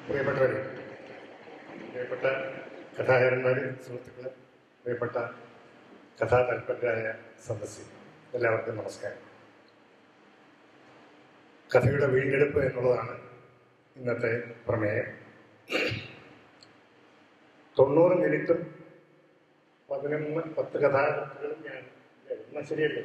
പ്രിയപ്പെട്ടവരെ പ്രിയപ്പെട്ട കഥാകാരന്മാരെ സുഹൃത്തുക്കളെ പ്രിയപ്പെട്ട കഥാതൽപരരായ സദസ്സി എല്ലാവർക്കും നമസ്കാരം കഥയുടെ വീണ്ടെടുപ്പ് എന്നുള്ളതാണ് ഇന്നത്തെ പ്രമേയം തൊണ്ണൂറ് മിനിറ്റും പതിനൊന്ന് പത്ത് കഥാകൃത്തുകളും ഞാൻ എന്നാൽ ശരിയല്ലേ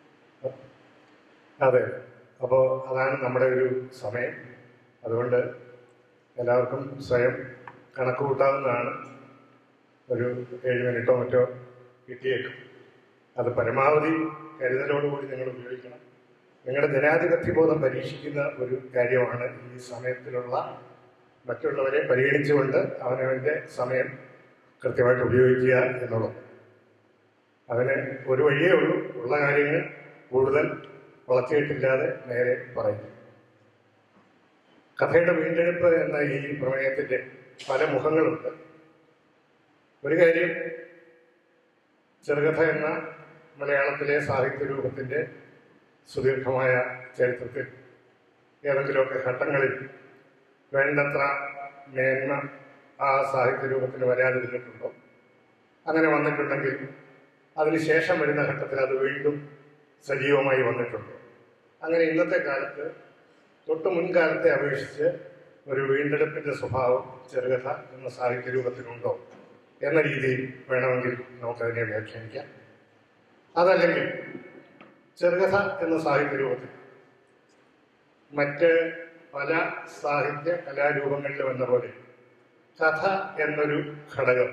അതെ അപ്പോൾ അതാണ് നമ്മുടെ ഒരു സമയം അതുകൊണ്ട് എല്ലാവർക്കും സ്വയം കണക്ക് കൂട്ടാവുന്നതാണ് ഒരു ഏഴ് മിനിറ്റോ മറ്റോ കിട്ടിയേക്കും അത് പരമാവധി കരുതലോടുകൂടി നിങ്ങൾ ഉപയോഗിക്കണം നിങ്ങളുടെ ജനാധിപത്യ ബോധം പരീക്ഷിക്കുന്ന ഒരു കാര്യമാണ് ഈ സമയത്തിലുള്ള മറ്റുള്ളവരെ പരിഗണിച്ചുകൊണ്ട് അവനവൻ്റെ സമയം കൃത്യമായിട്ട് ഉപയോഗിക്കുക എന്നുള്ളത് അതിന് ഒരു വഴിയേ ഉള്ളൂ ഉള്ള കാര്യങ്ങൾ കൂടുതൽ വളർത്തിയിട്ടില്ലാതെ നേരെ പറയും കഥയുടെ വീണ്ടെടുപ്പ് എന്ന ഈ പ്രമേയത്തിന്റെ പല മുഖങ്ങളുണ്ട് ഒരു കാര്യം ചെറുകഥ എന്ന മലയാളത്തിലെ സാഹിത്യ രൂപത്തിന്റെ സുദീർഘമായ ചരിത്രത്തിൽ ഏതെങ്കിലുമൊക്കെ ഘട്ടങ്ങളിൽ വേണ്ടത്ര മേന്മ ആ സാഹിത്യ രൂപത്തിന് വരാതിരുന്നിട്ടുണ്ടോ അങ്ങനെ വന്നിട്ടുണ്ടെങ്കിൽ അതിനുശേഷം വരുന്ന ഘട്ടത്തിൽ അത് വീണ്ടും സജീവമായി വന്നിട്ടുണ്ട് അങ്ങനെ ഇന്നത്തെ കാലത്ത് തൊട്ട് മുൻകാലത്തെ അപേക്ഷിച്ച് ഒരു വീണ്ടെടുപ്പിന്റെ സ്വഭാവം ചെറുകഥ എന്ന സാഹിത്യ രൂപത്തിനുണ്ടോ എന്ന രീതിയിൽ വേണമെങ്കിൽ നമുക്കതിനെ വ്യാഖ്യാനിക്കാം അതല്ലെങ്കിൽ ചെറുകഥ എന്ന സാഹിത്യ രൂപത്തിൽ മറ്റ് പല സാഹിത്യ കലാരൂപങ്ങളിലും എന്ന പോലെ കഥ എന്നൊരു ഘടകം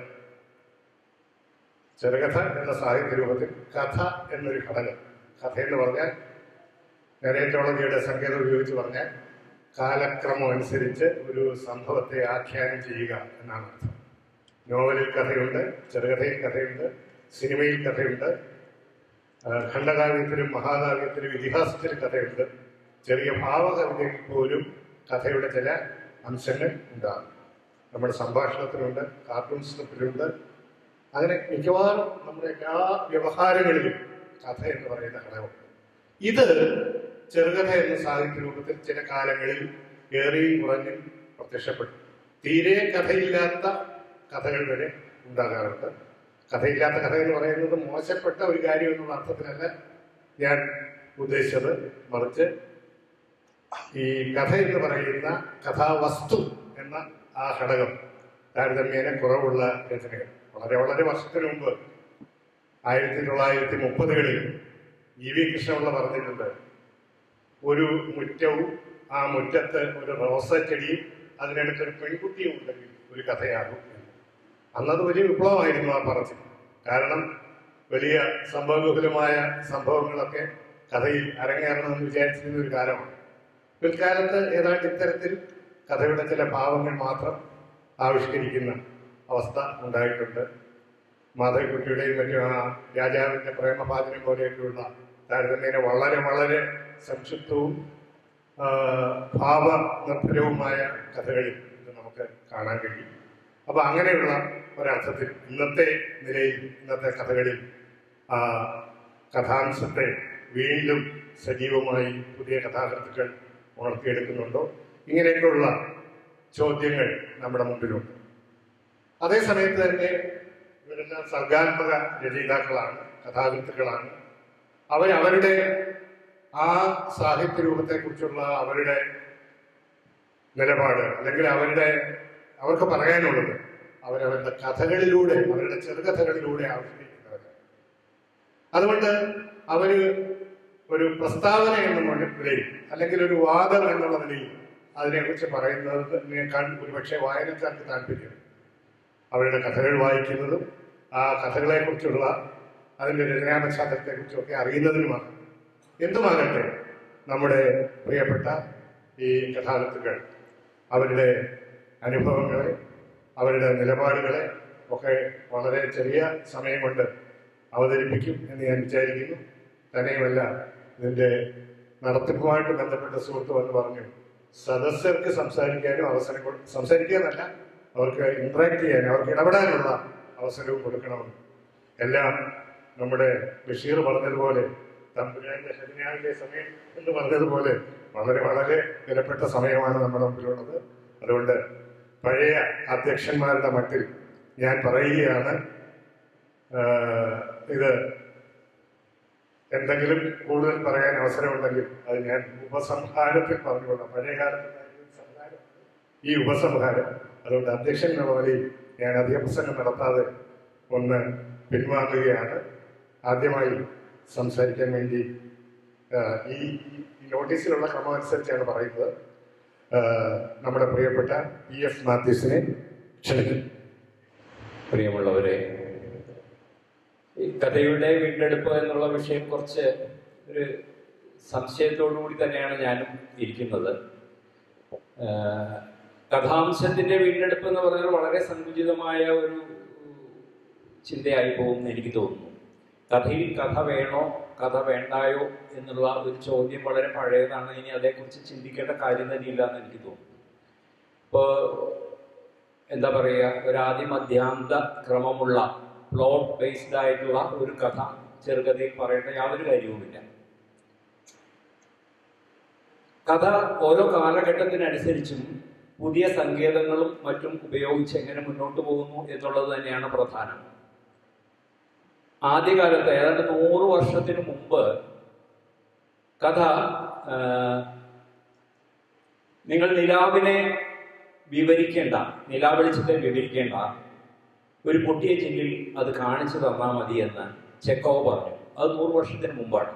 ചെറുകഥ എന്ന സാഹിത്യ രൂപത്തിൽ കഥ എന്നൊരു ഘടകം കഥ എന്ന് പറഞ്ഞാൽ നെറേറ്റോളജിയുടെ സങ്കേതം ഉപയോഗിച്ച് പറഞ്ഞാൽ കാലക്രമം അനുസരിച്ച് ഒരു സംഭവത്തെ ആഖ്യാനം ചെയ്യുക എന്നാണ് അർത്ഥം നോവലിൽ കഥയുണ്ട് ചെറുകഥയിൽ കഥയുണ്ട് സിനിമയിൽ കഥയുണ്ട് ആ, ഖണ്ഡകാവ്യത്തിലും മഹാകാവ്യത്തിലും ഇതിഹാസത്തിലും കഥയുണ്ട് ചെറിയ ഭാവകവിതയിൽ പോലും കഥയുടെ ചില അംശങ്ങൾ ഉണ്ടാകും നമ്മുടെ സംഭാഷണത്തിലുണ്ട് കാർട്ടൂൺ സ്ക്രിപ്റ്റിലുണ്ട് അങ്ങനെ മിക്കവാറും നമ്മുടെ എല്ലാ വ്യവഹാരങ്ങളിലും കഥ എന്ന് പറയുന്ന ഘടകമുണ്ട് ഇത് ചെറുകഥ എന്ന സാഹിത്യ രൂപത്തിൽ ചില കാലങ്ങളിൽ ഏറിയും കുറഞ്ഞും പ്രത്യക്ഷപ്പെട്ടു തീരെ കഥയില്ലാത്ത കഥകൾ വരെ ഉണ്ടാകാറുണ്ട് കഥയില്ലാത്ത കഥ എന്ന് പറയുന്നത് മോശപ്പെട്ട ഒരു കാര്യം എന്നുള്ള അർത്ഥത്തിലല്ല ഞാൻ ഉദ്ദേശിച്ചത് മറിച്ച് ഈ കഥ എന്ന് പറയുന്ന കഥാവസ്തു എന്ന ആ ഘടകം താരതമ്യേന കുറവുള്ള രചനകൾ വളരെ വളരെ വർഷത്തിന് മുമ്പ് ആയിരത്തി തൊള്ളായിരത്തി മുപ്പതുകളിൽ ഇ വി കൃഷ്ണപിള്ള പറഞ്ഞിട്ടുണ്ട് ഒരു മുറ്റവും ആ മുറ്റത്ത് ഒരു റോസച്ചെടിയും അതിനടുത്തൊരു പെൺകുട്ടിയും ഉണ്ടെങ്കിൽ ഒരു കഥയാകും എന്ന്. അന്നത് വലിയ വിപ്ലവമായിരുന്നു ആ പറച്ചിൽ കാരണം വലിയ സംഭവബഹുലമായ സംഭവങ്ങളൊക്കെ കഥയിൽ അരങ്ങേറണമെന്ന് വിചാരിച്ചിരുന്ന ഒരു കാലമാണ് പിൽക്കാലത്ത് ഏതാണ്ട് ഇത്തരത്തിൽ കഥയുടെ ചില ഭാവങ്ങൾ മാത്രം ആവിഷ്കരിക്കുന്ന അവസ്ഥ ഉണ്ടായിട്ടുണ്ട് മാധവിക്കുട്ടിയുടെയും മറ്റും ആ രാജാവിന്റെ പ്രേമപാചനം പോലെയൊക്കെയുള്ള താരതമ്യേന വളരെ വളരെ സംക്ഷിപ്തവും ആ, ഭാവനിർഭരവുമായ കഥകളിൽ ഇത് നമുക്ക് കാണാൻ കഴിയും അപ്പൊ അങ്ങനെയുള്ള ഒരർത്ഥത്തിൽ ഇന്നത്തെ നിലയിൽ ഇന്നത്തെ കഥകളിൽ ആ കഥാംശത്തെ വീണ്ടും സജീവമായി പുതിയ കഥാകൃത്തുക്കൾ ഉണർത്തിയെടുക്കുന്നുണ്ടോ ഇങ്ങനെയൊക്കെയുള്ള ചോദ്യങ്ങൾ നമ്മുടെ മുമ്പിലുണ്ട് അതേ സമയത്ത് തന്നെ ഇവരെല്ലാം സർഗാത്മക രചയിതാക്കളാണ് കഥാകൃത്തുക്കളാണ് അവർ അവരുടെ ആ സാഹിത്യ രൂപത്തെക്കുറിച്ചുള്ള അവരുടെ നിലപാട് അല്ലെങ്കിൽ അവരുടെ അവർക്ക് പറയാനുള്ളത് അവരവരുടെ കഥകളിലൂടെ അവരുടെ ചെറുകഥകളിലൂടെ ആവിഷ്കരിക്കുന്നവരാണ് അതുകൊണ്ട് അവര് ഒരു പ്രസ്താവന എന്ന നിലയിൽ അല്ലെങ്കിൽ ഒരു വാദം എന്നുള്ള നിലയിൽ അതിനെക്കുറിച്ച് പറയുന്നതിനേക്കാൾ ഒരുപക്ഷെ വായനക്കാർക്ക് താല്പര്യം അവരുടെ കഥകൾ വായിക്കുന്നതും ആ കഥകളെക്കുറിച്ചുള്ള അതിൻ്റെ രചനാ പശ്ചാത്തലത്തെക്കുറിച്ചും ഒക്കെ അറിയുന്നതിനുമാണ് എന്തുമാകട്ടെ നമ്മുടെ പ്രിയപ്പെട്ട ഈ കഥാകൃത്തുക്കൾ അവരുടെ അനുഭവങ്ങളെ അവരുടെ നിലപാടുകളെ ഒക്കെ വളരെ ചെറിയ സമയം കൊണ്ട് അവതരിപ്പിക്കും എന്ന് ഞാൻ വിചാരിക്കുന്നു തന്നെയുമല്ല ഇതിൻ്റെ നടത്തിപ്പുമായിട്ട് ബന്ധപ്പെട്ട സുഹൃത്ത് വന്ന് പറഞ്ഞു സദസ്യർക്ക് സംസാരിക്കാനും അവസരം കൊടു- സംസാരിക്കാനല്ല അവർക്ക് ഇന്ററാക്ട് ചെയ്യാൻ അവർക്ക് ഇടപെടാനുള്ള അവസരവും കൊടുക്കണമെന്ന് എല്ലാം നമ്മുടെ ബഷീർ പറഞ്ഞതുപോലെ തമ്പുരാന്റെ ശനിയാവിലെ സമയം എന്ന് പറഞ്ഞതുപോലെ വളരെ വളരെ വിലപ്പെട്ട സമയമാണ് നമ്മുടെ മുമ്പിലുള്ളത് അതുകൊണ്ട് പഴയ അധ്യക്ഷന്മാരുടെ മട്ടിൽ ഞാൻ പറയുകയാണ് ആഹ് ഇത് എന്തെങ്കിലും കൂടുതൽ പറയാൻ അവസരമുണ്ടെങ്കിൽ അത് ഞാൻ ഉപസംഹാരത്തിൽ പറഞ്ഞുകൊള്ളാം പഴയ കാലത്തുണ്ടായിരുന്ന ഒരു സംഹാരം ഈ ഉപസംഹാരം അതുകൊണ്ട് അധ്യക്ഷൻ എന്ന നിലയിൽ ഞാൻ അധികം പ്രസംഗം നടത്താതെ ഒന്ന് പിൻവാങ്ങുകയാണ് ആദ്യമായി സംസാരിക്കാൻ വേണ്ടി ആഹ്, ഈ ഈ നോട്ടീസിലുള്ള ക്രമം അനുസരിച്ചാണ് പറയുന്നത് ആഹ്, നമ്മുടെ പ്രിയപ്പെട്ട പി എഫ് മാത്യൂസിനെ ക്ഷണിക്കുന്നു പ്രിയമുള്ളവരെ ഈ കഥയുടെ വീണ്ടെടുപ്പ് എന്നുള്ള വിഷയം കുറച്ച് ഒരു സംശയത്തോടു കൂടി തന്നെയാണ് ഞാനും ഇരിക്കുന്നത് ആഹ് കഥാംശത്തിന്റെ വീണ്ടെടുപ്പ് എന്ന് പറഞ്ഞാൽ വളരെ സങ്കുചിതമായ ഒരു ചിന്തയായി പോകുമെന്ന് എനിക്ക് തോന്നുന്നു കഥയിൽ കഥ വേണോ കഥ വേണ്ടായോ എന്നുള്ള ഒരു ചോദ്യം വളരെ പഴയതാണ് ഇനി അതേക്കുറിച്ച് ചിന്തിക്കേണ്ട കാര്യം തന്നെ ഇല്ല എന്ന് എനിക്ക് തോന്നുന്നു ഇപ്പോൾ എന്താ പറയുക ഒരു ആദ്യ മധ്യാന്ത ക്രമമുള്ള പ്ലോട്ട് ബേസ്ഡ് ആയിട്ടുള്ള ഒരു കഥ ചെറുകഥയിൽ പറയേണ്ട യാതൊരു കാര്യവുമില്ല കഥ ഓരോ കാലഘട്ടത്തിനനുസരിച്ചും പുതിയ സങ്കേതങ്ങളും മറ്റും ഉപയോഗിച്ച് എങ്ങനെ മുന്നോട്ട് പോകുന്നു എന്നുള്ളത് തന്നെയാണ് പ്രധാനം ആദ്യകാലത്ത് ഏതാണ്ട് നൂറ് വർഷത്തിന് മുമ്പ് കഥ ആ, നിങ്ങൾ നിലാവിനെ വിവരിക്കേണ്ട നിലാവെളിച്ചത്തെ വിവരിക്കേണ്ട ഒരു പൊട്ടിയ ചില്ലിൽ അത് കാണിച്ചു തന്നാൽ മതി എന്ന് ചെക്കോവ് പറഞ്ഞു അത് നൂറ് വർഷത്തിന് മുമ്പാണ്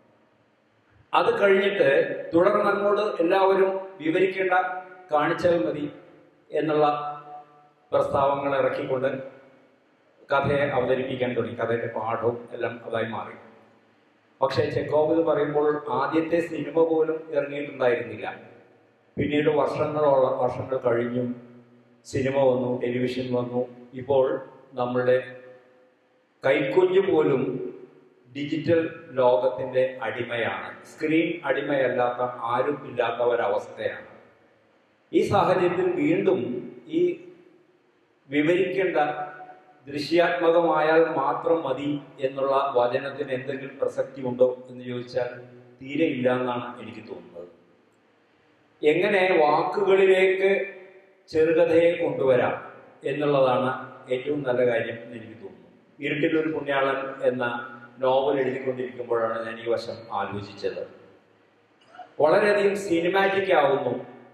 അത് കഴിഞ്ഞിട്ട് തുടർന്ന് അങ്ങോട്ട് എല്ലാവരും വിവരിക്കേണ്ട കാണിച്ചാൽ മതി എന്നുള്ള പ്രസ്താവങ്ങൾ ഇറക്കിക്കൊണ്ട് കഥയെ അവതരിപ്പിക്കാൻ തുടങ്ങി കഥയുടെ പാഠവും എല്ലാം അതായി മാറി പക്ഷേ ചെക്കോവ് ഇത് പറയുമ്പോൾ ആദ്യത്തെ സിനിമ പോലും ഇറങ്ങിയിട്ടുണ്ടായിരുന്നില്ല പിന്നീട് വർഷങ്ങളോളം വർഷങ്ങൾ കഴിഞ്ഞു സിനിമ വന്നു ടെലിവിഷൻ വന്നു ഇപ്പോൾ നമ്മളുടെ കൈക്കുഞ്ഞു പോലും ഡിജിറ്റൽ ലോകത്തിന്റെ അടിമയാണ് സ്ക്രീൻ അടിമയല്ലാത്ത ആരും ഇല്ലാത്ത ഒരവസ്ഥയാണ് ഈ സാഹചര്യത്തിൽ വീണ്ടും ഈ വിവരിക്കേണ്ട ദൃശ്യാത്മകമായാൽ മാത്രം മതി എന്നുള്ള വചനത്തിന് എന്തെങ്കിലും പ്രസക്തി ഉണ്ടോ എന്ന് ചോദിച്ചാൽ തീരെ ഇല്ല എന്നാണ് എനിക്ക് തോന്നുന്നത് എങ്ങനെ വാക്കുകളിലേക്ക് ചെറുകഥയെ കൊണ്ടുവരാം എന്നുള്ളതാണ് ഏറ്റവും നല്ല കാര്യം എന്ന് എനിക്ക് തോന്നുന്നു ഇരുട്ടിലൊരു പുണ്യാളൻ എന്ന നോവൽ എഴുതിക്കൊണ്ടിരിക്കുമ്പോഴാണ് ഞാൻ ഈ വശം ആലോചിച്ചത് വളരെയധികം സിനിമാറ്റിക് ആവുന്നു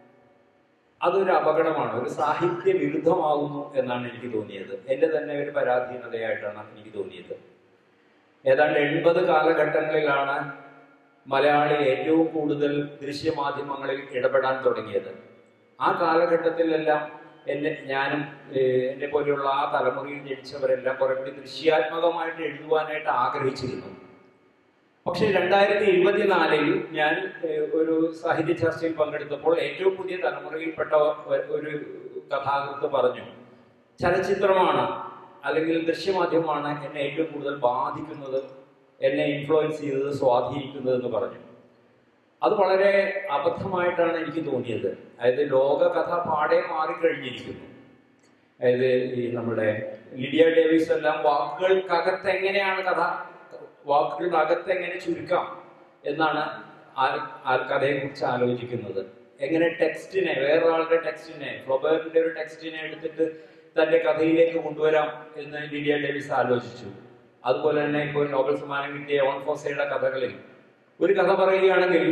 അതൊരു അപകടമാണ് ഒരു സാഹിത്യ വിരുദ്ധമാകുന്നു എന്നാണ് എനിക്ക് തോന്നിയത് എൻ്റെ തന്നെ ഒരു പരാധീനതയായിട്ടാണ് എനിക്ക് തോന്നിയത് ഏതാണ്ട് എൺപത് കാലഘട്ടങ്ങളിലാണ് മലയാളി ഏറ്റവും കൂടുതൽ ദൃശ്യമാധ്യമങ്ങളിൽ ഇടപെടാൻ തുടങ്ങിയത് ആ കാലഘട്ടത്തിലെല്ലാം എന്നെ ഞാനും ഏഹ്, എന്നെ പോലെയുള്ള ആ തലമുറയിൽ ജനിച്ചവരെല്ലാം കുറെ കൂടി ദൃശ്യാത്മകമായിട്ട് എഴുതുവാനായിട്ട് ആഗ്രഹിച്ചിരുന്നു പക്ഷേ രണ്ടായിരത്തി ഇരുപത്തിനാലിൽ ഞാൻ ഏഹ്, ഒരു സാഹിത്യ ചർച്ചയിൽ പങ്കെടുത്തപ്പോൾ ഏറ്റവും പുതിയ തലമുറയിൽപ്പെട്ട ഒ- ഒരു കഥാകൃത്ത് പറഞ്ഞു ചലച്ചിത്രമാണ് അല്ലെങ്കിൽ ദൃശ്യമാധ്യമമാണ് എന്നെ ഏറ്റവും കൂടുതൽ ബാധിക്കുന്നത് എന്നെ ഇൻഫ്ലുവൻസ് ചെയ്തത് സ്വാധീനിക്കുന്നത് എന്ന് പറഞ്ഞു അത് വളരെ അബദ്ധമായിട്ടാണ് എനിക്ക് തോന്നിയത് അതായത് ലോകകഥ പാടെ മാറിക്കഴിഞ്ഞിരിക്കുന്നു അതായത് ഈ നമ്മുടെ ലിഡിയ ഡേവിസ് എല്ലാം വാക്കുകൾക്കകത്ത് എങ്ങനെയാണ് കഥ വാക്കുകൾക്കകത്ത് എങ്ങനെ ചുരുക്കാം എന്നാണ് ആ ആ കഥയെക്കുറിച്ച് ആലോചിക്കുന്നത് എങ്ങനെ ടെക്സ്റ്റിനെ വേറൊരാളുടെ ടെക്സ്റ്റിനെ ഫ്ലൊബേറിന്റെ ഒരു ടെക്സ്റ്റിനെ എടുത്തിട്ട് തന്റെ കഥയിലേക്ക് കൊണ്ടുവരാം എന്ന് ലിഡിയ ഡേവിസ് ആലോചിച്ചു അതുപോലെ തന്നെ ഇപ്പോൾ നോബൽ സമ്മാനം കിട്ടിയ ഓൺ ഫോസയുടെ കഥകളിൽ ഒരു കഥ പറയുകയാണെങ്കിൽ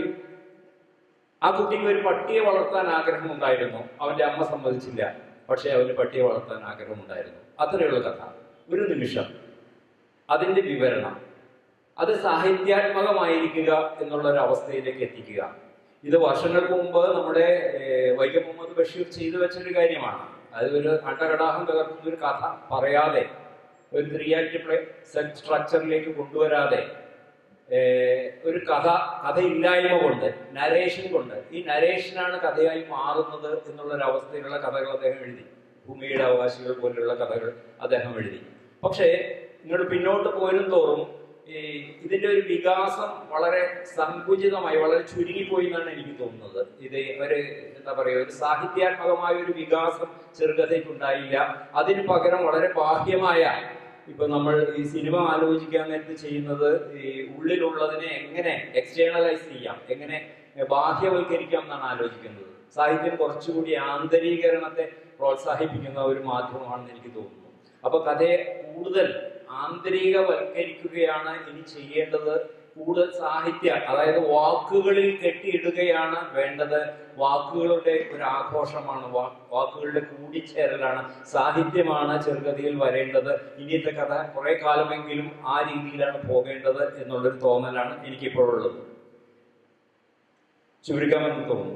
ആ കുട്ടിക്ക് ഒരു പട്ടിയെ വളർത്താൻ ആഗ്രഹമുണ്ടായിരുന്നു അവന്റെ അമ്മ സമ്മതിച്ചില്ല പക്ഷേ അവന് പട്ടിയെ വളർത്താൻ ആഗ്രഹമുണ്ടായിരുന്നു അത്രയുള്ള കഥ ഒരു നിമിഷം അതിന്റെ വിവരണം അത് സാഹിത്യാത്മകമായിരിക്കുക എന്നുള്ള ഒരു അവസ്ഥയിലേക്ക് എത്തിക്കുക ഇത് വർഷങ്ങൾക്ക് മുമ്പ് നമ്മുടെ ഏഹ്, വൈക്കം മുഹമ്മദ് ബഷീർ ചെയ്തു വെച്ചൊരു കാര്യമാണ് അത് ഒരു അണ്ടകടാഹം തകർക്കുന്ന ഒരു കഥ പറയാതെ ഒരു ത്രീ ആക്ട് പ്ലേ സെറ്റ് സ്ട്രക്ചറിലേക്ക് കൊണ്ടുവരാതെ ഏഹ്, ഒരു കഥ കഥയില്ലായ്മ കൊണ്ട് നരേഷൻ കൊണ്ട് ഈ നരേഷനാണ് കഥയായി മാറുന്നത് എന്നുള്ള ഒരു അവസ്ഥയിലുള്ള കഥകൾ അദ്ദേഹം എഴുതി ഭൂമിയുടെ അവകാശികൾ പോലുള്ള കഥകൾ അദ്ദേഹം എഴുതി പക്ഷേ നിങ്ങൾ പിന്നോട്ട് പോരും തോറും ഈ ഇതിന്റെ ഒരു വികാസം വളരെ സങ്കുചിതമായി വളരെ ചുരുങ്ങിപ്പോയി എന്നാണ് എനിക്ക് തോന്നുന്നത് ഇത് ഒരു എന്താ പറയുക ഒരു സാഹിത്യാത്മകമായ ഒരു വികാസം ചെറുകഥയ്ക്ക് ഉണ്ടായില്ല അതിന് പകരം വളരെ ബാഹ്യമായ ഇപ്പൊ നമ്മൾ ഈ സിനിമ ആലോചിക്കാൻ നേരത്ത് ചെയ്യുന്നത് ഈ ഉള്ളിലുള്ളതിനെ എങ്ങനെ എക്സ്റ്റേണലൈസ് ചെയ്യാം എങ്ങനെ ബാഹ്യവൽക്കരിക്കാം എന്നാണ് ആലോചിക്കുന്നത് സാഹിത്യം കുറച്ചുകൂടി ആന്തരീകരണത്തെ പ്രോത്സാഹിപ്പിക്കുന്ന ഒരു മാധ്യമമാണെന്ന് എനിക്ക് തോന്നുന്നു അപ്പൊ കഥയെ കൂടുതൽ ആന്തരികവൽക്കരിക്കുകയാണ് ഇനി ചെയ്യേണ്ടത് കൂടുതൽ സാഹിത്യ അതായത് വാക്കുകളിൽ കെട്ടിയിടുകയാണ് വേണ്ടത് വാക്കുകളുടെ ഒരു ആഘോഷമാണ് വാ- വാക്കുകളുടെ കൂടിച്ചേരലാണ് സാഹിത്യമാണ് ചെറുകഥയിൽ വരേണ്ടത് ഇനിയത്തെ കഥ കുറെ കാലമെങ്കിലും ആ രീതിയിലാണ് പോകേണ്ടത് എന്നുള്ളൊരു തോന്നലാണ് എനിക്കിപ്പോഴുള്ളത് ചുരുക്കാമെന്ന് തോന്നുന്നു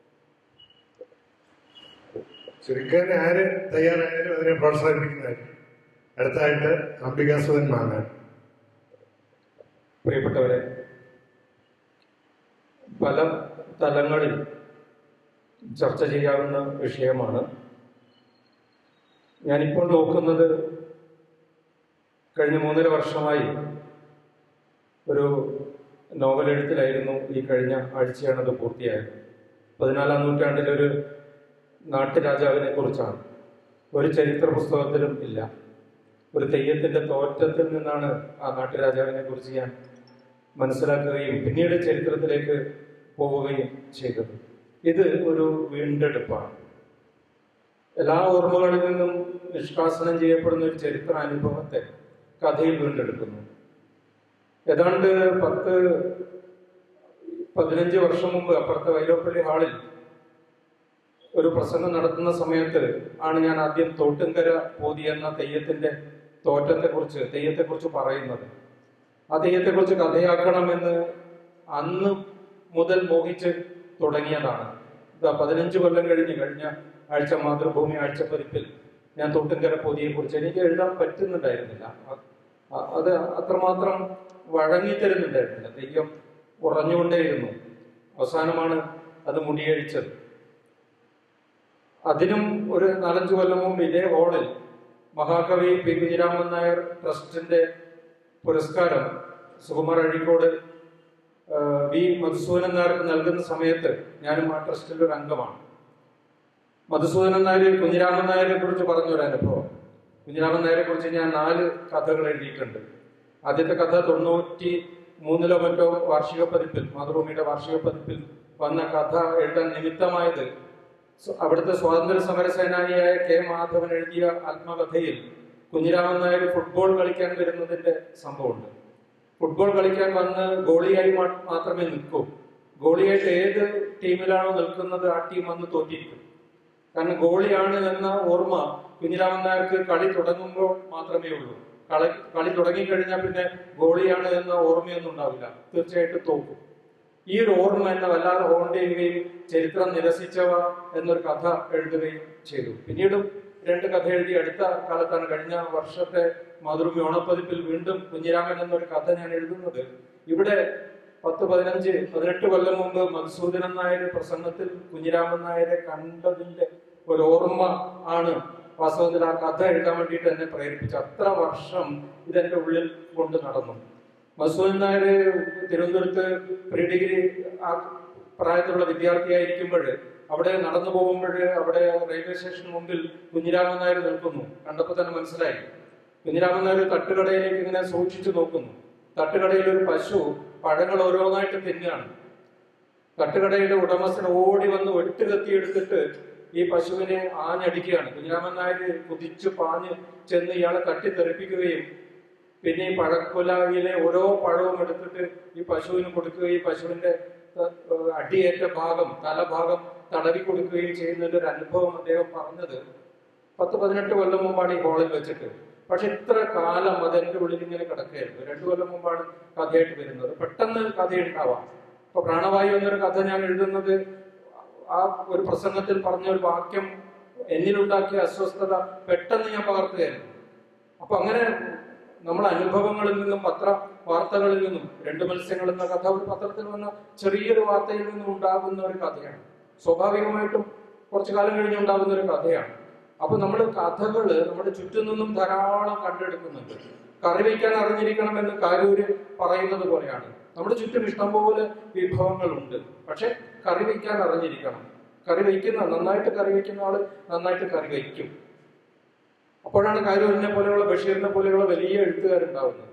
ചുരുക്കാൻ ആര് തയ്യാറായാലും അതിനെ പ്രോത്സാഹിപ്പിക്കുന്നതായിരിക്കും അടുത്തായിട്ട് അംബികാസുധൻ മാങ്ങാൻ പ്രിയപ്പെട്ടവരെ പല തലങ്ങളിൽ ചർച്ച ചെയ്യാവുന്ന വിഷയമാണ് ഞാനിപ്പോൾ നോക്കുന്നത് കഴിഞ്ഞ മൂന്നര വർഷമായി ഒരു നോവൽ എഴുത്തിലായിരുന്നു ഈ കഴിഞ്ഞ ആഴ്ചയാണത് പൂർത്തിയായത് പതിനാലാം നൂറ്റാണ്ടിലെ ഒരു നാട്ടുരാജാവിനെ കുറിച്ചാണ് ഒരു ചരിത്ര പുസ്തകത്തിലും ഇല്ല ഒരു തെയ്യത്തിന്റെ തോറ്റത്തിൽ നിന്നാണ് ആ നാട്ടുരാജാവിനെ കുറിച്ച് ഞാൻ മനസ്സിലാക്കുകയും പിന്നീട് ചരിത്രത്തിലേക്ക് പോവുകയും ചെയ്തത് ഇത് ഒരു വീണ്ടെടുപ്പാണ് എല്ലാ ഓർമ്മകളിൽ നിന്നും നിഷ്കാസനം ചെയ്യപ്പെടുന്ന ഒരു ചരിത്ര അനുഭവത്തെ കഥയിൽ വീണ്ടെടുക്കുന്നു ഏതാണ്ട് പത്ത് പതിനഞ്ച് വർഷം മുമ്പ് അപ്പുറത്തെ വൈലോപ്പള്ളി ഹാളിൽ ഒരു പ്രസംഗം നടത്തുന്ന സമയത്ത് ആണ് ഞാൻ ആദ്യം തോട്ടുംകര പോതി എന്ന തെയ്യത്തിന്റെ തോറ്റത്തെക്കുറിച്ച് തെയ്യത്തെക്കുറിച്ച് പറയുന്നത് ആ തെയ്യത്തെക്കുറിച്ച് കഥയാക്കണമെന്ന് അന്ന് മുതൽ മോഹിച്ച് തുടങ്ങിയതാണ് ഇതാ പതിനഞ്ച് കൊല്ലം കഴിഞ്ഞ് കഴിഞ്ഞ ആഴ്ച മാതൃഭൂമി ആഴ്ചപ്പതിപ്പിൽ ഞാൻ തൊട്ടുംകര പൊതിയെ കുറിച്ച് എനിക്ക് എഴുതാൻ പറ്റുന്നുണ്ടായിരുന്നില്ല അ- അ- അത് അത്രമാത്രം വഴങ്ങിത്തരുന്നുണ്ടായിരുന്നില്ല തെയ്യം ഉറഞ്ഞുകൊണ്ടേയിരുന്നു അവസാനമാണ് അത് മുടിയഴിച്ചത് അതിനും ഒരു നാലഞ്ച് കൊല്ലം മുമ്പ് ഇതേ ഹോളിൽ മഹാകവി പി കുഞ്ഞിരാമൻ നായർ ട്രസ്റ്റിന്റെ പുരസ്കാരം സുകുമാർ അഴീക്കോട് ആ, വി മധുസൂദനൻ നായർക്ക് നൽകുന്ന സമയത്ത് ഞാനും ആ ട്രസ്റ്റിൽ ഒരു അംഗമാണ് മധുസൂദനൻ നായർ കുഞ്ഞിരാമൻ നായരെ കുറിച്ച് പറഞ്ഞ ഒരു അനുഭവം കുഞ്ഞിരാമൻ നായരെ കുറിച്ച് ഞാൻ നാല് കഥകൾ എഴുതിയിട്ടുണ്ട് ആദ്യത്തെ കഥ തൊണ്ണൂറ്റി മൂന്നിലോ മറ്റോ വാർഷിക പതിപ്പിൽ മാതൃഭൂമിയുടെ വാർഷിക പതിപ്പിൽ വന്ന കഥ എഴുതാൻ നിമിത്തമായത് സ്വ- അവിടുത്തെ സ്വാതന്ത്ര്യ സമര സേനാനിയായ കെ മാധവൻ എഴുതിയ ആത്മകഥയിൽ കുഞ്ഞിരാമൻ നായർ ഫുട്ബോൾ കളിക്കാൻ വരുന്നതിന്റെ സംഭവമുണ്ട് ഫുട്ബോൾ കളിക്കാൻ വന്ന് ഗോളിയായി മാ- മാത്രമേ നിൽക്കൂ ഗോളിയായിട്ട് ഏത് ടീമിലാണോ നിൽക്കുന്നത് ആ ടീം വന്ന് തോറ്റിരിക്കും കാരണം ഗോളിയാണ് എന്ന ഓർമ്മ കുഞ്ഞിരാമൻ നായർക്ക് കളി തുടങ്ങുമ്പോൾ മാത്രമേ ഉള്ളൂ കളി കളി തുടങ്ങിക്കഴിഞ്ഞാൽ പിന്നെ ഗോളിയാണ് എന്ന ഓർമ്മയൊന്നും ഉണ്ടാവില്ല തീർച്ചയായിട്ടും തോക്കും ഈ ഒരു ഓർമ്മ എന്നെ വല്ലാതെ ഹോണ്ട് ചെയ്യുകയും ചരിത്രം നിരസിച്ചവ എന്നൊരു കഥ എഴുതുകയും ചെയ്തു പിന്നീടും രണ്ട് കഥ എഴുതി അടുത്ത കാലത്താണ് കഴിഞ്ഞ വർഷത്തെ മാതൃഭൂമി ഓണപ്പതിപ്പിൽ വീണ്ടും കുഞ്ഞിരാമൻ എന്നൊരു കഥ ഞാൻ എഴുതുന്നത് ഇവിടെ പത്ത് പതിനഞ്ച് പതിനെട്ട് കൊല്ലം മുമ്പ് മധുസൂദനൻ നായർ പ്രസംഗത്തിൽ കുഞ്ഞിരാമൻ നായരെ കണ്ടതിന്റെ ഒരു ഓർമ്മ ആണ് വാസ്തവത്തിൽ ആ കഥ എഴുതാൻ വേണ്ടിയിട്ട് എന്നെ പ്രേരിപ്പിച്ചു അത്ര വർഷം ഇതെന്റെ ഉള്ളിൽ കൊണ്ട് നടന്നു മധുസൂദൻ നായർ തിരുവനന്തപുരത്ത് പ്രീ ഡിഗ്രി ആ പ്രായത്തിലുള്ള വിദ്യാർത്ഥിയായിരിക്കുമ്പോൾ അവിടെ നടന്നു പോകുമ്പോൾ അവിടെ റെയിൽവേ സ്റ്റേഷന് മുമ്പിൽ കുഞ്ഞിരാമൻ നായർ നിൽക്കുന്നു കണ്ടപ്പോൾ തന്നെ മനസ്സിലായി കുഞ്ഞിരാമൻ നായർ തട്ടുകടയിലേക്ക് ഇങ്ങനെ സൂക്ഷിച്ചു നോക്കുന്നു തട്ടുകടയിൽ ഒരു പശു പഴങ്ങൾ ഓരോന്നായിട്ട് തിന്നുകയാണ് തട്ടുകടയുടെ ഉടമസ്ഥൻ ഓടി വന്ന് വെട്ടുകത്തി എടുത്തിട്ട് ഈ പശുവിനെ ആഞ്ഞടിക്കുകയാണ് കുഞ്ഞിരാമൻ നായർ കുതിച്ചു പാഞ്ഞ് ചെന്ന് ഇയാളെ തട്ടിത്തെറിപ്പിക്കുകയും പിന്നെ ഈ പഴക്കുലയിലെ ഓരോ പഴവും എടുത്തിട്ട് ഈ പശുവിന് കൊടുക്കുകയും ഈ പശുവിന്റെ ത- ഏഹ് അടിയേറ്റ ഭാഗം തലഭാഗം തടവി കൊടുക്കുകയും ചെയ്യുന്നതിന്റെ ഒരു അനുഭവം അദ്ദേഹം പറഞ്ഞത് പത്ത് പതിനെട്ട് കൊല്ലം മുമ്പാണ് ഈ ഹോളിൽ വെച്ചിട്ട് പക്ഷെ ഇത്ര കാലം അതെന്റെ ഉള്ളിൽ ഇങ്ങനെ കിടക്കുകയായിരുന്നു രണ്ടു കൊല്ലം മുമ്പാണ് കഥയായിട്ട് വരുന്നത് പെട്ടെന്ന് കഥയുണ്ടാവാം ഇപ്പൊ പ്രാണവായു എന്നൊരു കഥ ഞാൻ എഴുതുന്നത് ആ ഒരു പ്രസംഗത്തിൽ പറഞ്ഞ ഒരു വാക്യം എന്നിലുണ്ടാക്കിയ അസ്വസ്ഥത പെട്ടെന്ന് ഞാൻ പകർത്തുകയായിരുന്നു അപ്പൊ അങ്ങനെ നമ്മുടെ അനുഭവങ്ങളിൽ നിന്നും പത്ര വാർത്തകളിൽ നിന്നും രണ്ട് മത്സ്യങ്ങൾ എന്ന കഥ ഒരു പത്രത്തിൽ വന്ന ചെറിയൊരു വാർത്തയിൽ നിന്നും ഉണ്ടാകുന്ന ഒരു കഥയാണ് സ്വാഭാവികമായിട്ടും കുറച്ചു കാലം കഴിഞ്ഞ് ഉണ്ടാകുന്ന ഒരു കഥയാണ് അപ്പൊ നമ്മൾ കഥകള് നമ്മുടെ ചുറ്റും നിന്നും ധാരാളം കണ്ടെടുക്കുന്നുണ്ട് കറി വയ്ക്കാൻ അറിഞ്ഞിരിക്കണമെന്ന് കാരൂര് പറയുന്നത് പോലെയാണ് നമ്മുടെ ചുറ്റും ഇഷ്ടംപോലെ വിഭവങ്ങളുണ്ട് പക്ഷെ കറി വയ്ക്കാൻ അറിഞ്ഞിരിക്കണം കറി വയ്ക്കുന്ന നന്നായിട്ട് കറി വയ്ക്കുന്ന ആള് നന്നായിട്ട് കറി വയ്ക്കും അപ്പോഴാണ് കാരൂരിനെ പോലെയുള്ള ബഷീറിനെ പോലെയുള്ള വലിയ എഴുത്തുകാരുണ്ടാവുന്നത്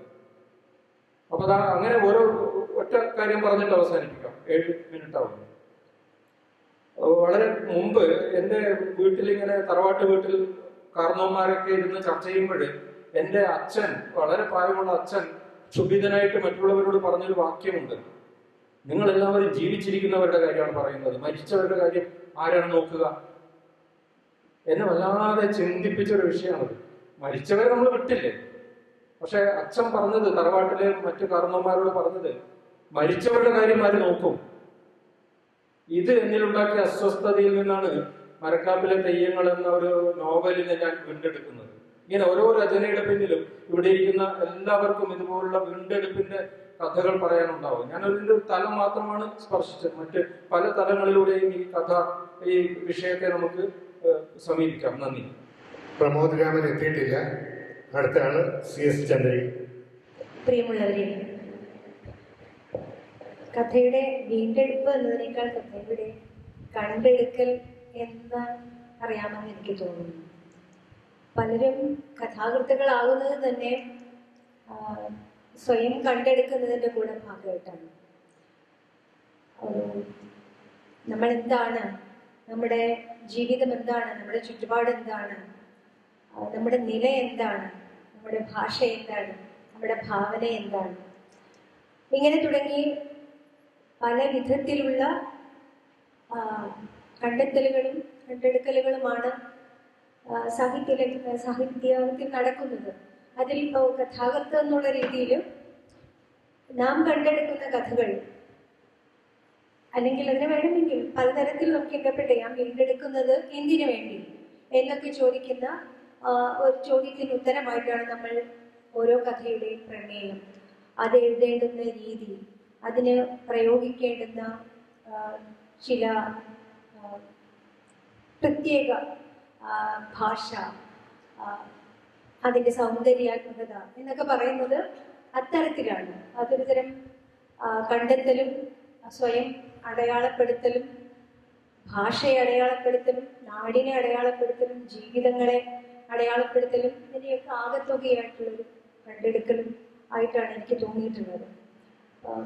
അപ്പൊ ദാ അങ്ങനെ ഓരോ ഒറ്റ കാര്യം പറഞ്ഞിട്ട് അവസാനിപ്പിക്കാം ഏഴ് മിനിറ്റ് ആവുന്നു വളരെ മുമ്പ് എൻ്റെ വീട്ടിൽ ഇങ്ങനെ തറവാട്ട് വീട്ടിൽ കാർന്നോന്മാരൊക്കെ ഇരുന്ന് ചർച്ച ചെയ്യുമ്പോൾ എൻ്റെ അച്ഛൻ വളരെ പ്രായമുള്ള അച്ഛൻ ക്ഷുഭിതനായിട്ട് മറ്റുള്ളവരോട് പറഞ്ഞൊരു വാക്യമുണ്ട് നിങ്ങൾ എല്ലാവരും ജീവിച്ചിരിക്കുന്നവരുടെ കാര്യമാണ് പറയുന്നത് മരിച്ചവരുടെ കാര്യം ആരാണ് നോക്കുക എന്നെ വല്ലാതെ ചിന്തിപ്പിച്ച ഒരു വിഷയമാണത് മരിച്ചവരെ നമ്മൾ വിട്ടില്ലേ പക്ഷെ അച്ഛൻ പറഞ്ഞത് തറവാട്ടിലെ മറ്റു കാരണവന്മാരോട് പറഞ്ഞത് മരിച്ചവരുടെ കാര്യം ആര് നോക്കും ഇത് എന്നിലുണ്ടാക്കിയ അസ്വസ്ഥതയിൽ നിന്നാണ് മരക്കാപ്പിലെ തെയ്യങ്ങൾ എന്ന ഒരു നോവലിനെ ഞാൻ വീണ്ടെടുക്കുന്നത് ഇങ്ങനെ ഓരോ രചനയുടെ പിന്നിലും ഇവിടെ ഇരിക്കുന്ന എല്ലാവർക്കും ഇതുപോലുള്ള വീണ്ടെടുപ്പിന്റെ കഥകൾ പറയാനുണ്ടാവും ഞാൻ അതിന്റെ ഒരു തലം മാത്രമാണ് സ്പർശിച്ചത് മറ്റ് പല തലങ്ങളിലൂടെയും ഈ കഥ ഈ വിഷയത്തെ നമുക്ക് ഏഹ്, സമീപിക്കാം നന്ദി പ്രമോദ് രാമൻ എത്തിയിട്ടില്ല അടുത്ത ആള് സി എസ് ചന്ദ്രൻ പ്രിയമുള്ളവരെ കഥയുടെ വീണ്ടെടുപ്പ് എന്നതിനേക്കാൾ കഥയുടെ കണ്ടെടുക്കൽ എന്ന് അറിയാമെന്ന് എനിക്ക് തോന്നുന്നു പലരും കഥാകൃത്തുക്കളാകുന്നത് തന്നെ ആ, സ്വയം കണ്ടെടുക്കുന്നതിൻ്റെ കൂടെ ഭാഗമായിട്ടാണ് ഒരു നമ്മൾ എന്താണ് നമ്മുടെ ജീവിതം എന്താണ് നമ്മുടെ ചുറ്റുപാട് എന്താണ് ആ, നമ്മുടെ നില എന്താണ് നമ്മുടെ ഭാഷ എന്താണ് നമ്മുടെ ഭാവന എന്താണ് ഇങ്ങനെ തുടങ്ങി പല വിധത്തിലുള്ള ആ, കണ്ടെത്തലുകളും കണ്ടെടുക്കലുകളുമാണ് ആ, സാഹിത്യ സാഹിത്യത്തിൽ നടക്കുന്നത് അതിൽ ഇപ്പോൾ കഥാകൃത്ത് എന്നുള്ള രീതിയിൽ നാം കണ്ടെടുക്കുന്ന കഥകൾ അല്ലെങ്കിൽ അതിനെ വേണമെങ്കിൽ പലതരത്തിൽ നമുക്ക് ഇന്റർപ്രറ്റ് ചെയ്യാം വീണ്ടെടുക്കുന്നത് എന്തിനു വേണ്ടി എന്നൊക്കെ ചോദിക്കുന്ന ആ, ഒരു ചോദ്യത്തിന് ഉത്തരമായിട്ടാണ് നമ്മൾ ഓരോ കഥയുടെയും പ്രമേയം അത് എഴുതേണ്ടുന്ന രീതി അതിന് പ്രയോഗിക്കേണ്ടുന്ന ആ, ചില ആ, പ്രത്യേക ആ, ഭാഷ ആ, അതിൻ്റെ സൗന്ദര്യാത്മകത എന്നൊക്കെ പറയുന്നത് അത്തരത്തിലാണ് അതൊരു തരം ആ, കണ്ടെത്തലും സ്വയം അടയാളപ്പെടുത്തലും ഭാഷയെ അടയാളപ്പെടുത്തലും നാടിനെ അടയാളപ്പെടുത്തലും ജീവിതങ്ങളെ അടയാളപ്പെടുത്തലും ഇതിനെയൊക്കെ ആകത്തുകയായിട്ടുള്ളൊരു കണ്ടെടുക്കലും ആയിട്ടാണ് എനിക്ക് തോന്നിയിട്ടുള്ളത് ആ,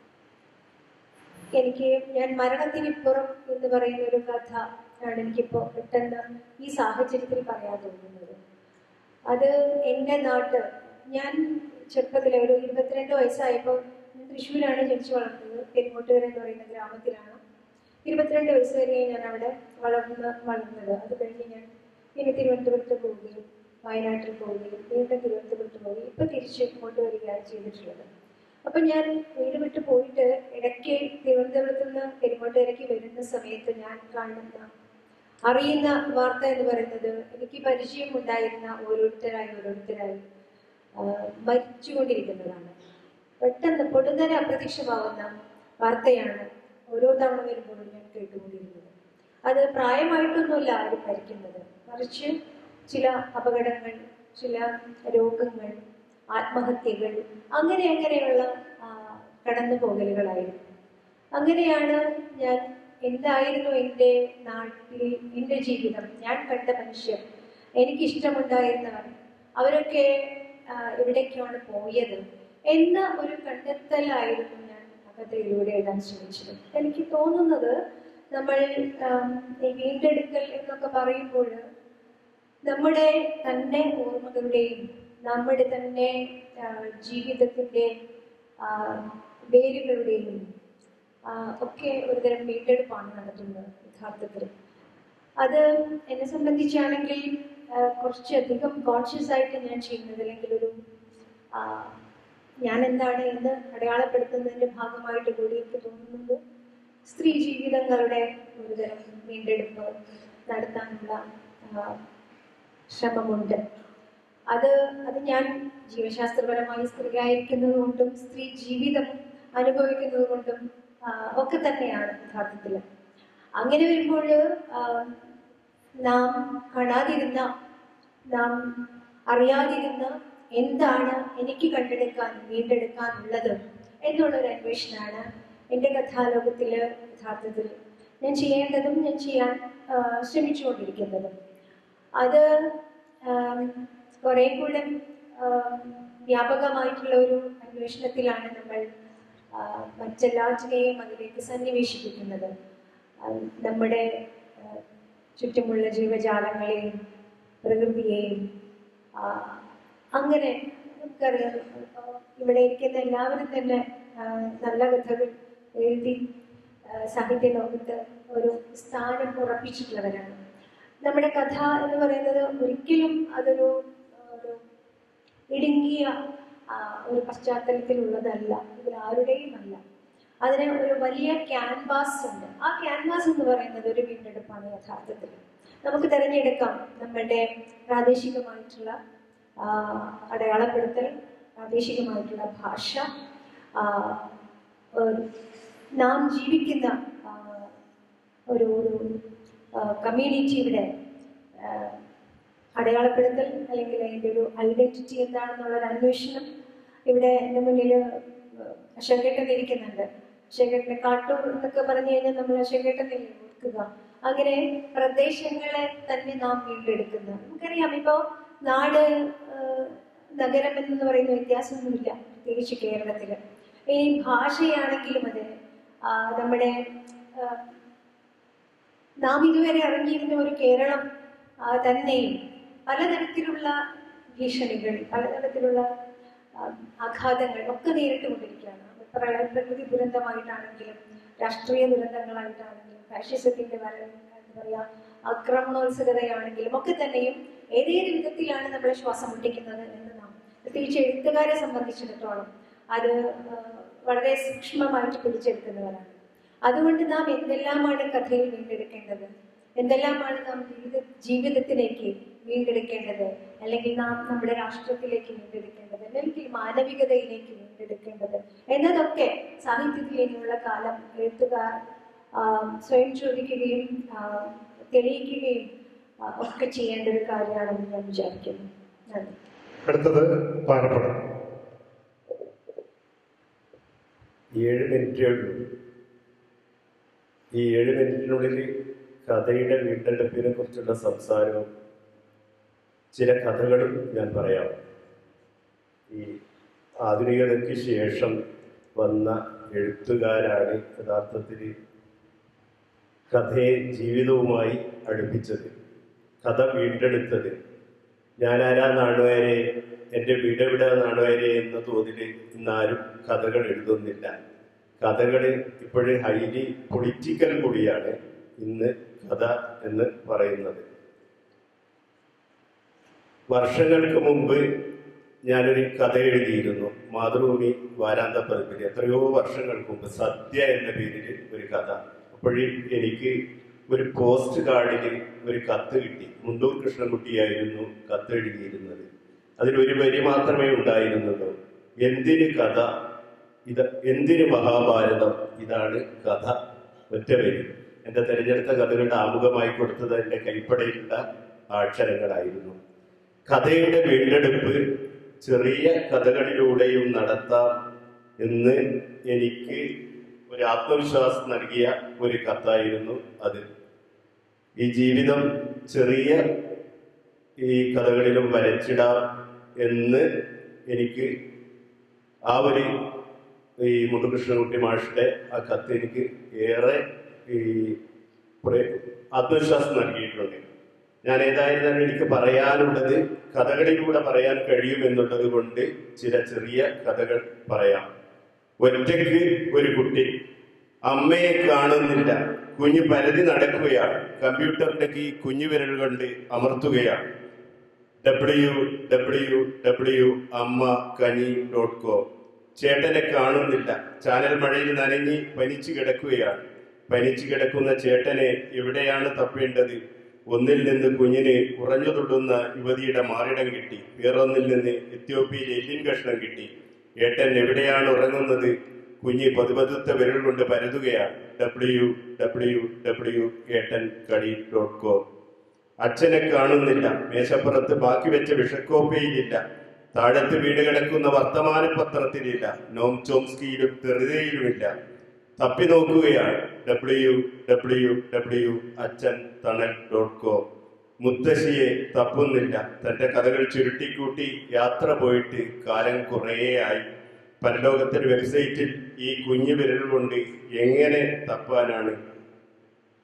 എനിക്ക് ഞാൻ മരണത്തിനിപ്പുറം എന്ന് പറയുന്ന ഒരു കഥ ആണ് എനിക്കിപ്പോൾ പെട്ടെന്ന് ഈ സാഹചര്യത്തിൽ പറയാൻ തോന്നുന്നത് അത് എൻ്റെ നാട്ട് ഞാൻ ചെറുപ്പത്തിലെ ഒരു ഇരുപത്തിരണ്ട് വയസ്സായപ്പോൾ ഞാൻ തൃശ്ശൂരാണ് ജനിച്ചു വളർന്നത് പെരുങ്ങോട്ടുകര എന്ന് പറയുന്ന ഗ്രാമത്തിലാണ് ഇരുപത്തിരണ്ട് വയസ്സ് വരെ ഞാൻ അവിടെ വളർന്ന് വളർന്നത് അത് കഴിഞ്ഞ് ഞാൻ പിന്നെ തിരുവനന്തപുരത്ത് പോവുകയും വയനാട്ടിൽ പോവുകയും വീണ്ടും തിരുവനന്തപുരത്ത് പോവുകയും ഇപ്പം തിരിച്ച് ഇങ്ങോട്ട് വരികയാണ് ചെയ്തിട്ടുള്ളത് അപ്പം ഞാൻ വീട് വിട്ട് പോയിട്ട് ഇടയ്ക്ക് തിരുവനന്തപുരത്ത് നിന്ന് പെരുങ്ങോട്ടുകരയ്ക്ക് വരുന്ന സമയത്ത് ഞാൻ കാണുന്ന അറിയുന്ന വാർത്ത എന്ന് പറയുന്നത് എനിക്ക് പരിചയമുണ്ടായിരുന്ന ഓരോരുത്തരായി ഓരോരുത്തരായി ആ, മരിച്ചുകൊണ്ടിരിക്കുന്നതാണ് പെട്ടെന്ന് പൊടുന്നനെ അപ്രത്യക്ഷമാവുന്ന വാർത്തയാണ് ഓരോ തവണ വരുമ്പോഴും ഞാൻ കേട്ടുകൊണ്ടിരുന്നത് അത് പ്രായമായിട്ടൊന്നുമല്ല ആരും മരിക്കുന്നത് മറിച്ച് ചില അപകടങ്ങൾ ചില രോഗങ്ങൾ ആത്മഹത്യകൾ അങ്ങനെ അങ്ങനെയുള്ള ആ, കടന്നുപോകലുകളായിരുന്നു അങ്ങനെയാണ് ഞാൻ എന്തായിരുന്നു എൻ്റെ നാട്ടിൽ എൻ്റെ ജീവിതം ഞാൻ കണ്ട മനുഷ്യർ എനിക്കിഷ്ടമുണ്ടായിരുന്നവർ അവരൊക്കെ ആ, എവിടേക്കാണ് പോയത് എന്ന ഒരു കണ്ടെത്തലായിരുന്നു ഞാൻ ആ കഥയിലൂടെ എഴുതാൻ ശ്രമിച്ചത് എനിക്ക് തോന്നുന്നത് നമ്മൾ ആം, ഈ വീണ്ടെടുക്കൽ എന്നൊക്കെ പറയുമ്പോൾ നമ്മുടെ തന്നെ ഓർമ്മകളുടെയും നമ്മുടെ തന്നെ ആ, ജീവിതത്തിൻ്റെ ആ, വേരുകളുടെയും ആ, ഒക്കെ ഒരുതരം വീണ്ടെടുപ്പാണ് നടത്തുന്നത് യഥാർത്ഥത്തിൽ അത് എന്നെ സംബന്ധിച്ചാണെങ്കിൽ ആ, കുറച്ചധികം കോൺഷ്യസ് ആയിട്ട് ഞാൻ ചെയ്യുന്നത് അല്ലെങ്കിൽ ഒരു ആ, ഞാൻ എന്താണ് എന്ന് അടയാളപ്പെടുത്തുന്നതിന്റെ ഭാഗമായിട്ട് കൂടി എനിക്ക് തോന്നുന്നത് സ്ത്രീ ജീവിതങ്ങളുടെ ഒരുതരം വീണ്ടെടുപ്പ് നടത്താനുള്ള ആ, ശ്രമമുണ്ട് അത് അത് ഞാൻ ജീവശാസ്ത്രപരമായി സ്ത്രീയായിരിക്കുന്നത് കൊണ്ടും സ്ത്രീ ജീവിതം അനുഭവിക്കുന്നത് കൊണ്ടും ആ, ഒക്കെ തന്നെയാണ് യഥാർത്ഥത്തിൽ അങ്ങനെ വരുമ്പോൾ നാം കാണാതിരുന്ന നാം അറിയാതിരുന്ന എന്താണ് എനിക്ക് കണ്ടെടുക്കാൻ വീണ്ടെടുക്കാനുള്ളത് എന്നുള്ളൊരു അന്വേഷണമാണ് എൻ്റെ കഥാലോകത്തിൽ യഥാർത്ഥത്തിൽ ഞാൻ ചെയ്യേണ്ടതും ഞാൻ ചെയ്യാൻ ആ, ശ്രമിച്ചുകൊണ്ടിരിക്കുന്നതും അത് ആം, കുറെ കൂടെ ആം, വ്യാപകമായിട്ടുള്ള ഒരു അന്വേഷണത്തിലാണ് നമ്മൾ ആ, മറ്റെല്ലാറ്റിനെയും അതിലേക്ക് സന്നിവേശിപ്പിക്കുന്നത് ആ, നമ്മുടെ ആ, ചുറ്റുമുള്ള ജീവജാലങ്ങളെയും പ്രകൃതിയെയും ആ, അങ്ങനെ നമുക്കറിയാം ഇപ്പോ ഇവിടെ ഇരിക്കുന്ന എല്ലാവരും തന്നെ ആ, നല്ല കഥകൾ എഴുതി ആ, സാഹിത്യ ലോകത്ത് ഒരു സ്ഥാനം ഉറപ്പിച്ചിട്ടുള്ളവരാണ് നമ്മുടെ കഥ എന്ന് പറയുന്നത് ഒരിക്കലും അതൊരു ആ, ഒരു ഇടുങ്ങിയ ആ, ഒരു പശ്ചാത്തലത്തിലുള്ളതല്ല ഇതിൽ ആരുടെയും അല്ല അതിന് ഒരു വലിയ ക്യാൻവാസ് ഉണ്ട് ആ ക്യാൻവാസ് എന്ന് പറയുന്നത് ഒരു വീണ്ടെടുപ്പാണ് യഥാർത്ഥത്തിൽ നമുക്ക് തിരഞ്ഞെടുക്കാം നമ്മുടെ പ്രാദേശികമായിട്ടുള്ള ആ, അടയാളപ്പെടുത്തൽ പ്രാദേശികമായിട്ടുള്ള ഭാഷ ആ, ഒരു നാം ജീവിക്കുന്ന ആ, ഒരു ഒരു കമ്മ്യൂണിറ്റിയുടെ അടയാളപ്പെടുത്തൽ അല്ലെങ്കിൽ അതിൻ്റെ ഒരു ഐഡന്റിറ്റി എന്താണെന്നുള്ള ഒരു അന്വേഷണം ഇവിടെ എൻ്റെ മുന്നിൽ അശോകേട്ടൻ ഇരിക്കുന്നുണ്ട് അശോകേട്ടനെ കാട്ടൂർ എന്നൊക്കെ പറഞ്ഞു കഴിഞ്ഞാൽ നമ്മൾ അശോകേട്ടനെ ഓർക്കുക അങ്ങനെ പ്രദേശങ്ങളെ തന്നെ നാം വീണ്ടെടുക്കുന്ന നമുക്കറിയാം ഇപ്പോൾ നാട് ആ, നഗരം എന്ന് പറയുന്ന വ്യത്യാസമൊന്നുമില്ല പ്രത്യേകിച്ച് കേരളത്തിൽ ഇനി ഭാഷയാണെങ്കിലും അതെ ആ, നമ്മുടെ ആ, നാം ഇതുവരെ അറിഞ്ഞിരുന്ന ഒരു കേരളം ആ, തന്നെയും പലതരത്തിലുള്ള ഭീഷണികൾ പലതരത്തിലുള്ള ആ, ആഘാതങ്ങൾ ഒക്കെ നേരിട്ടുകൊണ്ടിരിക്കുകയാണ് പ്രളയ പ്രകൃതി ദുരന്തമായിട്ടാണെങ്കിലും രാഷ്ട്രീയ ദുരന്തങ്ങളായിട്ടാണെങ്കിലും ഫാഷിസത്തിന്റെ വരവ് എന്താ പറയാ ആക്രമണോത്സുകതയാണെങ്കിലും ഒക്കെ തന്നെയും ഏതേത് വിധത്തിലാണ് നമ്മളെ ശ്വാസം മുട്ടിക്കുന്നത് എന്ന് നാം പ്രത്യേകിച്ച് എഴുത്തുകാരെ സംബന്ധിച്ചിടത്തോളം അത് ആ, വളരെ സൂക്ഷ്മമായിട്ട് പിടിച്ചെടുക്കുന്നവരാണ് അതുകൊണ്ട് നാം എന്തെല്ലാമാണ് കഥയിൽ വീണ്ടെടുക്കേണ്ടത് എന്തെല്ലാമാണ് നാം ജീവിത ജീവിതത്തിലേക്ക് വീണ്ടെടുക്കേണ്ടത് അല്ലെങ്കിൽ നാം നമ്മുടെ രാഷ്ട്രത്തിലേക്ക് വീണ്ടെടുക്കേണ്ടത് അല്ലെങ്കിൽ മാനവികതയിലേക്ക് വീണ്ടെടുക്കേണ്ടത് എന്നതൊക്കെ സാഹിത്യത്തിൽ ഇനിയുള്ള കാലം എഴുത്തുകാർ ആ, സ്വയം ചോദിക്കുകയും ആ, തെളിയിക്കുകയും ആ, ഒക്കെ ചെയ്യേണ്ട ഒരു കാര്യമാണെന്ന് ഞാൻ വിചാരിക്കുന്നു നന്ദി അടുത്തത് പാലപ്പടം ഏഴ് മിനിറ്റേ ഉള്ളൂ ഈ ഏഴ് മിനിറ്റിനുള്ളിൽ കഥയുടെ വീണ്ടെടുപ്പിനെ കുറിച്ചുള്ള സംസാരവും ചില കഥകളും ഞാൻ പറയാം ഈ ആധുനികതയ്ക്ക് ശേഷം വന്ന എഴുത്തുകാരാണ് യഥാർത്ഥത്തിൽ കഥയെ ജീവിതവുമായി അടുപ്പിച്ചത് കഥ വീണ്ടെടുത്തത് ഞാനാരാ നാണുവരെ എൻ്റെ വീടെവിടെ നാണുവരെ എന്ന തോതിൽ ഇന്നാരും കഥകൾ എഴുതുന്നില്ല കഥകൾ ഇപ്പോഴും ഹൈലി പൊളിറ്റിക്കൽ കൂടിയാണ് ഇന്ന് കഥ എന്ന് പറയുന്നത് വർഷങ്ങൾക്ക് മുമ്പ് ഞാനൊരു കഥ എഴുതിയിരുന്നു മാതൃഭൂമി വാരാന്ത പതിപ്പിൽ എത്രയോ വർഷങ്ങൾക്ക് മുമ്പ് സത്യ എന്ന പേരിൽ ഒരു കഥ അപ്പോഴും എനിക്ക് ഒരു പോസ്റ്റ് കാർഡിൽ ഒരു കത്ത് കിട്ടി മുണ്ടൂർ കൃഷ്ണൻകുട്ടിയായിരുന്നു കത്ത് എഴുതിയിരുന്നത് അതിൽ ഒരു വരി മാത്രമേ ഉണ്ടായിരുന്നുള്ളൂ എന്തിന് കഥ ഇത് എന്തിന് മഹാഭാരതം ഇതാണ് കഥ ഒറ്റ വരി എന്റെ തെരഞ്ഞെടുത്ത കഥകളുടെ ആമുഖമായി കൊടുത്തത് എന്റെ കൈപ്പടയിലുള്ള അക്ഷരങ്ങളായിരുന്നു കഥയുടെ വീണ്ടെടുപ്പ് ചെറിയ കഥകളിലൂടെയും നടത്താം എന്ന് എനിക്ക് ഒരു ആത്മവിശ്വാസം നൽകിയ ഒരു കത്തായിരുന്നു അത് ഈ ജീവിതം ചെറിയ ഈ കഥകളിലും വരച്ചിടാം എന്ന് എനിക്ക് ആ ഒരു ഈ മുതുകൃഷ്ണൻകുട്ടി മാഷിന്റെ ആ കത്ത് എനിക്ക് ഏറെ ഈ പ്രേ- ആത്മവിശ്വാസം നൽകിയിട്ടുണ്ട് ഞാൻ ഏതായിരുന്നാലും എനിക്ക് പറയാനുള്ളത് കഥകളിലൂടെ പറയാൻ കഴിയുമെന്നുള്ളത് കൊണ്ട് ചില ചെറിയ കഥകൾ പറയാം ഒറ്റയ്ക്ക് ഒരു കുട്ടി അമ്മയെ കാണുന്നില്ല കുഞ്ഞ് പരതി നടക്കുകയാണ് കമ്പ്യൂട്ടറിന്റെ കീ കുഞ്ഞു വിരൽ കൊണ്ട് അമർത്തുകയാണ് ഡബ്ല്യു ഡബ്ല്യു ഡബ്ല്യു അമ്മ കനി ഡോട്ട് കോം ചേട്ടനെ കാണുന്നില്ല ചാനൽ മഴയിൽ നനഞ്ഞ് പനിച്ചു കിടക്കുകയാണ് പനിച്ചു കിടക്കുന്ന ചേട്ടനെ എവിടെയാണ് തപ്പേണ്ടത് ഒന്നിൽ നിന്ന് കുഞ്ഞിന് കുറഞ്ഞു തുള്ളുന്ന യുവതിയുടെ മാറിടം കിട്ടി വേറൊന്നിൽ നിന്ന് എത്യോപ്യയിൽ എല്ലിൻ കഷ്ണം കിട്ടി ഏട്ടൻ എവിടെയാണ് ഉറങ്ങുന്നത് കുഞ്ഞ് പതുപതുത്ത വിരൽ കൊണ്ട് പരതുകയാണ് ഡബ്ല്യു ഡബ്ല്യു ഡബ്ല്യു ഏട്ടൻ കടി ഡോട്ട് കോം അച്ഛനെ കാണുന്നില്ല മേശപ്പുറത്ത് ബാക്കി വെച്ച വിഷക്കോപ്പയിലില്ല താഴത്ത് വീട് കിടക്കുന്ന വർത്തമാന പത്രത്തിലില്ല നോം ചോംസ്കിയിലും തെറുതയിലുമില്ല തപ്പി നോക്കുകയാണ് ഡബ്ല്യു ഡബ്ല്യു ഡബ്ല്യു അച്ഛൻ തണൽ ഡോട്ട് കോം മുത്തശ്ശിയെ തപ്പുന്നില്ല തന്റെ കഥകൾ ചുരുട്ടിക്കൂട്ടി യാത്ര പോയിട്ട് കാലം കുറേയായി പരലോകത്തിന്റെ വെബ്സൈറ്റിൽ ഈ കുഞ്ഞു വിരൽ കൊണ്ട് എങ്ങനെ തപ്പാനാണ്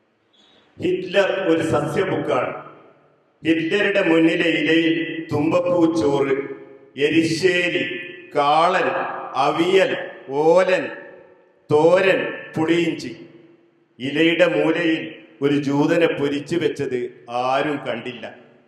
ഹിറ്റ്ലർ ഒരു സസ്യബുക്കാണ് ഹിറ്റ്ലറുടെ മുന്നിലെ ഇലയിൽ തുമ്പപ്പൂ ചോറ് എരിശ്ശേരി കാളൻ അവിയൽ ഓലൻ തോരൻ പുളിയിഞ്ചി ഇലയുടെ മൂലയിൽ ഒരു ജൂതനെ പൊരിച്ചു വെച്ചത് ആരും കണ്ടില്ല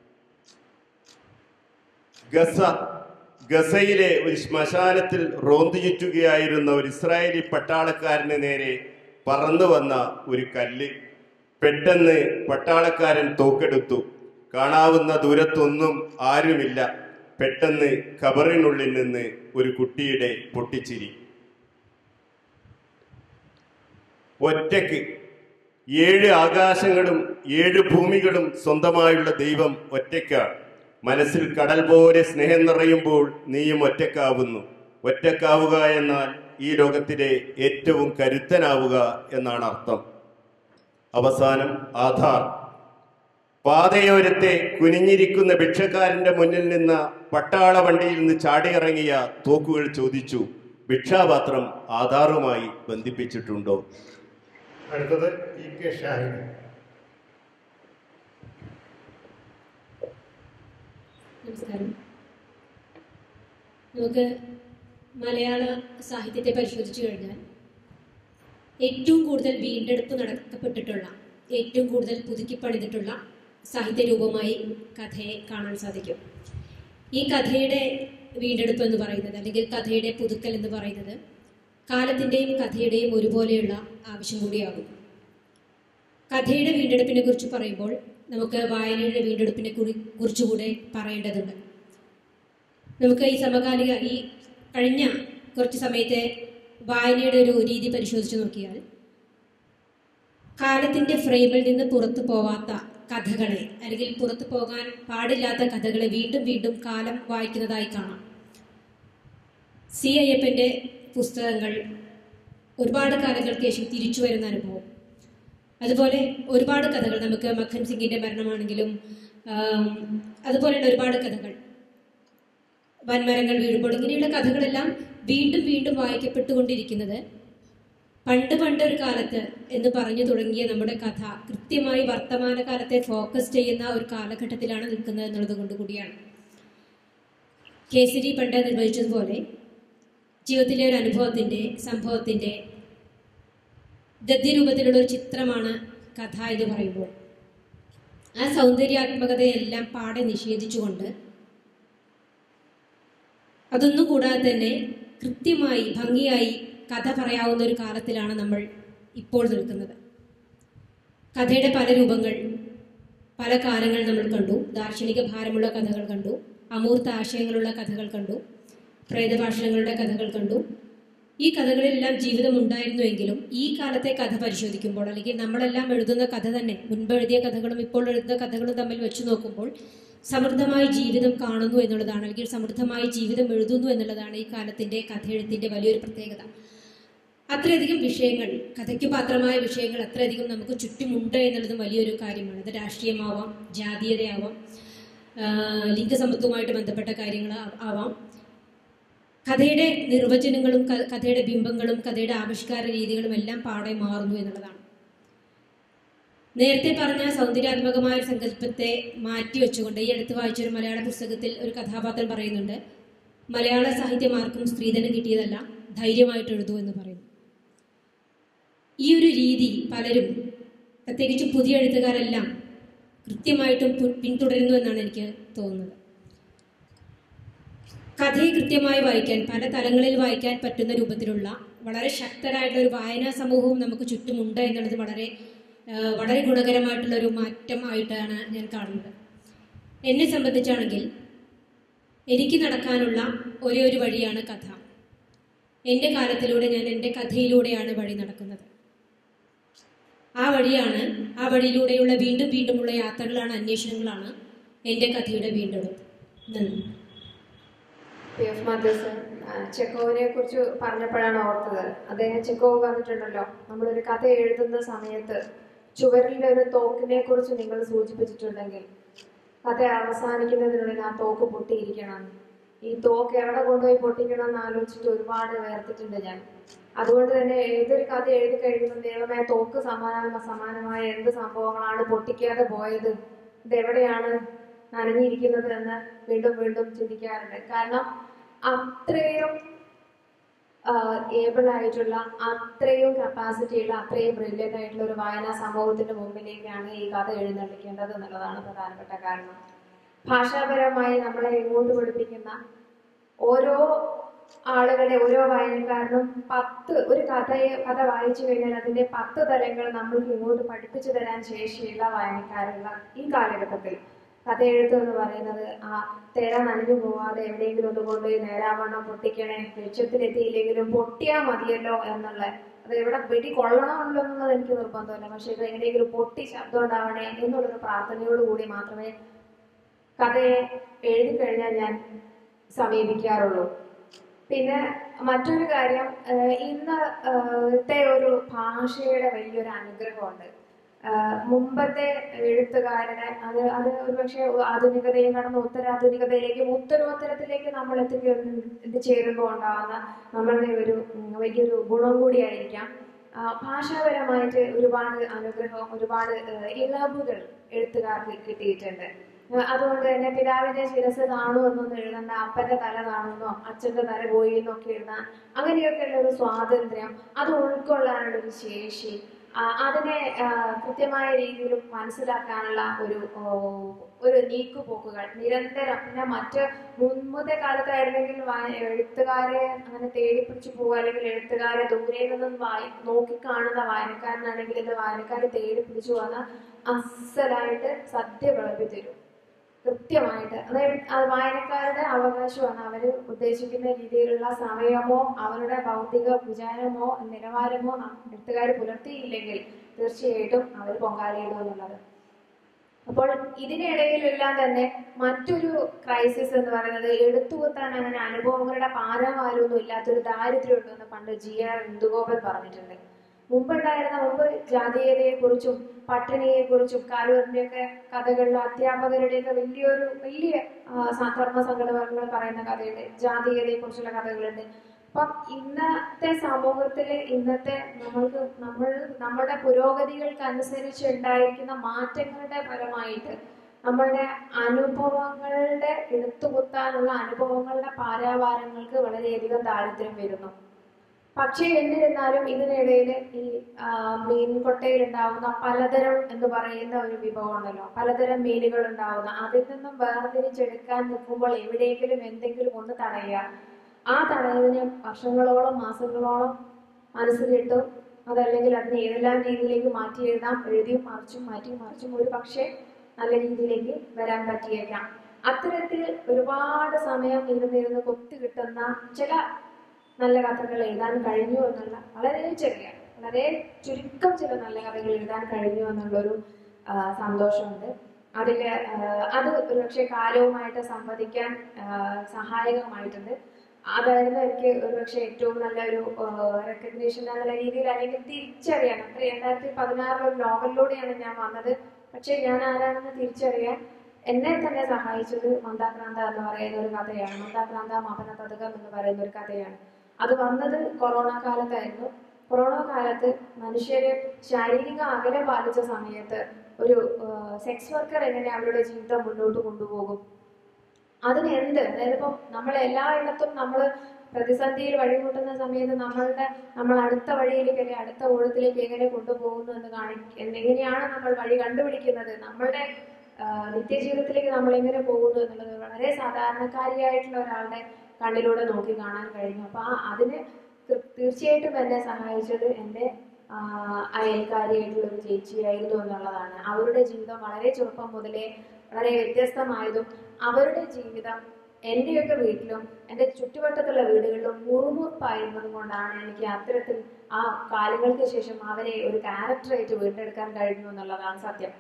ഗസ ഗസയിലെ ഒരു ശ്മശാനത്തിൽ റോന്തു ചുറ്റുകയായിരുന്ന ഒരു ഇസ്രായേലി പട്ടാളക്കാരന് നേരെ പറന്നു വന്ന ഒരു കല്ല് പെട്ടെന്ന് പട്ടാളക്കാരൻ തോക്കെടുത്തു കാണാവുന്ന ദൂരത്തൊന്നും ആരുമില്ല പെട്ടെന്ന് ഖബറിനുള്ളിൽ നിന്ന് ഒരു കുട്ടിയുടെ പൊട്ടിച്ചിരി ഒറ്റയ്ക്ക് ഏഴ് ആകാശങ്ങളും ഏഴ് ഭൂമികളും സ്വന്തമായുള്ള ദൈവം ഒറ്റയ്ക്കാണ് മനസ്സിൽ കടൽ പോലെ സ്നേഹം നിറയുമ്പോൾ നീയും ഒറ്റക്കാവുന്നു ഒറ്റക്കാവുക എന്നാൽ ഈ ലോകത്തിലെ ഏറ്റവും കരുത്തനാവുക എന്നാണ് അർത്ഥം അവസാനം ആധാർ പാതയോരത്തെ കുനിഞ്ഞിരിക്കുന്ന ഭിക്ഷക്കാരന്റെ മുന്നിൽ നിന്ന് പട്ടാള വണ്ടിയിൽ നിന്ന് ചാടിയിറങ്ങിയ തോക്കുകൾ ചോദിച്ചു ഭിക്ഷാപാത്രം ആധാറുമായി ബന്ധിപ്പിച്ചിട്ടുണ്ടോ അടുത്തത് ഇ കെ ഷാഹിൻ നമസ്കാരം നമുക്ക് മലയാള സാഹിത്യത്തെ പരിശോധിച്ചു കഴിഞ്ഞാൽ ഏറ്റവും കൂടുതൽ വീണ്ടെടുപ്പ് നടക്കപ്പെട്ടിട്ടുള്ള ഏറ്റവും കൂടുതൽ പുതുക്കിപ്പണിതിട്ടുള്ള സാഹിത്യ രൂപമായി കഥയെ കാണാൻ സാധിക്കും ഈ കഥയുടെ വീണ്ടെടുപ്പ് എന്ന് പറയുന്നത് അല്ലെങ്കിൽ കഥയുടെ പുതുക്കൽ എന്ന് പറയുന്നത് കാലത്തിൻ്റെയും കഥയുടെയും ഒരുപോലെയുള്ള ആവശ്യം കൂടിയാകും കഥയുടെ വീണ്ടെടുപ്പിനെ കുറിച്ച് പറയുമ്പോൾ നമുക്ക് വായനയുടെ വീണ്ടെടുപ്പിനെ കുറി കുറിച്ചുകൂടെ പറയേണ്ടതുണ്ട് നമുക്ക് ഈ സമകാലിക ഈ കഴിഞ്ഞ കുറച്ച് സമയത്തെ വായനയുടെ ഒരു രീതി പരിശോധിച്ച് നോക്കിയാൽ കാലത്തിൻ്റെ ഫ്രെയിമിൽ നിന്ന് പുറത്തു പോവാത്ത കഥകളെ അല്ലെങ്കിൽ പുറത്തു പോകാൻ പാടില്ലാത്ത കഥകളെ വീണ്ടും വീണ്ടും കാലം വായിക്കുന്നതായി കാണാം സി അയ്യപ്പൻ്റെ പുസ്തകങ്ങൾ ഒരുപാട് കാലങ്ങൾക്ക് ശേഷം തിരിച്ചു വരുന്ന അനുഭവം അതുപോലെ ഒരുപാട് കഥകൾ നമുക്ക് മഖൻ സിംഗിന്റെ മരണമാണെങ്കിലും ആം, അതുപോലെയുള്ള ഒരുപാട് കഥകൾ വൻമരങ്ങൾ വീഴുമ്പോൾ ഇങ്ങനെയുള്ള കഥകളെല്ലാം വീണ്ടും വീണ്ടും വായിക്കപ്പെട്ടുകൊണ്ടിരിക്കുന്നത് പണ്ട് പണ്ടൊരു കാലത്ത് എന്ന് പറഞ്ഞു തുടങ്ങിയ നമ്മുടെ കഥ കൃത്യമായി വർത്തമാനകാലത്തെ ഫോക്കസ് ചെയ്യുന്ന ഒരു കാലഘട്ടത്തിലാണ് നിൽക്കുന്നത് എന്നുള്ളത് കൊണ്ട് കൂടിയാണ് കേസരി പണ്ട് നിർവഹിച്ചതുപോലെ ജീവിതത്തിലെ ഒരു അനുഭവത്തിൻ്റെ സംഭവത്തിൻ്റെ ഗദ്യരൂപത്തിലുള്ള ഒരു ചിത്രമാണ് കഥ എന്ന് പറയുമ്പോൾ ആ സൗന്ദര്യാത്മകതയെല്ലാം പാടെ നിഷേധിച്ചുകൊണ്ട് അതൊന്നും കൂടാതെ തന്നെ കൃത്യമായി ഭംഗിയായി കഥ പറയാവുന്ന ഒരു കാലത്തിലാണ് നമ്മൾ ഇപ്പോൾ നിൽക്കുന്നത് കഥയുടെ പല രൂപങ്ങൾ പല കാലങ്ങൾ നമ്മൾ കണ്ടു ദാർശനിക ഭാരമുള്ള കഥകൾ കണ്ടു അമൂർത്ത ആശയങ്ങളുള്ള കഥകൾ കണ്ടു പ്രേതഭാഷണങ്ങളുടെ കഥകൾ കണ്ടു ഈ കഥകളിലെല്ലാം ജീവിതം ഉണ്ടായിരുന്നുവെങ്കിലും ഈ കാലത്തെ കഥ പരിശോധിക്കുമ്പോൾ അല്ലെങ്കിൽ നമ്മളെല്ലാം എഴുതുന്ന കഥ തന്നെ മുൻപ് എഴുതിയ കഥകളും ഇപ്പോൾ എഴുതുന്ന കഥകളും തമ്മിൽ വെച്ചു നോക്കുമ്പോൾ സമൃദ്ധമായി ജീവിതം കാണുന്നു എന്നുള്ളതാണ് അല്ലെങ്കിൽ സമൃദ്ധമായി ജീവിതം എഴുതുന്നു എന്നുള്ളതാണ് ഈ കാലത്തിന്റെ കഥയെഴുത്തിന്റെ വലിയൊരു പ്രത്യേകത അത്രയധികം വിഷയങ്ങൾ കഥയ്ക്ക് പാത്രമായ വിഷയങ്ങൾ അത്രയധികം നമുക്ക് ചുറ്റുമുണ്ട് എന്നുള്ളതും വലിയൊരു കാര്യമാണ് അത് രാഷ്ട്രീയമാവാം ജാതീയതയാവാം ആ, ലിംഗസമത്വവുമായിട്ട് ബന്ധപ്പെട്ട കാര്യങ്ങൾ ആ- ആവാം കഥയുടെ നിർവചനങ്ങളും ക- കഥയുടെ ബിംബങ്ങളും കഥയുടെ ആവിഷ്കാര രീതികളും എല്ലാം പാടെ മാറുന്നു എന്നുള്ളതാണ് നേരത്തെ പറഞ്ഞ സൗന്ദര്യാത്മകമായ ഒരു സങ്കല്പത്തെ മാറ്റി വെച്ചുകൊണ്ട് ഈ അടുത്ത് വായിച്ച ഒരു മലയാള പുസ്തകത്തിൽ ഒരു കഥാപാത്രം പറയുന്നുണ്ട് മലയാള സാഹിത്യം ആർക്കും സ്ത്രീധനം കിട്ടിയതല്ല ധൈര്യമായിട്ട് എഴുതൂ എന്ന് പറയുന്നു ഈ ഒരു രീതി പലരും പ്രത്യേകിച്ചും പുതിയ എഴുത്തുകാരെല്ലാം കൃത്യമായിട്ടും പു- പിന്തുടരുന്നു എന്നാണ് എനിക്ക് തോന്നുന്നത് കഥയെ കൃത്യമായി വായിക്കാൻ പല തലങ്ങളിൽ വായിക്കാൻ പറ്റുന്ന രൂപത്തിലുള്ള വളരെ ശക്തരായിട്ടുള്ള ഒരു വായനാ സമൂഹവും നമുക്ക് ചുറ്റുമുണ്ട് എന്നുള്ളത് വളരെ ആ, വളരെ ഗുണകരമായിട്ടുള്ള ഒരു മാറ്റമായിട്ടാണ് ഞാൻ കാണുന്നത് എന്നെ സംബന്ധിച്ചാണെങ്കിൽ എനിക്ക് നടക്കാനുള്ള ഒരേ ഒരു വഴിയാണ് കഥ എൻ്റെ കാലത്തിലൂടെ ഞാൻ എൻ്റെ കഥയിലൂടെയാണ് വഴി നടക്കുന്നത് ആ വഴിയാണ് ആ വഴിയിലൂടെയുള്ള വീണ്ടും വീണ്ടുമുള്ള യാത്രകളാണ് അന്വേഷണങ്ങളാണ് എൻ്റെ കഥയുടെ വീണ്ടെടുപ്പ് നന്ദി പി എഫ് മാത്യൂസ് ചെക്കോവിനെ കുറിച്ച് പറഞ്ഞപ്പോഴാണ് ഓർത്തത് അദ്ദേഹം ചെക്കോവ് പറഞ്ഞിട്ടുണ്ടല്ലോ നമ്മളൊരു കഥ എഴുതുന്ന സമയത്ത് ചുവരിലെ ഒരു തോക്കിനെ കുറിച്ച് നിങ്ങൾ സൂചിപ്പിച്ചിട്ടുണ്ടെങ്കിൽ കഥ അവസാനിക്കുന്നതിനുള്ളിൽ ആ തോക്ക് പൊട്ടിയിരിക്കണം ഈ തോക്ക് എവിടെ കൊണ്ടുപോയി പൊട്ടിക്കണം എന്ന് ആലോചിച്ചിട്ട് ഒരുപാട് വേർത്തിട്ടുണ്ട് ഞാൻ അതുകൊണ്ട് തന്നെ ഏതൊരു കഥ എഴുതി കഴിയുമ്പോൾ ദൈവമേ തോക്ക് സമാന സമാനമായ എന്ത് സംഭവങ്ങളാണ് പൊട്ടിക്കാതെ പോയത് ഇതെവിടെയാണ് നനഞ്ഞിരിക്കുന്നത് എന്ന് വീണ്ടും വീണ്ടും ചിന്തിക്കാറുണ്ട് കാരണം അത്രയും ഏബിൾ ആയിട്ടുള്ള അത്രയും കപ്പാസിറ്റി ഉള്ള അത്രയും ബ്രില്യൻ്റ് ആയിട്ടുള്ള ഒരു വായനാ സമൂഹത്തിന്റെ മുമ്പിലേക്കാണ് ഈ കഥ എഴുന്നള്ളിക്കേണ്ടത് എന്നുള്ളതാണ് പ്രധാനപ്പെട്ട കാരണം ഭാഷാപരമായി നമ്മളെ ഇങ്ങോട്ട് പഠിപ്പിക്കുന്ന ഓരോ ആളുകളെ ഓരോ വായനക്കാരനും പത്ത് ഒരു കഥയെ കഥ വായിച്ചു കഴിഞ്ഞാൽ അതിന്റെ പത്ത് തലങ്ങൾ നമ്മൾക്ക് ഇങ്ങോട്ട് പഠിപ്പിച്ചു തരാൻ ശേഷിയുള്ള വായനക്കാരുള്ള ഈ കാലഘട്ടത്തിൽ കഥ എഴുത്ത് എന്ന് പറയുന്നത് ആ തേര നനഞ്ഞു പോവാതെ എവിടെയെങ്കിലും ഒന്ന് കൊണ്ടുപോയി നേരാവണ്ണം പൊട്ടിക്കണേ ലക്ഷ്യത്തിലെത്തിയില്ലെങ്കിലും പൊട്ടിയാ മതിയല്ലോ എന്നുള്ള അത് എവിടെ വെടി കൊള്ളണമല്ലോ എന്നുള്ളത് എനിക്ക് നിർബന്ധമില്ല പക്ഷെ ഇത് എങ്ങനെയെങ്കിലും പൊട്ടി ശബ്ദം ഉണ്ടാവണേ എന്നുള്ളൊരു പ്രാർത്ഥനയോട് കൂടി മാത്രമേ കഥയെ എഴുതി കഴിഞ്ഞാൽ ഞാൻ സമീപിക്കാറുള്ളൂ പിന്നെ മറ്റൊരു കാര്യം ഏഹ് ഇന്നത്തെ ഒരു ഭാഷയുടെ വലിയൊരു അനുഗ്രഹമുണ്ട് ആഹ് മുമ്പത്തെ എഴുത്തുകാരുടെ അത് അത് ഒരുപക്ഷെ ആധുനികതയും കടന്ന് ഉത്തരാധുനികതയിലേക്കും ഉത്തരോത്തരത്തിലേക്ക് നമ്മൾ എത്തി എത്തിച്ചേരുമ്പോൾ ഉണ്ടാകുന്ന നമ്മളുടെ ഒരു ഉം, വലിയൊരു ഗുണം കൂടിയായിരിക്കാം ആഹ് ഭാഷാപരമായിട്ട് ഒരുപാട് അനുഗ്രഹം ഒരുപാട് ഏഹ് ഇളവുകൾ എഴുത്തുകാർക്ക് കിട്ടിയിട്ടുണ്ട് ഏഹ് അതുകൊണ്ട് തന്നെ പിതാവിന്റെ ശിരസ് കാണൂ എന്നൊന്നും എഴുതണ്ട അപ്പന്റെ തല കാണുന്നോ അച്ഛന്റെ തല പോയി എന്നൊക്കെ എഴുതാൻ അങ്ങനെയൊക്കെയുള്ള ഒരു സ്വാതന്ത്ര്യം അത് ഉൾക്കൊള്ളാനുള്ള ഒരു ശേഷി ആ, അതിനെ ആ, കൃത്യമായ രീതിയിൽ മനസ്സിലാക്കാനുള്ള ഒരു ഓ, ഒരു നീക്കുപോക്കുകൾ നിരന്തരം പിന്നെ മറ്റ് മുൻപത്തെ കാലത്തായിരുന്നെങ്കിൽ വായ- എഴുത്തുകാരെ അങ്ങനെ തേടി പിടിച്ചു പോകുക അല്ലെങ്കിൽ എഴുത്തുകാരെ ദൂരെ നിന്നും വായി നോക്കി കാണുന്ന വായനക്കാരനാണെങ്കിൽ ഇന്ന് വായനക്കാരെ തേടി പിടിച്ചു വന്ന അസലായിട്ട് സദ്യ വിളമ്പി തരും കൃത്യമായിട്ട് അതായത് അത് വായനക്കാരുടെ അവകാശമാണ് അവർ ഉദ്ദേശിക്കുന്ന രീതിയിലുള്ള സമയമോ അവരുടെ ഭൗതിക വിചാരമോ നിലവാരമോ എഴുത്തുകാർ പുലർത്തിയില്ലെങ്കിൽ തീർച്ചയായിട്ടും അവർ പൊങ്കാലയിടും എന്നുള്ളത് അപ്പോൾ ഇതിനിടയിലെല്ലാം തന്നെ മറ്റൊരു ക്രൈസിസ് എന്ന് പറയുന്നത് എടുത്തുകുത്താൻ അങ്ങനെ അനുഭവങ്ങളുടെ പാരവാരമൊന്നും ഇല്ലാത്തൊരു ദാരിദ്ര്യം ഉണ്ടെന്ന് പണ്ട് ജി ആർ ഇന്ദുഗോപൻ പറഞ്ഞിട്ടുണ്ട് മുമ്പുണ്ടായിരുന്ന മുമ്പ് ജാതീയതയെ കുറിച്ചും പട്ടിണിയെ കുറിച്ചും കാലൂരിന്റെയൊക്കെ കഥകളിൽ അധ്യാപകരുടെയൊക്കെ വലിയൊരു വലിയ ആ, സ- ധർമ്മ സംഘടനകൾ പറയുന്ന കഥയുണ്ട് ജാതീയതയെ കുറിച്ചുള്ള കഥകളുണ്ട് അപ്പം ഇന്നത്തെ സമൂഹത്തില് ഇന്നത്തെ നമ്മൾക്ക് നമ്മൾ നമ്മുടെ പുരോഗതികൾക്ക് അനുസരിച്ച് ഉണ്ടായിരിക്കുന്ന മാറ്റങ്ങളുടെ ഫലമായിട്ട് നമ്മളുടെ അനുഭവങ്ങളുടെ എടുത്തുകുത്താനുള്ള അനുഭവങ്ങളുടെ പാരാവാരങ്ങൾക്ക് വളരെയധികം ദാരിദ്ര്യം വരുന്നു പക്ഷേ എന്നിരുന്നാലും ഇതിനിടയിൽ ഈ ആ, മീൻകൊട്ടയിൽ ഉണ്ടാവുന്ന പലതരം എന്ന് പറയുന്ന ഒരു വിഭവം ഉണ്ടല്ലോ പലതരം മീനുകൾ ഉണ്ടാവുന്ന അതിൽ നിന്നും വേർതിരിച്ചെടുക്കാൻ നിൽക്കുമ്പോൾ എവിടെയെങ്കിലും എന്തെങ്കിലും ഒന്ന് തടയുക ആ തടയതിനെ വർഷങ്ങളോളം മാസങ്ങളോളം മനസ്സിലിട്ടു അതല്ലെങ്കിൽ അതിനെ ഏതെല്ലാം രീതിയിലേക്ക് മാറ്റി എഴുതാം എഴുതിയും മറിച്ചും മാറ്റിയും മറിച്ചും ഒരു പക്ഷേ നല്ല രീതിയിലേക്ക് വരാൻ പറ്റിയേക്കാം അത്തരത്തിൽ ഒരുപാട് സമയം ഇരുന്നിരുന്ന് കൊത്തി കിട്ടുന്ന ചില നല്ല കഥകൾ എഴുതാൻ കഴിഞ്ഞു എന്നുള്ള വളരെ ചെറിയ വളരെ ചുരുക്കം ചില നല്ല കഥകൾ എഴുതാൻ കഴിഞ്ഞു എന്നുള്ളൊരു ആ, സന്തോഷമുണ്ട് അതിൽ അത് ഒരുപക്ഷെ കാലവുമായിട്ട് സംവദിക്കാൻ ആ, സഹായകമായിട്ടുണ്ട് അതായിരുന്നു എനിക്ക് ഒരുപക്ഷെ ഏറ്റവും നല്ലൊരു റെക്കഗ്നീഷൻ എന്നുള്ള രീതിയിൽ അല്ലെങ്കിൽ തിരിച്ചറിയാൻ അത്ര രണ്ടായിരത്തി പതിനാറിൽ ഒരു നോവലിലൂടെയാണ് ഞാൻ വന്നത് പക്ഷെ ഞാൻ ആരാണെന്ന് തിരിച്ചറിയാൻ എന്നെ തന്നെ സഹായിച്ചത് മന്ദാക്രാന്ത എന്ന് പറയുന്ന ഒരു കഥയാണ് മന്ദാക്രാന്ത മപന തതകം എന്ന് പറയുന്ന ഒരു കഥയാണ് അത് വന്നത് കൊറോണ കാലത്തായിരുന്നു കൊറോണ കാലത്ത് മനുഷ്യര് ശാരീരിക അകലം പാലിച്ച സമയത്ത് ഒരു സെക്സ് വർക്കർ എങ്ങനെ അവരുടെ ജീവിതം മുന്നോട്ട് കൊണ്ടുപോകും അതിന് എന്ത് അതായത് ഇപ്പം നമ്മൾ എല്ലായിടത്തും നമ്മൾ പ്രതിസന്ധിയിൽ വഴിമുട്ടുന്ന സമയത്ത് നമ്മളുടെ നമ്മൾ അടുത്ത വഴിയിലേക്ക് അല്ലെങ്കിൽ അടുത്ത ഊഴത്തിലേക്ക് എങ്ങനെ കൊണ്ടുപോകുന്നു എന്ന് കാണി എങ്ങനെയാണ് നമ്മൾ വഴി കണ്ടുപിടിക്കുന്നത് നമ്മളുടെ ആ, നിത്യജീവിതത്തിലേക്ക് നമ്മൾ എങ്ങനെ പോകുന്നു എന്നുള്ളത് വളരെ സാധാരണക്കാരിയായിട്ടുള്ള ഒരാളുടെ കണ്ണിലൂടെ നോക്കി കാണാൻ കഴിഞ്ഞു അപ്പൊ ആ അതിന് തീ- തീർച്ചയായിട്ടും എന്നെ സഹായിച്ചത് എൻ്റെ ആ, അയൽക്കാരിയായിട്ടുള്ള ഒരു ചേച്ചിയായിരുന്നു എന്നുള്ളതാണ് അവരുടെ ജീവിതം വളരെ ചെറുപ്പം മുതലേ വളരെ വ്യത്യസ്തമായതും അവരുടെ ജീവിതം എൻ്റെയൊക്കെ വീട്ടിലും എൻ്റെ ചുറ്റുവട്ടത്തുള്ള വീടുകളിലും മുറുമുറുപ്പായിരുന്നതും കൊണ്ടാണ് എനിക്ക് അത്തരത്തിൽ ആ കാലങ്ങൾക്ക് ശേഷം അവരെ ഒരു ക്യാരക്ടറായിട്ട് വീണ്ടെടുക്കാൻ കഴിഞ്ഞു എന്നുള്ളതാണ് സത്യം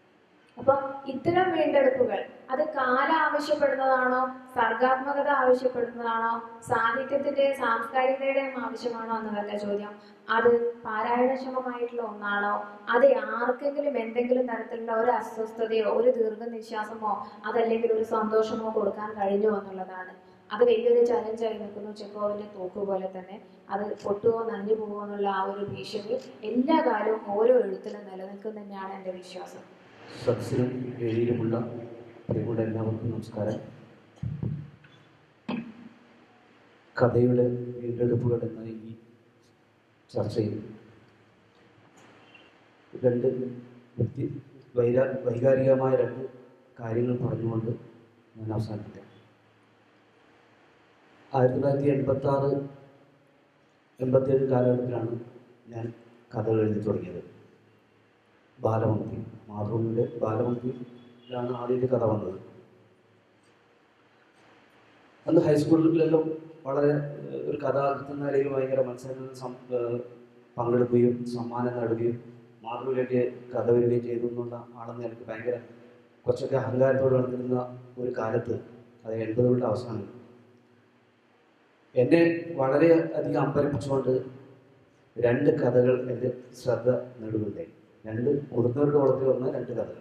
അപ്പം ഇത്തരം വീണ്ടെടുപ്പുകൾ അത് കാലം ആവശ്യപ്പെടുന്നതാണോ സർഗാത്മകത ആവശ്യപ്പെടുന്നതാണോ സാഹിത്യത്തിന്റെയും സാംസ്കാരികതയുടെയും ആവശ്യമാണോ എന്നതല്ല ചോദ്യം അത് പാരായണക്ഷമമായിട്ടുള്ള ഒന്നാണോ അത് ആർക്കെങ്കിലും എന്തെങ്കിലും തരത്തിലുള്ള ഒരു അസ്വസ്ഥതയോ ഒരു ദീർഘനിശ്വാസമോ അതല്ലെങ്കിൽ ഒരു സന്തോഷമോ കൊടുക്കാൻ കഴിഞ്ഞു എന്നുള്ളതാണ് അത് വലിയൊരു ചലഞ്ചായി നിൽക്കുന്നു ചെക്കോവിന്റെ തോക്ക് പോലെ തന്നെ അത് പൊട്ടുകയോ നനഞ്ഞു പോകുമോ എന്നുള്ള ആ ഒരു ഭീഷണി എല്ലാ കാലവും ഓരോ എഴുത്തിലും നിലനിൽക്കും തന്നെയാണ് എൻ്റെ വിശ്വാസം സദസ്സിലും വേദിയിലുമുള്ള പ്രിയമുള്ള എല്ലാവർക്കും നമസ്കാരം കഥയുടെ വീണ്ടെടുപ്പുകൾ എന്ന ഈ ചർച്ചയിൽ രണ്ട് വ്യക്തി വൈരാ വൈകാരികമായ രണ്ട് കാര്യങ്ങൾ പറഞ്ഞുകൊണ്ട് ഞാൻ അവസാനിപ്പിക്കാം ആയിരത്തി തൊള്ളായിരത്തി എൺപത്തി ആറ് എൺപത്തിയേഴ് കാലഘട്ടത്തിലാണ് ഞാൻ കഥകൾ എഴുതി തുടങ്ങിയത് ബാലമന്ത്രി മാതൃഭൂമിയുടെ ബാലമന്ത്രിയിലാണ് ആദ്യത്തെ കഥ വന്നത് അന്ന് ഹൈസ്കൂളിലെല്ലാം വളരെ ഏഹ്, ഒരു കഥ എഴുതുന്ന നിലയിൽ ഭയങ്കര മത്സരങ്ങളിൽ സം- ഏഹ്, പങ്കെടുക്കുകയും സമ്മാനം നേടുകയും മാതൃഭൂമിയിലേക്ക് കഥ വരികയും ചെയ്തു എന്നുള്ള ആളെന്ന് എനിക്ക് ഭയങ്കര കുറച്ചൊക്കെ അഹങ്കാരത്തോടെ നടന്നിരുന്ന ഒരു കാലത്ത് അത് എൺപതുകളുടെ അവസാനം എന്നെ വളരെ അധികം അമ്പരിപ്പിച്ചുകൊണ്ട് രണ്ട് കഥകൾ എൻ്റെ ശ്രദ്ധ നേടുകയുണ്ടായി രണ്ട് മുതിർന്നവരുടെ കുളത്തിൽ വന്ന രണ്ട് കഥകൾ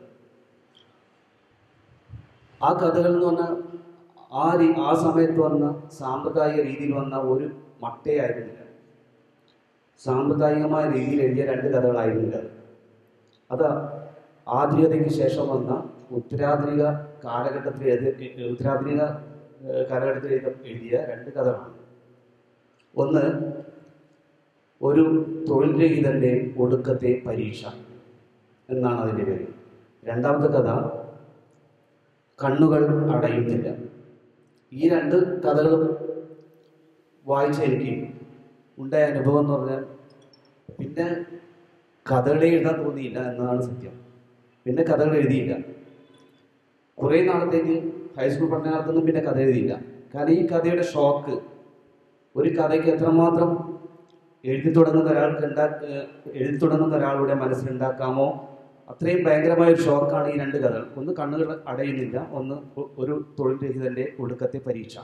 ആ കഥകൾ എന്ന് പറഞ്ഞാൽ ആ രീ ആ സമയത്ത് വന്ന സാമ്പ്രദായിക രീതിയിൽ വന്ന ഒരു മട്ടയായിരുന്നില്ല സാമ്പ്രദായികമായ രീതിയിൽ എഴുതിയ രണ്ട് കഥകളായിരുന്നില്ല അത് അത് ആധുനികതയ്ക്ക് ശേഷം വന്ന ഉത്തരാധുനിക കാലഘട്ടത്തിൽ എഴുതി ഉത്തരാധുനിക ഏഹ്, കാലഘട്ടത്തിൽ എഴുത- എഴുതിയ രണ്ട് കഥകളാണ് ഒന്ന് ഒരു തൊഴിൽ രഹിതന്റെ ഒടുക്കത്തെ പരീക്ഷ എന്നാണ് അതിൻ്റെ പേര് രണ്ടാമത്തെ കഥ കണ്ണുകൾ അടയുന്നില്ല ഈ രണ്ട് കഥകളും വായിച്ച എനിക്ക് ഉണ്ടായ അനുഭവം എന്ന് പറഞ്ഞാൽ പിന്നെ കഥകളെ എഴുതാൻ തോന്നിയില്ല എന്നതാണ് സത്യം പിന്നെ കഥകൾ എഴുതിയില്ല കുറേ നാളത്തേക്ക് ഹൈസ്കൂൾ പഠനകാലത്തൊന്നും പിന്നെ കഥ എഴുതിയില്ല കാരണം ഈ കഥയുടെ ഷോക്ക് ഒരു കഥയ്ക്ക് എത്രമാത്രം എഴുതി തുടങ്ങുന്ന ഒരാൾക്ക് ഉണ്ടാ ഏഹ് എഴുതി തുടങ്ങുന്ന ഒരാളുടെ മനസ്സിലുണ്ടാക്കാമോ അത്രയും ഭയങ്കരമായ ഒരു ഷോക്കാണ് ഈ രണ്ട് കഥകൾ ഒന്ന് കണ്ണുകൾ അടയുന്നില്ല ഒന്ന് ഒ- ഒരു തൊഴിൽ രഹിതന്റെ ഒടുക്കത്തെ പരീക്ഷ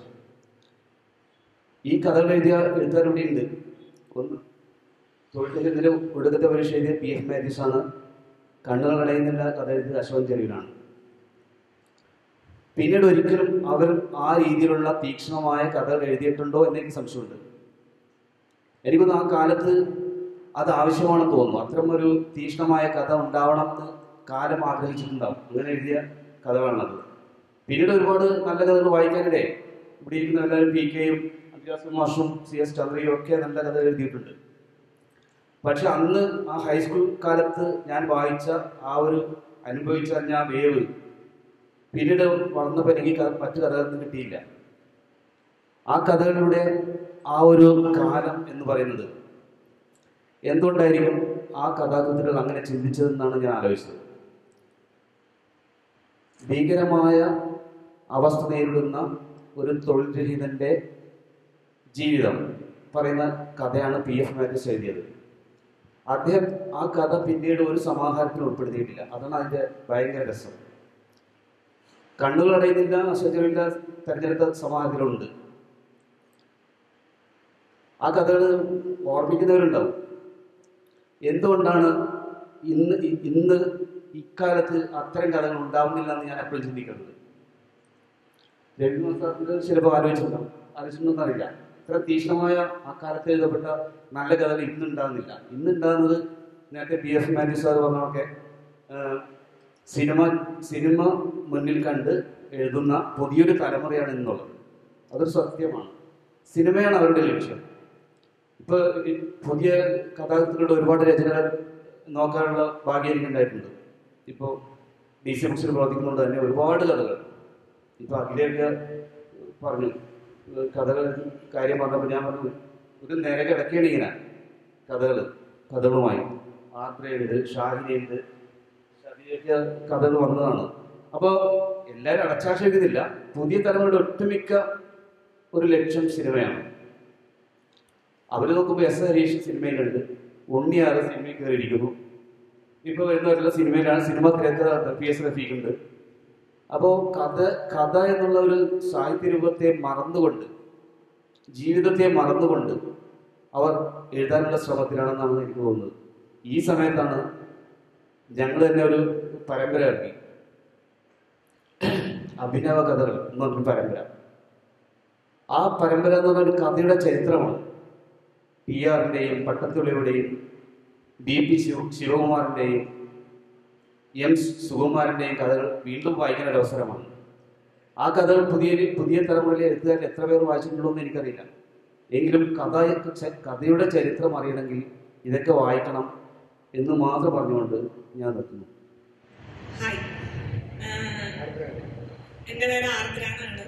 ഈ കഥകൾ എഴുതിയ എഴുത്തുകാർ ഇവിടെ ഉണ്ട് ഒന്ന് തൊഴിൽ രഹിതന്റെ ഒടുക്കത്തെ പരീക്ഷ എഴുതിയ പി എഫ് മാത്യൂസ് ആണ് കണ്ണുകൾ അടയുന്നില്ല കഥ എഴുതിയത് അശോകൻ ചെറിയനാണ് പിന്നീട് ഒരിക്കലും അവർ ആ രീതിയിലുള്ള തീക്ഷ്ണമായ കഥകൾ എഴുതിയിട്ടുണ്ടോ എന്ന് എനിക്ക് സംശയമുണ്ട് എനിക്കൊന്ന് ആ കാലത്ത് അത് ആവശ്യമാണെന്ന് തോന്നുന്നു അത്തരം ഒരു തീക്ഷ്ണമായ കഥ ഉണ്ടാവണം എന്ന് കാലം ആഗ്രഹിച്ചിട്ടുണ്ടാവും അങ്ങനെ എഴുതിയ കഥകളാണത് പിന്നീട് ഒരുപാട് നല്ല കഥകൾ വായിക്കാനിടെ ഇവിടെ ഇരിക്കുന്ന എല്ലാവരും പി കെയും അന്ത്യാസ് മാഷും സി എസ് ചന്ദ്രയും ഒക്കെ നല്ല കഥ എഴുതിയിട്ടുണ്ട് പക്ഷെ അന്ന് ആ ഹൈസ്കൂൾ കാലത്ത് ഞാൻ വായിച്ച ആ ഒരു അനുഭവിച്ച ആ വേവ് പിന്നീട് വളർന്നപ്പോൾ എനിക്ക് ക- മറ്റു കഥകളൊന്നും കിട്ടിയില്ല ആ കഥകളിലൂടെ ആ ഒരു കാലം എന്ന് പറയുന്നത് എന്തുകൊണ്ടായിരിക്കും ആ കഥാകൃത്തുക്കൾ അങ്ങനെ ചിന്തിച്ചതെന്നാണ് ഞാൻ ആലോചിച്ചത് ഭീകരമായ അവസ്ഥ നേരിടുന്ന ഒരു തൊഴിൽ രഹിതന്റെ ജീവിതം പറയുന്ന കഥയാണ് പി എഫ് മാത്യൂസ് എഴുതിയത് അദ്ദേഹം ആ കഥ പിന്നീട് ഒരു സമാഹാരത്തിൽ ഉൾപ്പെടുത്തിയിട്ടില്ല അതാണ് അതിന്റെ ഭയങ്കര രസം കണ്ണുകൾ അടയുന്നില്ല അശ്വചരില്ല തെരഞ്ഞെടുത്ത സമാഹാരത്തിലുണ്ട് ആ കഥകൾ ഓർമ്മിക്കുന്നവരുണ്ടാവും എന്തുകൊണ്ടാണ് ഇന്ന് ഇ- ഇന്ന് ഇക്കാലത്ത് അത്തരം കഥകൾ ഉണ്ടാവുന്നില്ല എന്ന് ഞാൻ എപ്പോഴും ചിന്തിക്കുന്നത് രവീന്ദ്രനാഥ് സാറിന്റെ ചിലപ്പോൾ ആലോചിച്ചിട്ടുണ്ടാവും ആലോചിച്ചിട്ടുണ്ടെന്ന് അറിയില്ല ഇത്ര തീക്ഷ്ണമായ ആ കാലത്ത് എഴുതപ്പെട്ട നല്ല കഥകൾ ഇന്ന് ഉണ്ടാകുന്നില്ല ഇന്ന് ഉണ്ടാകുന്നത് നേരത്തെ പി എഫ് മാത്യു സാർ പറഞ്ഞൊക്കെ സിനിമ സിനിമ മുന്നിൽ കണ്ട് എഴുതുന്ന പുതിയൊരു തലമുറയാണ് ഇന്നുള്ളത് അതൊരു സത്യമാണ് സിനിമയാണ് അവരുടെ ലക്ഷ്യം ഇപ്പൊ ഈ പുതിയ കഥാകൃത്തുക്കളുടെ ഒരുപാട് രചനകൾ നോക്കാനുള്ള ഭാഗ്യം എനിക്കുണ്ടായിട്ടുണ്ട് ഇപ്പോൾ ഡി സി ബുക്സിൽ പ്രവർത്തിക്കുന്നതുകൊണ്ട് തന്നെ ഒരുപാട് കഥകൾ ഇപ്പൊ അഖിലേക്ക് പറഞ്ഞു ഏഹ് കഥകൾ കാര്യം പറഞ്ഞപ്പോൾ ഞാൻ പറഞ്ഞു ഒരു നേര കിടക്കുകയാണ് ഇങ്ങനെ കഥകൾ കഥകളുമായി ആർദ്രയുണ്ട് ഷാഹിനിയുണ്ട് ഷാഹിനിയൊക്കെ കഥകൾ വന്നതാണ് അപ്പോൾ എല്ലാവരും അടച്ചാക്ഷേപിക്കുന്നില്ല പുതിയ തലമുറയുടെ ഒട്ടുമിക്ക ഒരു ലക്ഷ്യം സിനിമയാണ് അവർ നോക്കുമ്പോൾ എസ് ഹരീഷ് സിനിമയിലുണ്ട് ഉണ്ണിയാറ് സിനിമയിൽ കയറിയിരിക്കുന്നു ഇപ്പോൾ വരുന്നവരുള്ള സിനിമയിലാണ് സിനിമ തിരക്കഥ പി എസ് റഫീഖുണ്ട് അപ്പോൾ കഥ കഥ എന്നുള്ള ഒരു സാഹിത്യ രൂപത്തെ മറന്നുകൊണ്ട് ജീവിതത്തെ മറന്നുകൊണ്ട് അവർ എഴുതാനുള്ള ശ്രമത്തിലാണെന്നാണ് എനിക്ക് തോന്നുന്നത് ഈ സമയത്താണ് ഞങ്ങൾ തന്നെ ഒരു പരമ്പര ഇറങ്ങി അഭിനവ കഥകൾ എന്ന് പറഞ്ഞൊരു പരമ്പര ആ പരമ്പര എന്ന് പറഞ്ഞ ഒരു കഥയുടെ ചരിത്രമാണ് പി ആറിൻ്റെയും പട്ടത്തുള്ളിയുടെയും ബി പി ശിവ ശിവകുമാറിൻ്റെയും എം സുകുമാരൻ്റെയും കഥകൾ വീണ്ടും വായിക്കുന്ന ഒരു അവസരമാണ് ആ കഥകൾ പുതിയ പുതിയ തലമുറയിലെ എഴുത്തുകാരിൽ എത്ര പേർ വായിച്ചിട്ടുണ്ടോ എന്ന് എനിക്കറിയില്ല എങ്കിലും കഥ ച- കഥയുടെ ചരിത്രം അറിയണമെങ്കിൽ ഇതൊക്കെ വായിക്കണം എന്ന് മാത്രം പറഞ്ഞുകൊണ്ട് ഞാൻ നിർത്തുന്നു ഹായ് ആഹ് എൻ്റെ പേര് ആർദ്ര എന്നാണ്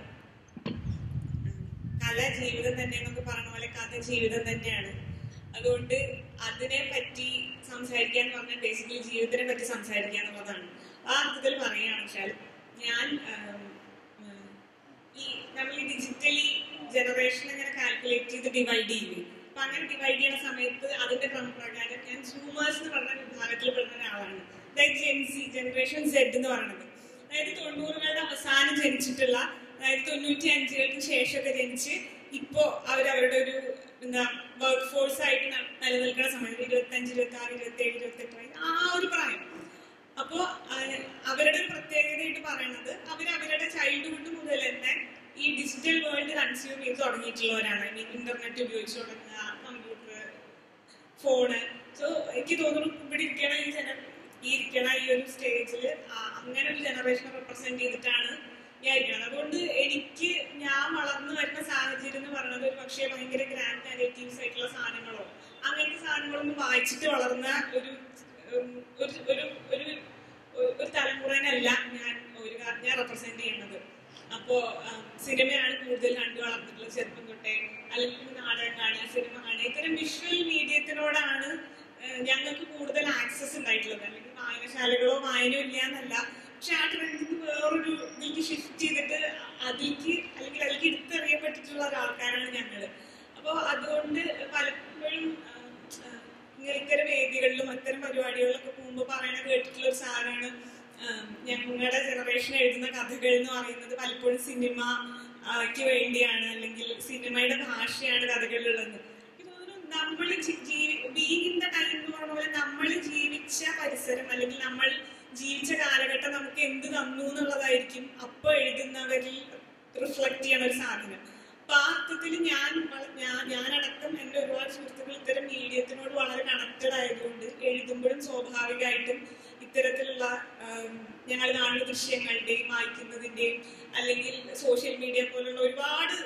കല ജീവിതം തന്നെ എന്നൊക്കെ പറഞ്ഞ പോലെ കഥ ജീവിതം തന്നെയാണ് അതുകൊണ്ട് അതിനെ പറ്റി സംസാരിക്കുക എന്ന് പറഞ്ഞാൽ ബേസിക്കലി ജീവിതത്തിനെ പറ്റി സംസാരിക്കുക എന്നുള്ളതാണ് ആ അർത്ഥത്തിൽ പറയുകയാണെന്ന് വെച്ചാൽ ഞാൻ ആം, ഉം, ഈ നമ്മൾ ഈ ഡിജിറ്റലി ജനറേഷൻ ഇങ്ങനെ കാൽക്കുലേറ്റ് ചെയ്ത് ഡിവൈഡ് ചെയ്യില്ലേ അപ്പൊ അങ്ങനെ ഡിവൈഡ് ചെയ്യുന്ന സമയത്ത് അതിന്റെ ക്രമപ്രകാരം ഞാൻ സൂമേഴ്സ് എന്ന് പറഞ്ഞ വിഭാഗത്തിൽ പെടുന്ന ഒരാളാണ് അതായത് ജെൻസി ജനറേഷൻ സെഡ് എന്ന് പറയുന്നത് അതായത് തൊണ്ണൂറുകളുടെ അവസാനം ജനിച്ചിട്ടുള്ള അതായത് തൊണ്ണൂറ്റി അഞ്ചുകൾക്ക് ശേഷമൊക്കെ ജനിച്ച് ഇപ്പോ അവരവരുടെ ഒരു എന്താ വർക്ക് ഫോഴ്സ് ആയിട്ട് ന- നിലനിൽക്കുന്ന സമയത്ത് ഇരുപത്തി അഞ്ച് ഇരുപത്തി ആറ് ഇരുപത്തി ഏഴ് ഇരുപത്തി എട്ട് വയസ്സ് ആ ഒരു പ്രായം അപ്പോ ആ, അവരുടെ ഒരു പ്രത്യേകതയായിട്ട് പറയുന്നത് അവർ അവരുടെ ചൈൽഡ്ഹുഡ് മുതൽ തന്നെ ഈ ഡിജിറ്റൽ വേൾഡ് കൺസ്യൂം ചെയ്ത് തുടങ്ങിയിട്ടുള്ളവരാണ് ഐ മീൻ ഇന്റർനെറ്റ് ഉപയോഗിച്ച് തുടങ്ങുക കമ്പ്യൂട്ടർ ഫോണ് സോ എനിക്ക് തോന്നുന്നു ഇവിടെ ഇരിക്കണ ഈ ജന ഈ ഇരിക്കണ ഈ ഒരു സ്റ്റേജിൽ അങ്ങനെ ഒരു ജനറേഷനെ റെപ്രസെന്റ് ചെയ്തിട്ടാണ് ഞാൻ ഇരിക്കുന്നത് അതുകൊണ്ട് എനിക്ക് ഞാൻ വളർന്നു വരുന്ന സാഹചര്യം എന്ന് പറയുന്നത് ഒരു പക്ഷേ ഭയങ്കര ഗ്രാൻഡ് നാരേറ്റീവ്സ് ആയിട്ടുള്ള സാധനങ്ങളോ അങ്ങനത്തെ സാധനങ്ങളൊന്നും വായിച്ചിട്ട് വളർന്ന ഒരു ഉം, ഒരു ഒരു ഒരു ഒരു തലമുറേനല്ല ഞാൻ ഒരു കാ- ഞാൻ റെപ്രസെന്റ് ചെയ്യുന്നത് അപ്പോ ആം, സിനിമയാണ് കൂടുതൽ കണ്ടു വളർന്നിട്ടുള്ളത് ചെറുപ്പം തൊട്ടേ അല്ലെങ്കിൽ നാടകം കാണുക സിനിമ കാണുക ഇത്തരം വിഷ്വൽ മീഡിയത്തിനോടാണ് ഏഹ്, ഞങ്ങൾക്ക് കൂടുതൽ ആക്സസ് ഉണ്ടായിട്ടുള്ളത് അല്ലെങ്കിൽ വായനശാലകളോ വായനയോ ഇല്ല എന്നല്ല പക്ഷെ ആ ട്രെൻഡിൽ വേറൊരു ഇതിലേക്ക് ഷിഫ്റ്റ് ചെയ്തിട്ട് അതിലേക്ക് അല്ലെങ്കിൽ അതിലേക്ക് എടുത്തെറിയപ്പെട്ടിട്ടുള്ള ഒരാൾക്കാരാണ് ഞങ്ങള് അപ്പോൾ അതുകൊണ്ട് പലപ്പോഴും ആം, ആം, ഇങ്ങനെ ഇത്തരം വേദികളിലും അത്തരം പരിപാടികളിലൊക്കെ പോകുമ്പോൾ പറയണ കേട്ടിട്ടുള്ള ഒരു സാധനമാണ് ആം, ഞങ്ങളുടെ ജനറേഷൻ എഴുതുന്ന കഥകൾ എന്ന് പറയുന്നത് പലപ്പോഴും സിനിമ ക്ക് വേണ്ടിയാണ് അല്ലെങ്കിൽ സിനിമയുടെ ഭാഷയാണ് കഥകളിലുള്ളത് എനിക്ക് തോന്നുന്നു നമ്മൾ ബീങ് ഇൻ ദ ടൈം എന്ന് പറഞ്ഞ പോലെ നമ്മൾ ജീവിച്ച പരിസരം അല്ലെങ്കിൽ നമ്മൾ ജീവിച്ച കാലഘട്ടം നമുക്ക് എന്ത് തന്നു എന്നുള്ളതായിരിക്കും അപ്പൊ എഴുതുന്നവരിൽ റിഫ്ലക്ട് ചെയ്യണ ഒരു സാധനം അപ്പൊ ആ അർത്ഥത്തിൽ ഞാൻ വള- ഞാൻ- ഞാനടക്കം എൻ്റെ ഒരുപാട് സുഹൃത്തുക്കൾ ഇത്തരം മീഡിയത്തിനോട് വളരെ കണക്റ്റഡ് ആയതുകൊണ്ട് എഴുതുമ്പോഴും സ്വാഭാവികമായിട്ടും ഇത്തരത്തിലുള്ള ഞങ്ങൾ കാണുന്ന ദൃശ്യങ്ങളുടെയും വായിക്കുന്നതിന്റെയും അല്ലെങ്കിൽ സോഷ്യൽ മീഡിയ പോലുള്ള ഒരുപാട്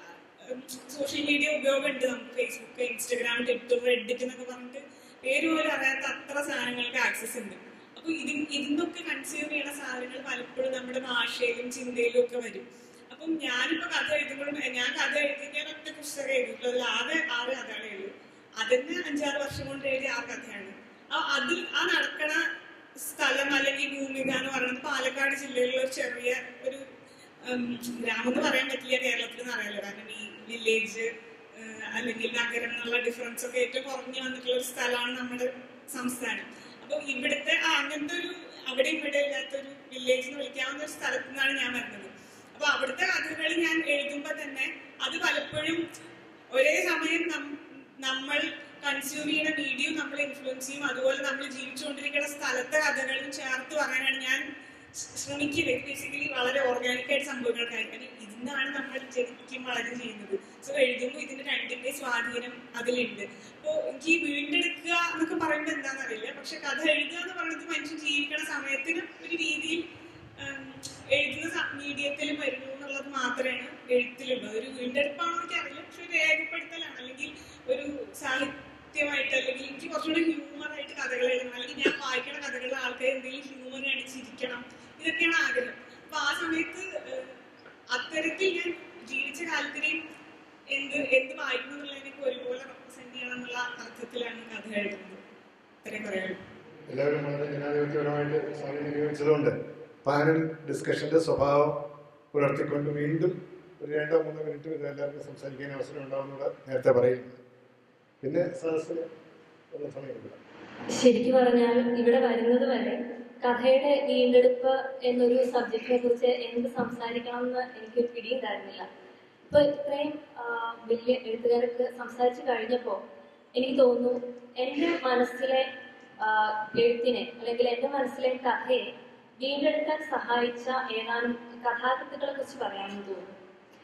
സോഷ്യൽ മീഡിയ ഉപയോഗമുണ്ട് നമുക്ക് ഫേസ്ബുക്ക് ഇൻസ്റ്റഗ്രാം ട്വിറ്റർ റെഡിറ്റ് എന്നൊക്കെ പറഞ്ഞിട്ട് പേര് പോലും അറിയാത്ത അത്ര സാധനങ്ങൾക്ക് ആക്സസ് ഉണ്ട് അപ്പൊ ഇത് ഇതിന്നൊക്കെ കൺസ്യൂം ചെയ്യുന്ന സാധനങ്ങൾ പലപ്പോഴും നമ്മുടെ ഭാഷയിലും ചിന്തയിലും ഒക്കെ വരും അപ്പം ഞാനിപ്പോ കഥ എഴുതുമ്പോഴും ഞാൻ കഥ എഴുതി ഞാൻ ഒറ്റ പുസ്തകം എഴുതിയിട്ടുള്ളൂ അതിൽ ആറ് ആറ് കഥകളേ ഉള്ളൂ അതിന് അഞ്ചാറ് വർഷം കൊണ്ട് എഴുതിയ ആറ് കഥയാണ് ആ അതിൽ ആ നടക്കണ സ്ഥലം അല്ലെങ്കിൽ ഭൂമിക എന്ന് പറയുന്നത് പാലക്കാട് ജില്ലയിലുള്ള ഒരു ചെറിയ ഒരു ഉം, ഗ്രാമം എന്ന് പറയാൻ പറ്റില്ല കേരളത്തിൽ എന്ന് അറിയാലോ കാരണം ഈ വില്ലേജ് അല്ലെങ്കിൽ നഗരം എന്നുള്ള ഡിഫറൻസ് ഒക്കെ ഏറ്റവും കുറഞ്ഞു വന്നിട്ടുള്ള ഒരു സ്ഥലമാണ് നമ്മുടെ സംസ്ഥാനം അപ്പൊ ഇവിടുത്തെ ആ അങ്ങനത്തെ ഒരു അവിടെ ഇവിടെ ഇല്ലാത്തൊരു വില്ലേജ് എന്ന് വിളിക്കാവുന്ന ഒരു സ്ഥലത്തു നിന്നാണ് ഞാൻ വരുന്നത് അപ്പൊ അവിടുത്തെ കഥകൾ ഞാൻ എഴുതുമ്പോ തന്നെ അത് പലപ്പോഴും ഒരേ സമയം നം- നമ്മൾ കൺസ്യൂം ചെയ്യുന്ന മീഡിയം നമ്മളെ ഇൻഫ്ലുവൻസ് ചെയ്യും അതുപോലെ നമ്മൾ ജീവിച്ചുകൊണ്ടിരിക്കുന്ന സ്ഥലത്തെ കഥകളും ചേർത്ത് പറയാനാണ് ഞാൻ ശ്രമിക്കുന്നത് ബേസിക്കലി വളരെ ഓർഗാനിക് ആയിട്ട് സംഭവങ്ങൾക്കായിരിക്കും ഇതിന്നാണ് നമ്മൾ ശരിക്കും വളരെ ചെയ്യുന്നത് സോ എഴുതുമ്പോൾ ഇതിന്റെ രണ്ടിന്റെ സ്വാധീനം അതിലുണ്ട് അപ്പോ എനിക്ക് ഈ വീണ്ടെടുക്കുക എന്നൊക്കെ പറയുമ്പോൾ എന്താണെന്നറിയില്ല പക്ഷെ കഥ എഴുതുക എന്ന് പറയുന്നത് മനുഷ്യൻ ജീവിക്കുന്ന സമയത്തിന് ഒരു രീതിയിൽ ഉം, എഴുതുന്ന മീഡിയത്തിലും വരുന്നു എന്നുള്ളത് മാത്രമാണ് എഴുത്തിലുള്ളത് ഒരു വീണ്ടെടുപ്പാണോ എനിക്ക് അറിയില്ല പക്ഷെ ഒരു രേഖപ്പെടുത്തലാണ് അല്ലെങ്കിൽ ഒരു സാഹിത്യമായിട്ട് അല്ലെങ്കിൽ എനിക്ക് കുറച്ചുകൂടി ഹ്യൂമർ ആയിട്ട് കഥകൾ എഴുതണം അല്ലെങ്കിൽ ഞാൻ വായിക്കുന്ന കഥകളിലെ ആൾക്കാർ എന്തെങ്കിലും ഹ്യൂമർ കാണിച്ചിരിക്കണം ഇതൊക്കെയാണ് ആഗ്രഹം അപ്പൊ ആ സമയത്ത് ഏഹ്, അത്തരത്തിൽ ഞാൻ ജീവിച്ച കാലത്തിനെയും എന്ത് എന്ത് വായിക്കണം എന്നുള്ളതിനൊക്കെ ഒരുപോലെ റെപ്രസെന്റ് ചെയ്യണം എന്നുള്ള അർത്ഥത്തിലാണ് കഥ എഴുതുന്നത് ഇത്രയും പറയാനുള്ളൂ എല്ലാവരും വളരെ ജനാധിപത്യപരമായിട്ട് സ്വാധീനം ഉപയോഗിച്ചതുകൊണ്ട് പാനൽ ഡിസ്കഷന്റെ സ്വഭാവം പുലർത്തിക്കൊണ്ട് വീണ്ടും ഒരു രണ്ടോ മൂന്നോ മിനിറ്റ് ഇത് എല്ലാവർക്കും സംസാരിക്കാൻ അവസരം ഉണ്ടാവുന്നത് നേരത്തെ പറയുന്നു പിന്നെ സദസ്സിന് ഉള്ള സമയം കൊടുക്കാം ശരിക്കു പറഞ്ഞാൽ ഇവിടെ വരുന്നത് വരെ കഥയുടെ വീണ്ടെടുപ്പ് എന്നൊരു സബ്ജക്റ്റിനെ കുറിച്ച് എന്ത് സംസാരിക്കണം എന്ന് എനിക്ക് പിടിയുണ്ടായിരുന്നില്ല ഇപ്പൊ ഇത്രയും ആ, വലിയ എഴുത്തുകാരൊക്കെ സംസാരിച്ചു കഴിഞ്ഞപ്പോൾ എനിക്ക് തോന്നുന്നു എൻ്റെ മനസ്സിലെ ആ, എഴുത്തിനെ അല്ലെങ്കിൽ എൻ്റെ മനസ്സിലെ കഥയെ വീണ്ടെടുക്കാൻ സഹായിച്ച ഏതാനും കഥാകൃത്തുക്കളെ കുറിച്ച് പറയാമെന്ന് തോന്നുന്നു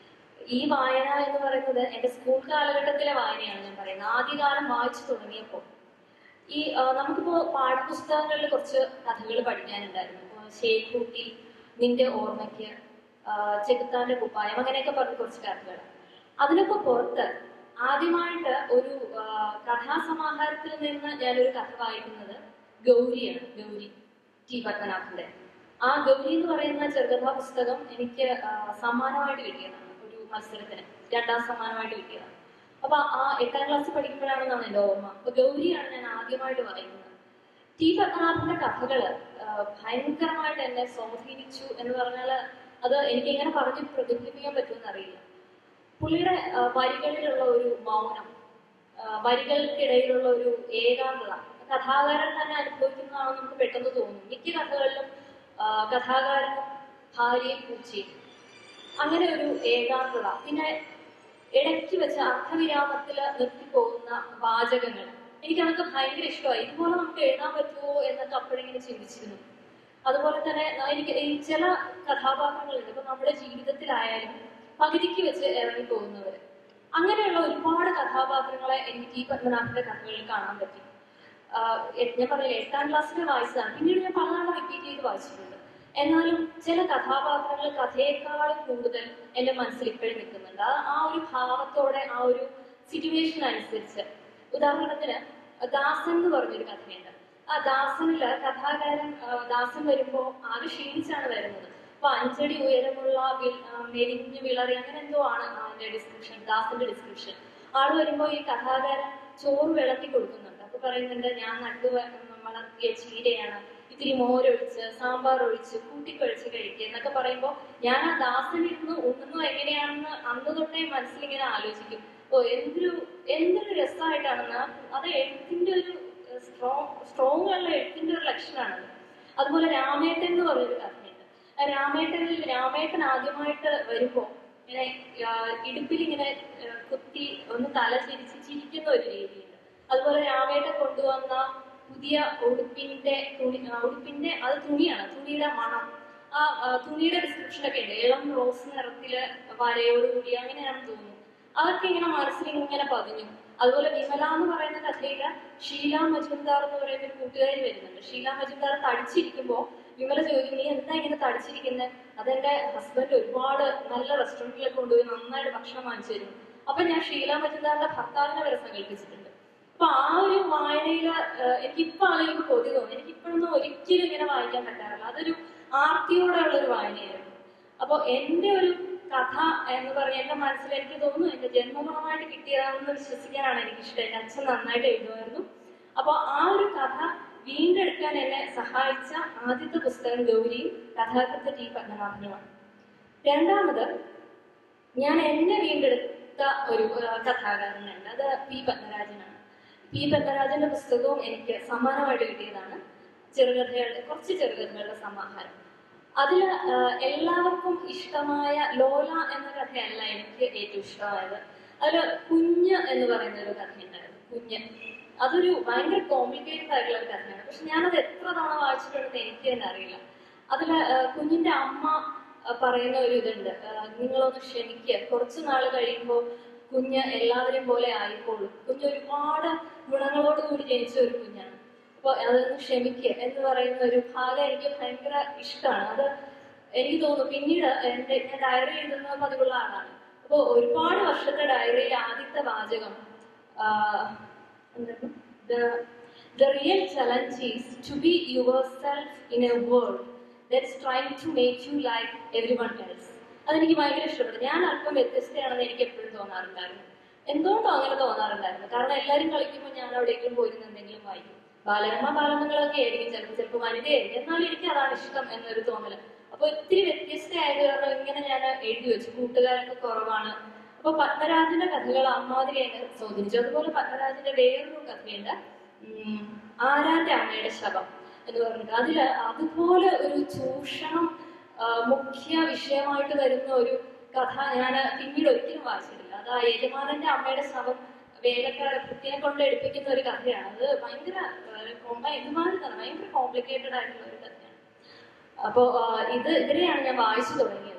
ഈ വായന എന്ന് പറയുന്നത് എൻ്റെ സ്കൂൾ കാലഘട്ടത്തിലെ വായനയാണ് ഞാൻ പറയുന്നത് ആദ്യകാലം വായിച്ചു തുടങ്ങിയപ്പോൾ ഈ ആ, നമുക്കിപ്പോ പാഠപുസ്തകങ്ങളിൽ കുറച്ച് കഥകൾ പഠിക്കാനുണ്ടായിരുന്നു ഇപ്പോ ശേഖൂട്ടി നിന്റെ ഓർമ്മയ്ക്ക് ആ, ചെകുത്താന്റെ കുപ്പായം അങ്ങനെയൊക്കെ പറഞ്ഞ കുറച്ച് കഥകൾ അതിനൊക്കെ പുറത്ത് ആദ്യമായിട്ട് ഒരു ആ, കഥാസമാഹാരത്തിൽ നിന്ന് ഞാനൊരു കഥ വായിക്കുന്നത് ഗൗരിയാണ് ഗൗരി ടി പത്മനാഭന്റെ ആ ഗൗരി എന്ന് പറയുന്ന ചെറുകഥാ പുസ്തകം എനിക്ക് ആ, സമ്മാനമായിട്ട് കിട്ടിയതാണ് ഒരു മത്സരത്തിന് രണ്ടാം സമ്മാനമായിട്ട് കിട്ടിയതാണ് അപ്പൊ ആ എട്ടാം ക്ലാസ്സിൽ പഠിക്കുമ്പോഴാണെന്നാണ് എൻ്റെ ഓർമ്മ അപ്പൊ ഗൗരിയാണ് ഞാൻ ആദ്യമായിട്ട് വായിക്കുന്നത് ടി പത്മനാഭന്റെ കഥകള് ആ, ഭയങ്കരമായിട്ട് എന്നെ സ്വാധീനിച്ചു എന്ന് പറഞ്ഞാൽ അത് എനിക്ക് എങ്ങനെ പറഞ്ഞ് പ്രതിഫലിപ്പിക്കാൻ പറ്റുമെന്ന് അറിയില്ല പുള്ളിയുടെ ആ, വരികളിലുള്ള ഒരു മൗനം ആ, വരികൾക്കിടയിലുള്ള ഒരു ഏകാന്തത കഥാകാരൻ തന്നെ അനുഭവിക്കുന്നതാണെന്ന് നമുക്ക് പെട്ടെന്ന് തോന്നും മിക്ക കഥകളിലും ആ, കഥാകാരനും ഭാര്യയും പൂച്ചയും അങ്ങനെ ഒരു ഏകാന്തത പിന്നെ ഇടയ്ക്ക് വെച്ച് അർത്ഥവിരാമത്തിൽ നിർത്തിപ്പോകുന്ന വാചകങ്ങൾ എനിക്കതൊക്കെ ഭയങ്കര ഇഷ്ടമായി ഇതുപോലെ നമുക്ക് എഴുതാൻ പറ്റുമോ എന്നൊക്കെ അപ്പോഴിങ്ങനെ ചിന്തിച്ചിരുന്നു അതുപോലെ തന്നെ ന- എനിക്ക് ഈ ചില കഥാപാത്രങ്ങളുണ്ട് ഇപ്പൊ നമ്മുടെ ജീവിതത്തിലായാലും പകുതിക്ക് വെച്ച് ഇറങ്ങി പോകുന്നവര് അങ്ങനെയുള്ള ഒരുപാട് കഥാപാത്രങ്ങളെ എനിക്ക് ടി പത്മനാഭന്റെ കഥകളിൽ കാണാൻ പറ്റി ആഹ് എ- ഞാൻ പറഞ്ഞില്ലേ എട്ടാം ക്ലാസ്സിൽ വായിച്ചതാണ് പിന്നീട് ഞാൻ പലതവണ റിപ്പീറ്റ് ചെയ്ത് വായിച്ചിട്ടുണ്ട് എന്നാലും ചില കഥാപാത്രങ്ങൾ കഥയേക്കാളും കൂടുതൽ എന്റെ മനസ്സിൽ ഇപ്പോഴും നിൽക്കുന്നുണ്ട് ആ- ആ ഒരു ഭാവത്തോടെ ആ ഒരു സിറ്റുവേഷൻ അനുസരിച്ച് ഉദാഹരണത്തിന് ദാസൻ എന്ന് പറഞ്ഞൊരു കഥയുണ്ട് ആ ദാസനില് കഥാകാരൻ ആ, ദാസൻ വരുമ്പോ ആകെ ക്ഷീണിച്ചാണ് വരുന്നത് അപ്പൊ അഞ്ചടി ഉയരമുള്ള വി- ആ, മെലിഞ്ഞ് വിളറി അങ്ങനെ എന്തോ ആണ് അതിന്റെ ഡിസ്ക്രിപ്ഷൻ ദാസന്റെ ഡിസ്ക്രിപ്ഷൻ ആള് വരുമ്പോ ഈ കഥാകാരൻ ചോറ് വിളക്കി കൊടുക്കുന്നുണ്ട് അപ്പൊ പറയുന്നുണ്ട് ഞാൻ നട്ടു വ- വളർത്തിയ ചീരയാണ് ഇത്തിരി മോരൊഴിച്ച് സാമ്പാർ ഒഴിച്ച് കൂട്ടിക്കൊഴിച്ച് കഴിക്കുക എന്നൊക്കെ പറയുമ്പോ ഞാൻ ആ ദാസനിരുന്ന് ഉണ്ണുന്നത് എങ്ങനെയാണെന്ന് അന്ന് തൊട്ടേ മനസ്സിലിങ്ങനെ ആലോചിക്കും ഓ എന്തൊരു എന്തൊരു രസമായിട്ടാണെന്ന് ആ- അത് എഴുത്തിന്റെ ഒരു സ്ട്രോങ് സ്ട്രോങ് ഉള്ള എഴുത്തിന്റെ ഒരു ലക്ഷണമാണത് അതുപോലെ രാമേട്ടൻ എന്ന് പറഞ്ഞൊരു കഥയുണ്ട് ആ രാമേട്ടനിൽ രാമേട്ടൻ ആദ്യമായിട്ട് വരുമ്പോ ഇങ്ങനെ ആ, ഇടുപ്പിൽ ഇങ്ങനെ ആ, കുത്തി ഒന്ന് തല ചിരിച്ച് ചിരിക്കുന്ന ഒരു രീതിയുണ്ട് അതുപോലെ രാമേട്ടൻ കൊണ്ടുവന്ന പുതിയ ഉടുപ്പിന്റെ തുണി ആ, ഉടുപ്പിന്റെ അത് തുണിയാണ് തുണിയുടെ മണം ആ ആ, തുണിയുടെ ഡിസ്ക്രിപ്ഷൻ ഒക്കെ ഉണ്ട് ഇളം റോസ് നിറത്തില് വരയോടുകൂടി അങ്ങനെയാണെന്ന് തോന്നുന്നു അതൊക്കെ ഇങ്ങനെ മനസ്സിൽ ഇങ്ങനെ പതിഞ്ഞു അതുപോലെ വിമല എന്ന് പറയുന്ന കഥയില് ഷീല മജുംദാർ എന്ന് പറയുന്ന ഒരു കൂട്ടുകാരി വരുന്നുണ്ട് ഷീല മജുംദാർ തടിച്ചിരിക്കുമ്പോ വിമല ചോദിക്കും നീ എന്താ ഇങ്ങനെ തടിച്ചിരിക്കുന്നത് അതെന്റെ ഹസ്ബൻഡ് ഒരുപാട് നല്ല റെസ്റ്റോറൻറ്റിലൊക്കെ കൊണ്ടുപോയി നന്നായിട്ട് ഭക്ഷണം വാങ്ങിച്ചു തരും അപ്പൊ ഞാൻ ഷീല മജുംദാറിന്റെ ഭർത്താവിനെ വരെ സങ്കല്പിച്ചിട്ടുണ്ട് അപ്പൊ ആ ഒരു വായനയില് ഏഹ്, എനിക്കിപ്പോ ആലോചിക്കുമ്പോൾ കൊതി തോന്നി എനിക്ക് ഇപ്പോഴൊന്നും ഒരിക്കലും ഇങ്ങനെ വായിക്കാൻ പറ്റാറില്ല അതൊരു ആർത്തിയോടെയുള്ള ഒരു വായനയായിരുന്നു അപ്പൊ എന്റെ ഒരു കഥ എന്ന് പറഞ്ഞ എന്റെ മനസ്സിൽ എനിക്ക് തോന്നുന്നു എന്റെ ജന്മഗുണമായിട്ട് കിട്ടിയതാണെന്ന് വിശ്വസിക്കാനാണ് എനിക്ക് ഇഷ്ടം എന്റെ അച്ഛൻ നന്നായിട്ട് എഴുതുമായിരുന്നു അപ്പൊ ആ ഒരു കഥ വീണ്ടെടുക്കാൻ എന്നെ സഹായിച്ച ആദ്യത്തെ പുസ്തകം ഗൗരിയും കഥാകൃത്ത് ടി പത്മനാഭനുമാണ് രണ്ടാമത് ഞാൻ എന്നെ വീണ്ടെടുത്ത ഒരു ആ, കഥാകാരനുണ്ട് അത് പി പത്മരാജനാണ് പി പത്മരാജന്റെ പുസ്തകവും എനിക്ക് സമ്മാനമായിട്ട് കിട്ടിയതാണ് ചെറുകഥകളുടെ കുറച്ച് ചെറുകഥകളുടെ സമാഹാരം അതിൽ എല്ലാവർക്കും ഇഷ്ടമായ ലോല എന്ന കഥയല്ല എനിക്ക് ഏറ്റവും ഇഷ്ടമായത് അതിൽ കുഞ്ഞ് എന്ന് പറയുന്ന ഒരു കഥയുണ്ടായിരുന്നു കുഞ്ഞ് അതൊരു ഭയങ്കര കോംപ്ലിക്കേറ്റഡ് ആയിട്ടുള്ള ഒരു കഥയാണ് പക്ഷെ ഞാനത് എത്ര തവണ വായിച്ചിട്ടുണ്ടെന്ന് എനിക്ക് തന്നെ അറിയില്ല അതില് ആ, കുഞ്ഞിന്റെ അമ്മ ആ, പറയുന്ന ഒരു ഇതുണ്ട് ആ, നിങ്ങളൊന്ന് ക്ഷമിക്കുക കുറച്ചു നാൾ കഴിയുമ്പോൾ കുഞ്ഞ് എല്ലാവരെയും പോലെ ആയിക്കോളും കുഞ്ഞ് ഒരുപാട് ഗുണങ്ങളോട് കൂടി ജനിച്ച ഒരു കുഞ്ഞാണ് അപ്പൊ അതൊന്ന് ക്ഷമിക്കുക എന്ന് പറയുന്ന ഒരു ഭാഗം എനിക്ക് ഭയങ്കര ഇഷ്ടമാണ് അത് എനിക്ക് തോന്നുന്നു പിന്നീട് എന്റെ ഞാൻ ഡയറി എഴുതുന്ന പതിവുള്ള ആളാണ് അപ്പോൾ ഒരുപാട് വർഷത്തെ ഡയറിയിൽ ആദ്യത്തെ വാചകം ആഹ്, എന്താണ്? The- The real challenge is to be yourself in a world that's trying to make you like everyone else. അതെനിക്ക് ഭയങ്കര ഇഷ്ടപ്പെട്ടു ഞാൻ അല്പം വ്യത്യസ്തയാണെന്ന് എനിക്ക് എപ്പോഴും തോന്നാറുണ്ടായിരുന്നു എന്തുകൊണ്ടോ അങ്ങനെ തോന്നാറുണ്ടായിരുന്നു കാരണം എല്ലാവരും കളിക്കുമ്പോൾ ഞാൻ എവിടെയെങ്കിലും പോയിരുന്ന് എന്തെങ്കിലും വായിക്കും ബാലരമ ബാലമംഗളൊക്കെ ആയിരിക്കും ചിലപ്പോൾ ചിലപ്പോൾ വനിതയായിരിക്കും എന്നാലും എനിക്ക് അതാണ് ഇഷ്ടം എന്നൊരു തോന്നല് അപ്പൊ ഇത്തിരി വ്യത്യസ്തമായത് കാരണം ഇങ്ങനെ ഞാൻ എഴുതി വെച്ചു കൂട്ടുകാരൊക്കെ കുറവാണ് അപ്പൊ പത്മരാജന്റെ കഥകൾ അമ്മാതിരി എന്നെ സ്വാധീനിച്ചു അതുപോലെ പത്മരാജന്റെ വേറൊരു കഥയുണ്ട് ഉം, ആരാന്റെ അമ്മയുടെ ശവം എന്ന് പറഞ്ഞിട്ട് അതില് അതുപോലെ ഒരു ചൂഷണം ആ, മുഖ്യ വിഷയമായിട്ട് വരുന്ന ഒരു കഥ ഞാൻ പിന്നീട് ഒരിക്കലും വായിച്ചിട്ടില്ല അത് ആ യജമാനന്റെ അമ്മയുടെ ശവം വേലക്കാരെ കുട്ടിയെ കൊണ്ട് എടുപ്പിക്കുന്ന ഒരു കഥയാണ് അത് ഭയങ്കര യജമാനൻ തന്നെ ഭയങ്കര കോംപ്ലിക്കേറ്റഡ് ആയിട്ടുള്ള ഒരു കഥയാണ് അപ്പോ ആ, ഇത് ഇതിനെയാണ് ഞാൻ വായിച്ചു തുടങ്ങിയത്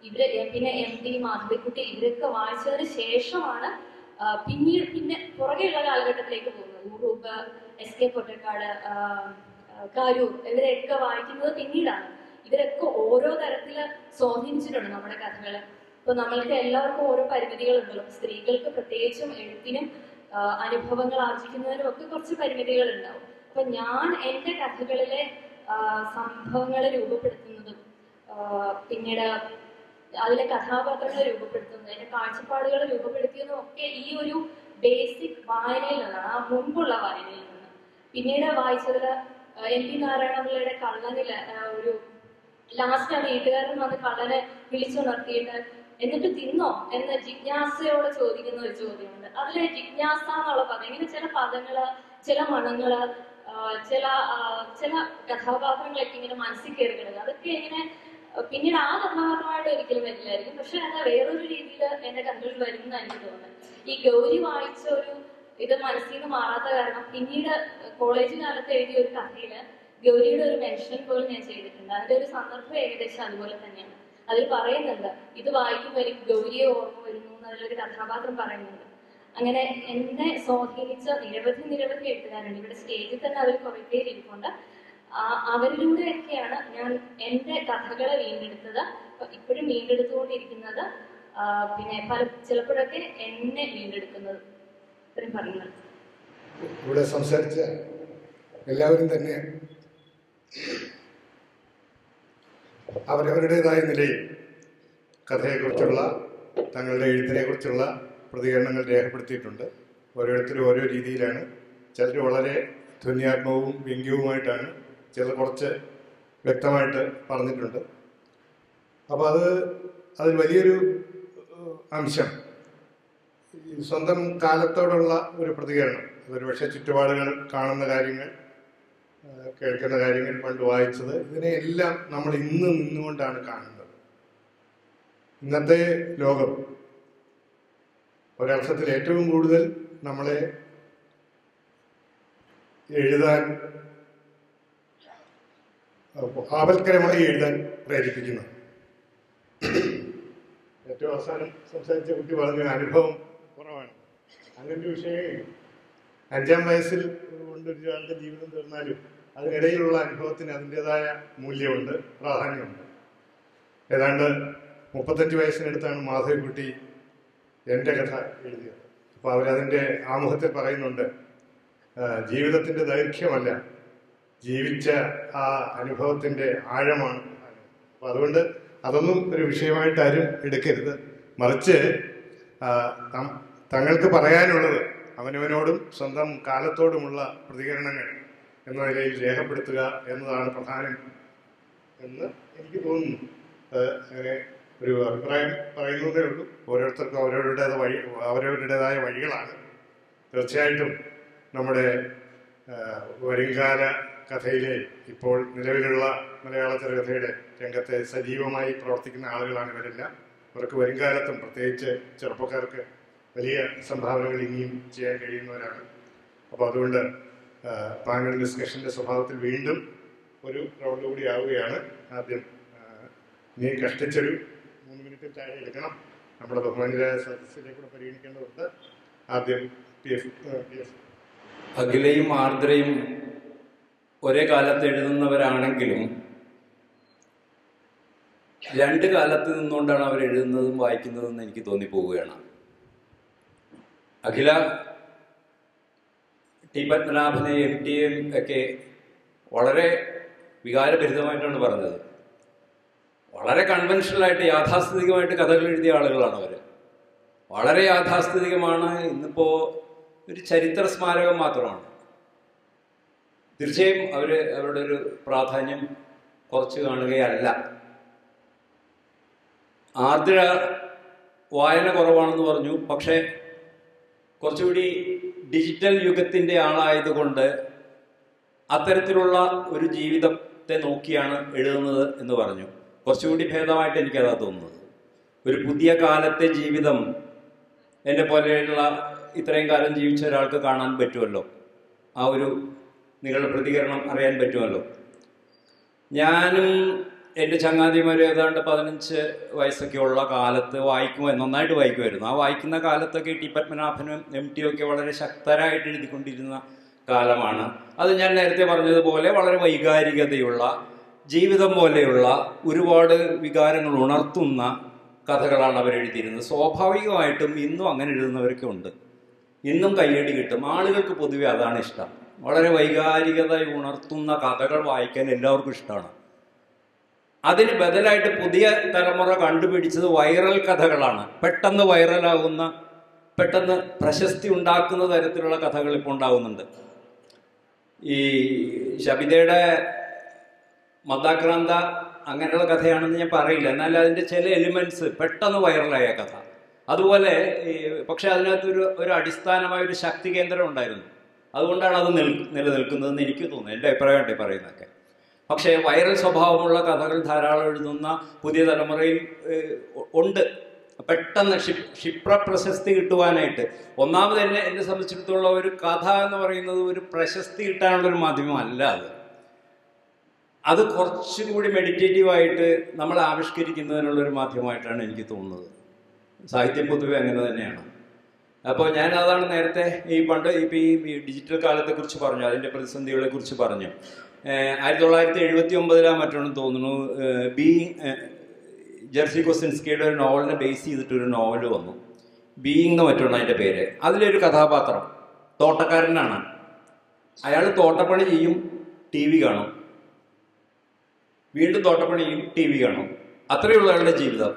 ഇവര് എ- പിന്നെ എം ടി മാധവിക്കുട്ടി ഇവരൊക്കെ വായിച്ചതിന് ശേഷമാണ് ആ, പിന്നീട് പിന്നെ പുറകെയുള്ള കാലഘട്ടത്തിലേക്ക് പോകുന്നത് ഉറൂബ് എസ് കെ പൊറ്റക്കാട് ആ, ആ, കാരൂർ ഇവരെയൊക്കെ വായിക്കുന്നത് പിന്നീടാണ് ഇവരൊക്കെ ഓരോ തരത്തില് സ്വാധീനിച്ചിട്ടുണ്ട് നമ്മുടെ കഥകളെ ഇപ്പൊ നമ്മൾക്ക് എല്ലാവർക്കും ഓരോ പരിമിതികളുണ്ടല്ലോ സ്ത്രീകൾക്ക് പ്രത്യേകിച്ചും എഴുത്തിനും ആ, അനുഭവങ്ങൾ ആർജിക്കുന്നതിനും ഒക്കെ കുറച്ച് പരിമിതികൾ ഉണ്ടാവും അപ്പൊ ഞാൻ എൻ്റെ കഥകളിലെ ആ, സംഭവങ്ങളെ രൂപപ്പെടുത്തുന്നതും ആ, പിന്നീട് അതിലെ കഥാപാത്രങ്ങളെ രൂപപ്പെടുത്തുന്നത് അതിന്റെ കാഴ്ചപ്പാടുകൾ രൂപപ്പെടുത്തിയതും ഒക്കെ ഈ ഒരു ബേസിക് വായനയിൽ നിന്നാണ് ആ മുൻപുള്ള വായനയിൽ നിന്ന് പിന്നീട് വായിച്ചതിൽ എം പി നാരായണപിള്ളയുടെ കള്ളനില് ആ, ഒരു ലാസ്റ്റ് ആ വീട്ടുകാരൻ വന്ന് കള്ളനെ വിളിച്ചുണർത്തിയിട്ട് എന്നിട്ട് തിന്നോ എന്ന് ജിജ്ഞാസയോടെ ചോദിക്കുന്ന ഒരു ചോദ്യമുണ്ട് അതിലെ ജിജ്ഞാസ എന്നുള്ള പദം ഇങ്ങനെ ചില പദങ്ങള് ചില മണങ്ങള് ആ, ചില ആ, ചില കഥാപാത്രങ്ങളൊക്കെ ഇങ്ങനെ മനസ്സിൽ കയറി കിടക്കുക അതൊക്കെ ഇങ്ങനെ ആ, പിന്നീട് ആ കഥാപാത്രമായിട്ട് ഒരിക്കലും വരില്ലായിരിക്കും പക്ഷെ അത് വേറൊരു രീതിയിൽ എന്റെ കഥകളിൽ വരുന്ന എനിക്ക് തോന്നുന്നത് ഈ ഗൗരി വായിച്ച ഒരു ഇത് മനസ്സിൽ നിന്ന് മാറാത്ത കാരണം പിന്നീട് കോളേജ് കാലത്ത് എഴുതിയ ഒരു കഥയില് ഗൗരിയുടെ ഒരു മെൻഷൻ പോലും ഞാൻ ചെയ്തിട്ടുണ്ട് അതിന്റെ ഒരു സന്ദർഭം ഏകദേശം അതുപോലെ തന്നെയാണ് അതിൽ പറയുന്നുണ്ട് ഇത് വായിക്കുമ്പോൾ എനിക്ക് ഗൗരിയെ ഓർമ്മ വരുന്നു എന്ന് അതിലൊരു കഥാപാത്രം പറയുന്നുണ്ട് അങ്ങനെ എന്നെ സ്വാധീനിച്ച നിരവധി നിരവധി എഴുത്തുകാരുണ്ട് ഇവിടെ സ്റ്റേജിൽ തന്നെ അവർ കുറെ പേര് ഇരിപ്പുണ്ട് ആ- അവരിലൂടെയൊക്കെയാണ് ഞാൻ എൻ്റെ കഥകളെ വീണ്ടെടുത്തത് അപ്പൊ ഇപ്പോഴും വീണ്ടെടുത്തുകൊണ്ടിരിക്കുന്നത് ആ, പിന്നെ പല ചിലപ്പോഴൊക്കെ എന്നെ വീണ്ടെടുക്കുന്നത് ഇത്രയും പറയുന്നത് ഇവിടെ സംസാരിച്ച എല്ലാവരും തന്നെ അവരവരുടേതായ നിലയിൽ കഥയെക്കുറിച്ചുള്ള തങ്ങളുടെ എഴുത്തിനെക്കുറിച്ചുള്ള പ്രതികരണങ്ങൾ രേഖപ്പെടുത്തിയിട്ടുണ്ട് ഓരോരുത്തരും ഓരോ രീതിയിലാണ് ചിലർ വളരെ ധ്വന്യാത്മകവും വ്യംഗ്യവുമായിട്ടാണ് ചിലർ കുറച്ച് വ്യക്തമായിട്ട് പറഞ്ഞിട്ടുണ്ട് അപ്പോൾ അത് അതിൽ വലിയൊരു ഏഹ്, അംശം ഈ സ്വന്തം കാലത്തോടുള്ള ഒരു പ്രതികരണം അതൊരു പക്ഷേ ചുറ്റുപാടുകൾ കാണുന്ന കാര്യങ്ങൾ ആ, കേൾക്കുന്ന കാര്യങ്ങൾ പണ്ട് വായിച്ചത് ഇതിനെയെല്ലാം നമ്മൾ ഇന്ന് നിന്നുകൊണ്ടാണ് കാണുന്നത് ഇന്നത്തെ ലോകം ഒരർത്ഥത്തിൽ ഏറ്റവും കൂടുതൽ നമ്മളെ എഴുതാൻ ആപൽക്കരമായി എഴുതാൻ പ്രേരിപ്പിക്കുന്നു ഏറ്റവും അവസാനം സംസാരിച്ച കുട്ടി പറഞ്ഞ അനുഭവം കുറവാണ് അങ്ങനെ ഒരു വിഷയമേ ഇല്ല. അഞ്ചാം വയസ്സിൽ കൊണ്ട് ഒരാളുടെ ജീവിതം തീർന്നാലും അതിനിടയിലുള്ള അനുഭവത്തിന് അതിൻ്റെതായ മൂല്യമുണ്ട് പ്രാധാന്യമുണ്ട് ഏതാണ്ട് മുപ്പത്തഞ്ച് വയസ്സിനടുത്താണ് മാധവിക്കുട്ടി എൻ്റെ കഥ എഴുതിയത് അപ്പോൾ അവരതിൻ്റെ ആമുഖത്തിൽ പറയുന്നുണ്ട് ആ, ജീവിതത്തിൻ്റെ ദൈർഘ്യമല്ല ജീവിച്ച ആ അനുഭവത്തിൻ്റെ ആഴമാണ് പ്രധാനം. അപ്പോൾ അതുകൊണ്ട് അതൊന്നും ഒരു വിഷയമായിട്ട് ആരും എടുക്കരുത് മറിച്ച് ആ, തം- തങ്ങൾക്ക് പറയാനുള്ളത് അവനവനോടും സ്വന്തം കാലത്തോടുമുള്ള പ്രതികരണങ്ങൾ എന്ന നിലയിൽ രേഖപ്പെടുത്തുക എന്നതാണ് പ്രധാനം എന്ന് എനിക്ക് തോന്നുന്നു അത് അങ്ങനെ ഒരു അഭിപ്രായം പറയുന്നതേ ഉള്ളൂ ഓരോരുത്തർക്കും അവരവരുടേത് വഴി അവരവരുടേതായ വഴികളാണ് തീർച്ചയായിട്ടും നമ്മുടെ ആ, വരുംകാല കഥയിലെ ഇപ്പോൾ നിലവിലുള്ള മലയാള ചെറുകഥയുടെ രംഗത്തെ സജീവമായി പ്രവർത്തിക്കുന്ന ആളുകളാണ് ഇവരെല്ലാം ഇവർക്ക് വരുംകാലത്തും പ്രത്യേകിച്ച് ചെറുപ്പക്കാർക്ക് വലിയ സംഭാവനകൾ ഇനിയും ചെയ്യാൻ കഴിയുന്നവരാണ് അപ്പോൾ അതുകൊണ്ട് പാനൽ ഡിസ്കഷന്റെ സ്വഭാവത്തിൽ വീണ്ടും ഒരു റൗണ്ട് കൂടി ആവുകയാണ് ആദ്യം ആ, നീ കഷ്ടിച്ചൊരു മൂന്ന് മിനിറ്റ് താഴെ എടുക്കണം നമ്മുടെ ബഹുമാനിതരായ സദസ്സിനെ കൂടെ പരിഗണിക്കേണ്ടതുണ്ട് ആദ്യം പി എഫ് പി എഫ് അഖിലയും ആർദ്രയും ഒരേ കാലത്ത് എഴുതുന്നവരാണെങ്കിലും രണ്ട് കാലത്ത് നിന്നുകൊണ്ടാണ് അവർ എഴുതുന്നതും വായിക്കുന്നതും എന്ന് എനിക്ക് തോന്നിപ്പോവുകയാണ് അഖില ടി പത്മനാഭനെയും എം ടിയും ഒക്കെ വളരെ വികാരഭരിതമായിട്ടാണ് പറഞ്ഞത് വളരെ കൺവെൻഷനലായിട്ട് യാഥാസ്ഥിതികമായിട്ട് കഥകൾ എഴുതിയ ആളുകളാണ് അവർ വളരെ യാഥാസ്ഥിതികമാണ് ഇന്നിപ്പോ ഒരു ചരിത്ര സ്മാരകം മാത്രമാണ് തീർച്ചയായും അവർ അവരുടെ ഒരു പ്രാധാന്യം കുറച്ച് കാണുകയല്ല ആർദ്ര വായന കുറവാണെന്ന് പറഞ്ഞു പക്ഷേ കുറച്ചുകൂടി ഡിജിറ്റൽ യുഗത്തിൻ്റെ ആളായതുകൊണ്ട് അത്തരത്തിലുള്ള ഒരു ജീവിതത്തെ നോക്കിയാണ് എഴുതുന്നത് എന്ന് പറഞ്ഞു കുറച്ചുകൂടി ഭേദമായിട്ട് എനിക്കതാ തോന്നുന്നത് ഒരു പുതിയ കാലത്തെ ജീവിതം എന്നെ പോലെയുള്ള ഇത്രയും കാലം ജീവിച്ച ഒരാൾക്ക് കാണാൻ പറ്റുമല്ലോ ആ ഒരു നിങ്ങളുടെ പ്രതികരണം അറിയാൻ പറ്റുമല്ലോ ഞാനും എൻ്റെ ചങ്ങാതിമാർ ഏതാണ്ട് പതിനഞ്ച് വയസ്സൊക്കെ ഉള്ള കാലത്ത് വായിക്കുമോ നന്നായിട്ട് വായിക്കുമായിരുന്നു ആ വായിക്കുന്ന കാലത്തൊക്കെ ടി പത്മനാഭനും എം ടി ഒക്കെ വളരെ ശക്തരായിട്ട് എഴുതിക്കൊണ്ടിരുന്ന കാലമാണ് അത് ഞാൻ നേരത്തെ പറഞ്ഞതുപോലെ വളരെ വൈകാരികതയുള്ള ജീവിതം പോലെയുള്ള ഒരുപാട് വികാരങ്ങൾ ഉണർത്തുന്ന കഥകളാണ് അവർ എഴുതിയിരുന്നത് സ്വാഭാവികമായിട്ടും ഇന്നും അങ്ങനെ എഴുതുന്നവരൊക്കെ ഉണ്ട് ഇന്നും കയ്യടി കിട്ടും ആളുകൾക്ക് പൊതുവെ അതാണ് ഇഷ്ടം വളരെ വൈകാരികത ഉണർത്തുന്ന കഥകൾ വായിക്കാൻ എല്ലാവർക്കും ഇഷ്ടമാണ് അതിന് ബദലായിട്ട് പുതിയ തലമുറ കണ്ടുപിടിച്ചത് വൈറൽ കഥകളാണ് പെട്ടെന്ന് വൈറലാകുന്ന പെട്ടെന്ന് പ്രശസ്തി ഉണ്ടാക്കുന്ന തരത്തിലുള്ള കഥകൾ ഇപ്പോൾ ഉണ്ടാകുന്നുണ്ട് ഈ ശബിതയുടെ മന്ദാക്രാന്ത അങ്ങനെയുള്ള കഥയാണെന്ന് ഞാൻ പറയില്ല എന്നാൽ അതിൻ്റെ ചില എലിമെന്റ്സ് പെട്ടെന്ന് വൈറലായ കഥ അതുപോലെ ഈ പക്ഷെ അതിനകത്ത് ഒരു ഒരു അടിസ്ഥാനമായ ഒരു ശക്തി കേന്ദ്രം ഉണ്ടായിരുന്നു അതുകൊണ്ടാണ് അത് നിൽ നിലനിൽക്കുന്നതെന്ന് എനിക്ക് തോന്നുന്നു എൻ്റെ അഭിപ്രായമായിട്ട് പറയുന്നതൊക്കെ പക്ഷേ വൈറൽ സ്വഭാവമുള്ള കഥകൾ ധാരാളം എഴുതുന്ന പുതിയ തലമുറയിൽ ഏഹ്, ഉണ്ട് പെട്ടെന്ന് ക്ഷി- ക്ഷിപ്ര പ്രശസ്തി കിട്ടുവാനായിട്ട് ഒന്നാമത് എന്നെ എന്നെ സംബന്ധിച്ചിടത്തോളം ഒരു കഥ എന്ന് പറയുന്നത് ഒരു പ്രശസ്തി കിട്ടാനുള്ള ഒരു മാധ്യമമല്ല അത് അത് കുറച്ചും കൂടി മെഡിറ്റേറ്റീവായിട്ട് നമ്മൾ ആവിഷ്കരിക്കുന്നതിനുള്ള ഒരു മാധ്യമമായിട്ടാണ് എനിക്ക് തോന്നുന്നത് സാഹിത്യം പൊതുവെ അങ്ങനെ തന്നെയാണ് അപ്പോൾ ഞാൻ അതാണ് നേരത്തെ ഈ പണ്ട് ഇപ്പം ഈ ഡിജിറ്റൽ കാലത്തെക്കുറിച്ച് പറഞ്ഞു അതിൻ്റെ പ്രതിസന്ധികളെ കുറിച്ച് പറഞ്ഞു ഏഹ് ആയിരത്തി തൊള്ളായിരത്തി എഴുപത്തി ഒമ്പതിലാ മറ്റാണെന്ന് തോന്നുന്നു ബീയിങ് ജെർസി കൊസിൻസ്കിയുടെ ഒരു നോവലിനെ ബേസ് ചെയ്തിട്ട് ഒരു നോവൽ വന്നു ബീയിങ് എന്ന് മറ്റാണ് അതിൻ്റെ പേര് അതിലൊരു കഥാപാത്രം തോട്ടക്കാരനാണ് അയാൾ തോട്ടപ്പണി ചെയ്യും ടി വി കാണും വീണ്ടും തോട്ടപ്പണി ചെയ്യും ടി വി കാണും അത്രയേ ഉള്ളൂ അയാളുടെ ജീവിതം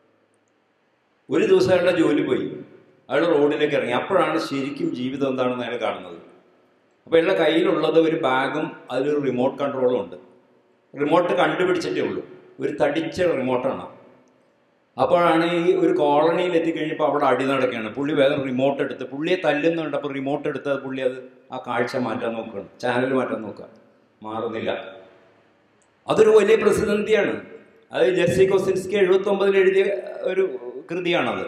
ഒരു ദിവസം അയാളുടെ ജോലി പോയി അയാൾ റോഡിലേക്ക് ഇറങ്ങി അപ്പോഴാണ് ശരിക്കും ജീവിതം എന്താണെന്ന് അയാൾ കാണുന്നത് അപ്പോൾ അയാളുടെ കയ്യിലുള്ളത് ഒരു ബാഗും അതിലൊരു റിമോട്ട് കൺട്രോളും ഉണ്ട് റിമോട്ട് കണ്ടുപിടിച്ചിട്ടേ ഉള്ളൂ ഒരു തടിച്ച റിമോട്ടാണ് അപ്പോഴാണ് ഈ ഒരു കോളനിയിൽ എത്തിക്കഴിഞ്ഞപ്പോൾ അവിടെ അടി നടക്കുകയാണ് പുള്ളി വേഗം റിമോട്ട് എടുത്ത് പുള്ളിയെ തല്ലുന്നുണ്ട് അപ്പോൾ റിമോട്ട് എടുത്ത് അത് പുള്ളി അത് ആ കാഴ്ച മാറ്റാൻ നോക്കുകയാണ് ചാനൽ മാറ്റാൻ നോക്കുക മാറുന്നില്ല അതൊരു വലിയ പ്രതിസന്ധിയാണ് അത് ജെർസി കോസിൻസ്കി എഴുപത്തി ഒമ്പതിൽ എഴുതിയ ഒരു കൃതിയാണത്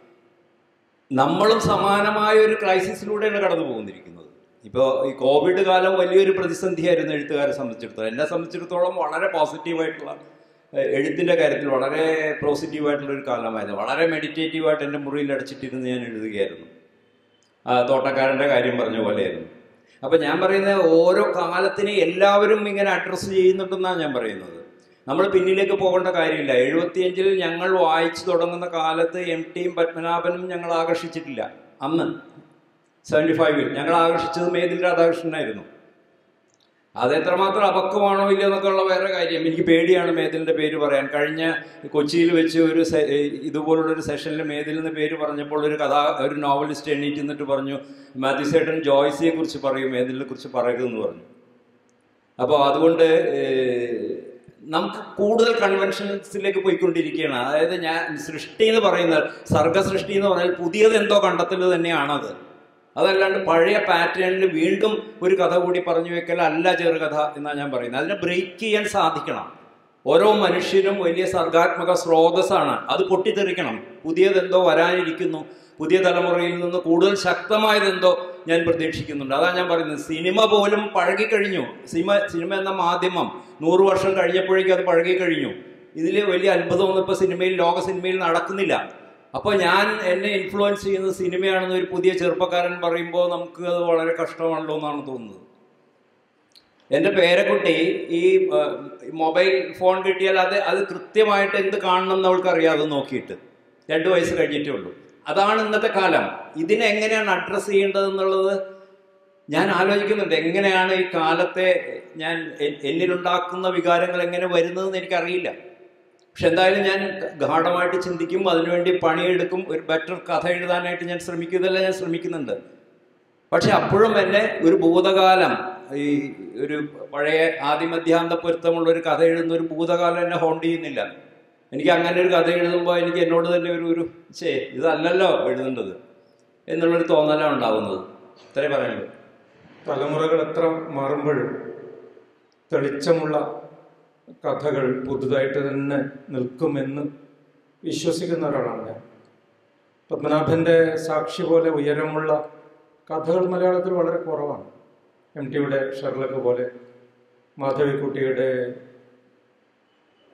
നമ്മളും സമാനമായ ഒരു ക്രൈസിസിലൂടെയാണ് കടന്നു പോകുന്നിരിക്കുന്നത് ഇപ്പോൾ ഈ കോവിഡ് കാലം വലിയൊരു പ്രതിസന്ധിയായിരുന്നു എഴുത്തുകാരെ സംബന്ധിച്ചിടത്തോളം എന്നെ സംബന്ധിച്ചിടത്തോളം വളരെ പോസിറ്റീവായിട്ടുള്ള ഏഹ്, എഴുത്തിൻ്റെ കാര്യത്തിൽ വളരെ പോസിറ്റീവായിട്ടുള്ള ഒരു കാലമായിരുന്നു വളരെ മെഡിറ്റേറ്റീവായിട്ട് എൻ്റെ മുറിയിൽ അടച്ചിട്ടിരുന്ന് ഞാൻ എഴുതുകയായിരുന്നു ആ, തോട്ടക്കാരൻ്റെ കാര്യം പറഞ്ഞ പോലെയായിരുന്നു അപ്പം ഞാൻ പറയുന്നത് ഓരോ കാലത്തിനെ എല്ലാവരും ഇങ്ങനെ അഡ്രസ്സ് ചെയ്യുന്നുണ്ടെന്നാണ് ഞാൻ പറയുന്നത് നമ്മൾ പിന്നിലേക്ക് പോകേണ്ട കാര്യമില്ല എഴുപത്തിയഞ്ചിൽ ഞങ്ങൾ വായിച്ചു തുടങ്ങുന്ന കാലത്ത് എം ടിയും പത്മനാഭനും ഞങ്ങൾ ആകർഷിച്ചിട്ടില്ല അന്ന് സെവൻറ്റി ഫൈവിൽ ഞങ്ങൾ ആകർഷിച്ചത് മേതിൽ രാധാകൃഷ്ണനായിരുന്നു അത് എത്രമാത്രം അപക്വമാണോ ഇല്ലയോ എന്നൊക്കെ ഉള്ള വേറെ കാര്യം എനിക്ക് പേടിയാണ് മേതിലിന്റെ പേര് പറയാൻ കഴിഞ്ഞ കൊച്ചിയിൽ വെച്ച് ഒരു സെ- ഇതുപോലുള്ള ഒരു സെഷനിൽ മേതിൽ എന്ന് പേര് പറഞ്ഞപ്പോൾ ഒരു കഥാ ഒരു നോവലിസ്റ്റ് എണ്ണീറ്റ് നിന്നിട്ട് പറഞ്ഞു മാത്യുസേട്ടൻ ജോയ്സിയെ കുറിച്ച് പറയും മേതിലിനെ കുറിച്ച് പറയരുതെന്ന് പറഞ്ഞു അപ്പോൾ അതുകൊണ്ട് ഏഹ്, നമുക്ക് കൂടുതൽ കൺവെൻഷൻസിലേക്ക് പോയിക്കൊണ്ടിരിക്കുകയാണ് അതായത് ഞാൻ സൃഷ്ടി എന്ന് പറയുന്നത് സർഗസൃഷ്ടി എന്ന് പറഞ്ഞാൽ പുതിയത് എന്തോ കണ്ടെത്തൽ തന്നെയാണത് അതല്ലാണ്ട് പഴയ പാറ്റേണിൽ വീണ്ടും ഒരു കഥ കൂടി പറഞ്ഞു വെക്കൽ അല്ല ചെറുകഥ എന്നാണ് ഞാൻ പറയുന്നത് അതിനെ ബ്രേക്ക് ചെയ്യാൻ സാധിക്കണം ഓരോ മനുഷ്യനും വലിയ സർഗാത്മക സ്രോതസ്സാണ് അത് പൊട്ടിത്തെറിക്കണം പുതിയതെന്തോ വരാനിരിക്കുന്നു പുതിയ തലമുറയിൽ നിന്ന് കൂടുതൽ ശക്തമായതെന്തോ ഞാൻ പ്രതീക്ഷിക്കുന്നുണ്ട് അതാണ് ഞാൻ പറയുന്നത് സിനിമ പോലും പഴകിക്കഴിഞ്ഞു സിനിമ സിനിമ എന്ന മാധ്യമം നൂറ് വർഷം കഴിഞ്ഞപ്പോഴേക്കും അത് പഴകിക്കഴിഞ്ഞു ഇതിൽ വലിയ അത്ഭുതമൊന്നും ഇപ്പോൾ സിനിമയിൽ ലോക സിനിമയിൽ നടക്കുന്നില്ല അപ്പോൾ ഞാൻ എന്നെ ഇൻഫ്ലുവൻസ് ചെയ്യുന്നത് സിനിമയാണെന്ന് ഒരു പുതിയ ചെറുപ്പക്കാരൻ പറയുമ്പോൾ നമുക്ക് അത് വളരെ കഷ്ടമാണല്ലോ എന്നാണ് തോന്നുന്നത് എൻ്റെ പേരക്കുട്ടി ഈ ആ, മൊബൈൽ ഫോൺ കിട്ടിയാൽ അത് അത് കൃത്യമായിട്ട് എന്ത് കാണണം എന്ന് അവൾക്ക് അറിയാതെ നോക്കിയിട്ട് രണ്ട് വയസ്സ് കഴിഞ്ഞിട്ടേ ഉള്ളൂ അതാണ് ഇന്നത്തെ കാലം ഇതിനെ എങ്ങനെയാണ് അഡ്രസ്സ് ചെയ്യേണ്ടത് എന്നുള്ളത് ഞാൻ ആലോചിക്കുന്നുണ്ട് എങ്ങനെയാണ് ഈ കാലത്തെ ഞാൻ എ- എന്നിലുണ്ടാക്കുന്ന വികാരങ്ങൾ എങ്ങനെ വരുന്നതെന്ന് എനിക്കറിയില്ല പക്ഷെ എന്തായാലും ഞാൻ ഗാഠമായിട്ട് ചിന്തിക്കും അതിനുവേണ്ടി പണിയെടുക്കും ഒരു ബെറ്റർ കഥ എഴുതാനായിട്ട് ഞാൻ ശ്രമിക്കും ഇതെല്ലാം ഞാൻ ശ്രമിക്കുന്നുണ്ട് പക്ഷെ അപ്പോഴും എന്നെ ഒരു ഭൂതകാലം ഈ ഒരു പഴയ ആദിമധ്യാന്ത പൊരുത്തമുള്ള ഒരു കഥ എഴുതുന്ന ഒരു ഭൂതകാലം എന്നെ ഹോണ്ട് ചെയ്യുന്നില്ല എനിക്ക് അങ്ങനെ ഒരു കഥ എഴുതുമ്പോൾ എനിക്ക് എന്നോട് തന്നെ ഒരു ഒരു ചേ ഇതല്ലല്ലോ എഴുതേണ്ടത് എന്നുള്ളൊരു തോന്നലാണ് ഉണ്ടാവുന്നത് ഇത്രേ പറയുള്ളൂ തലമുറകൾ എത്ര മാറുമ്പോഴും തെളിച്ചമുള്ള കഥകൾ പുതുതായിട്ട് തന്നെ നിൽക്കുമെന്ന് വിശ്വസിക്കുന്ന ഒരാളാണ് ഞാൻ പത്മനാഭൻ്റെ സാക്ഷി പോലെ ഉയരമുള്ള കഥകൾ മലയാളത്തിൽ വളരെ കുറവാണ് എം ടിയുടെ ഷെർലക്ക് പോലെ മാധവിക്കുട്ടിയുടെ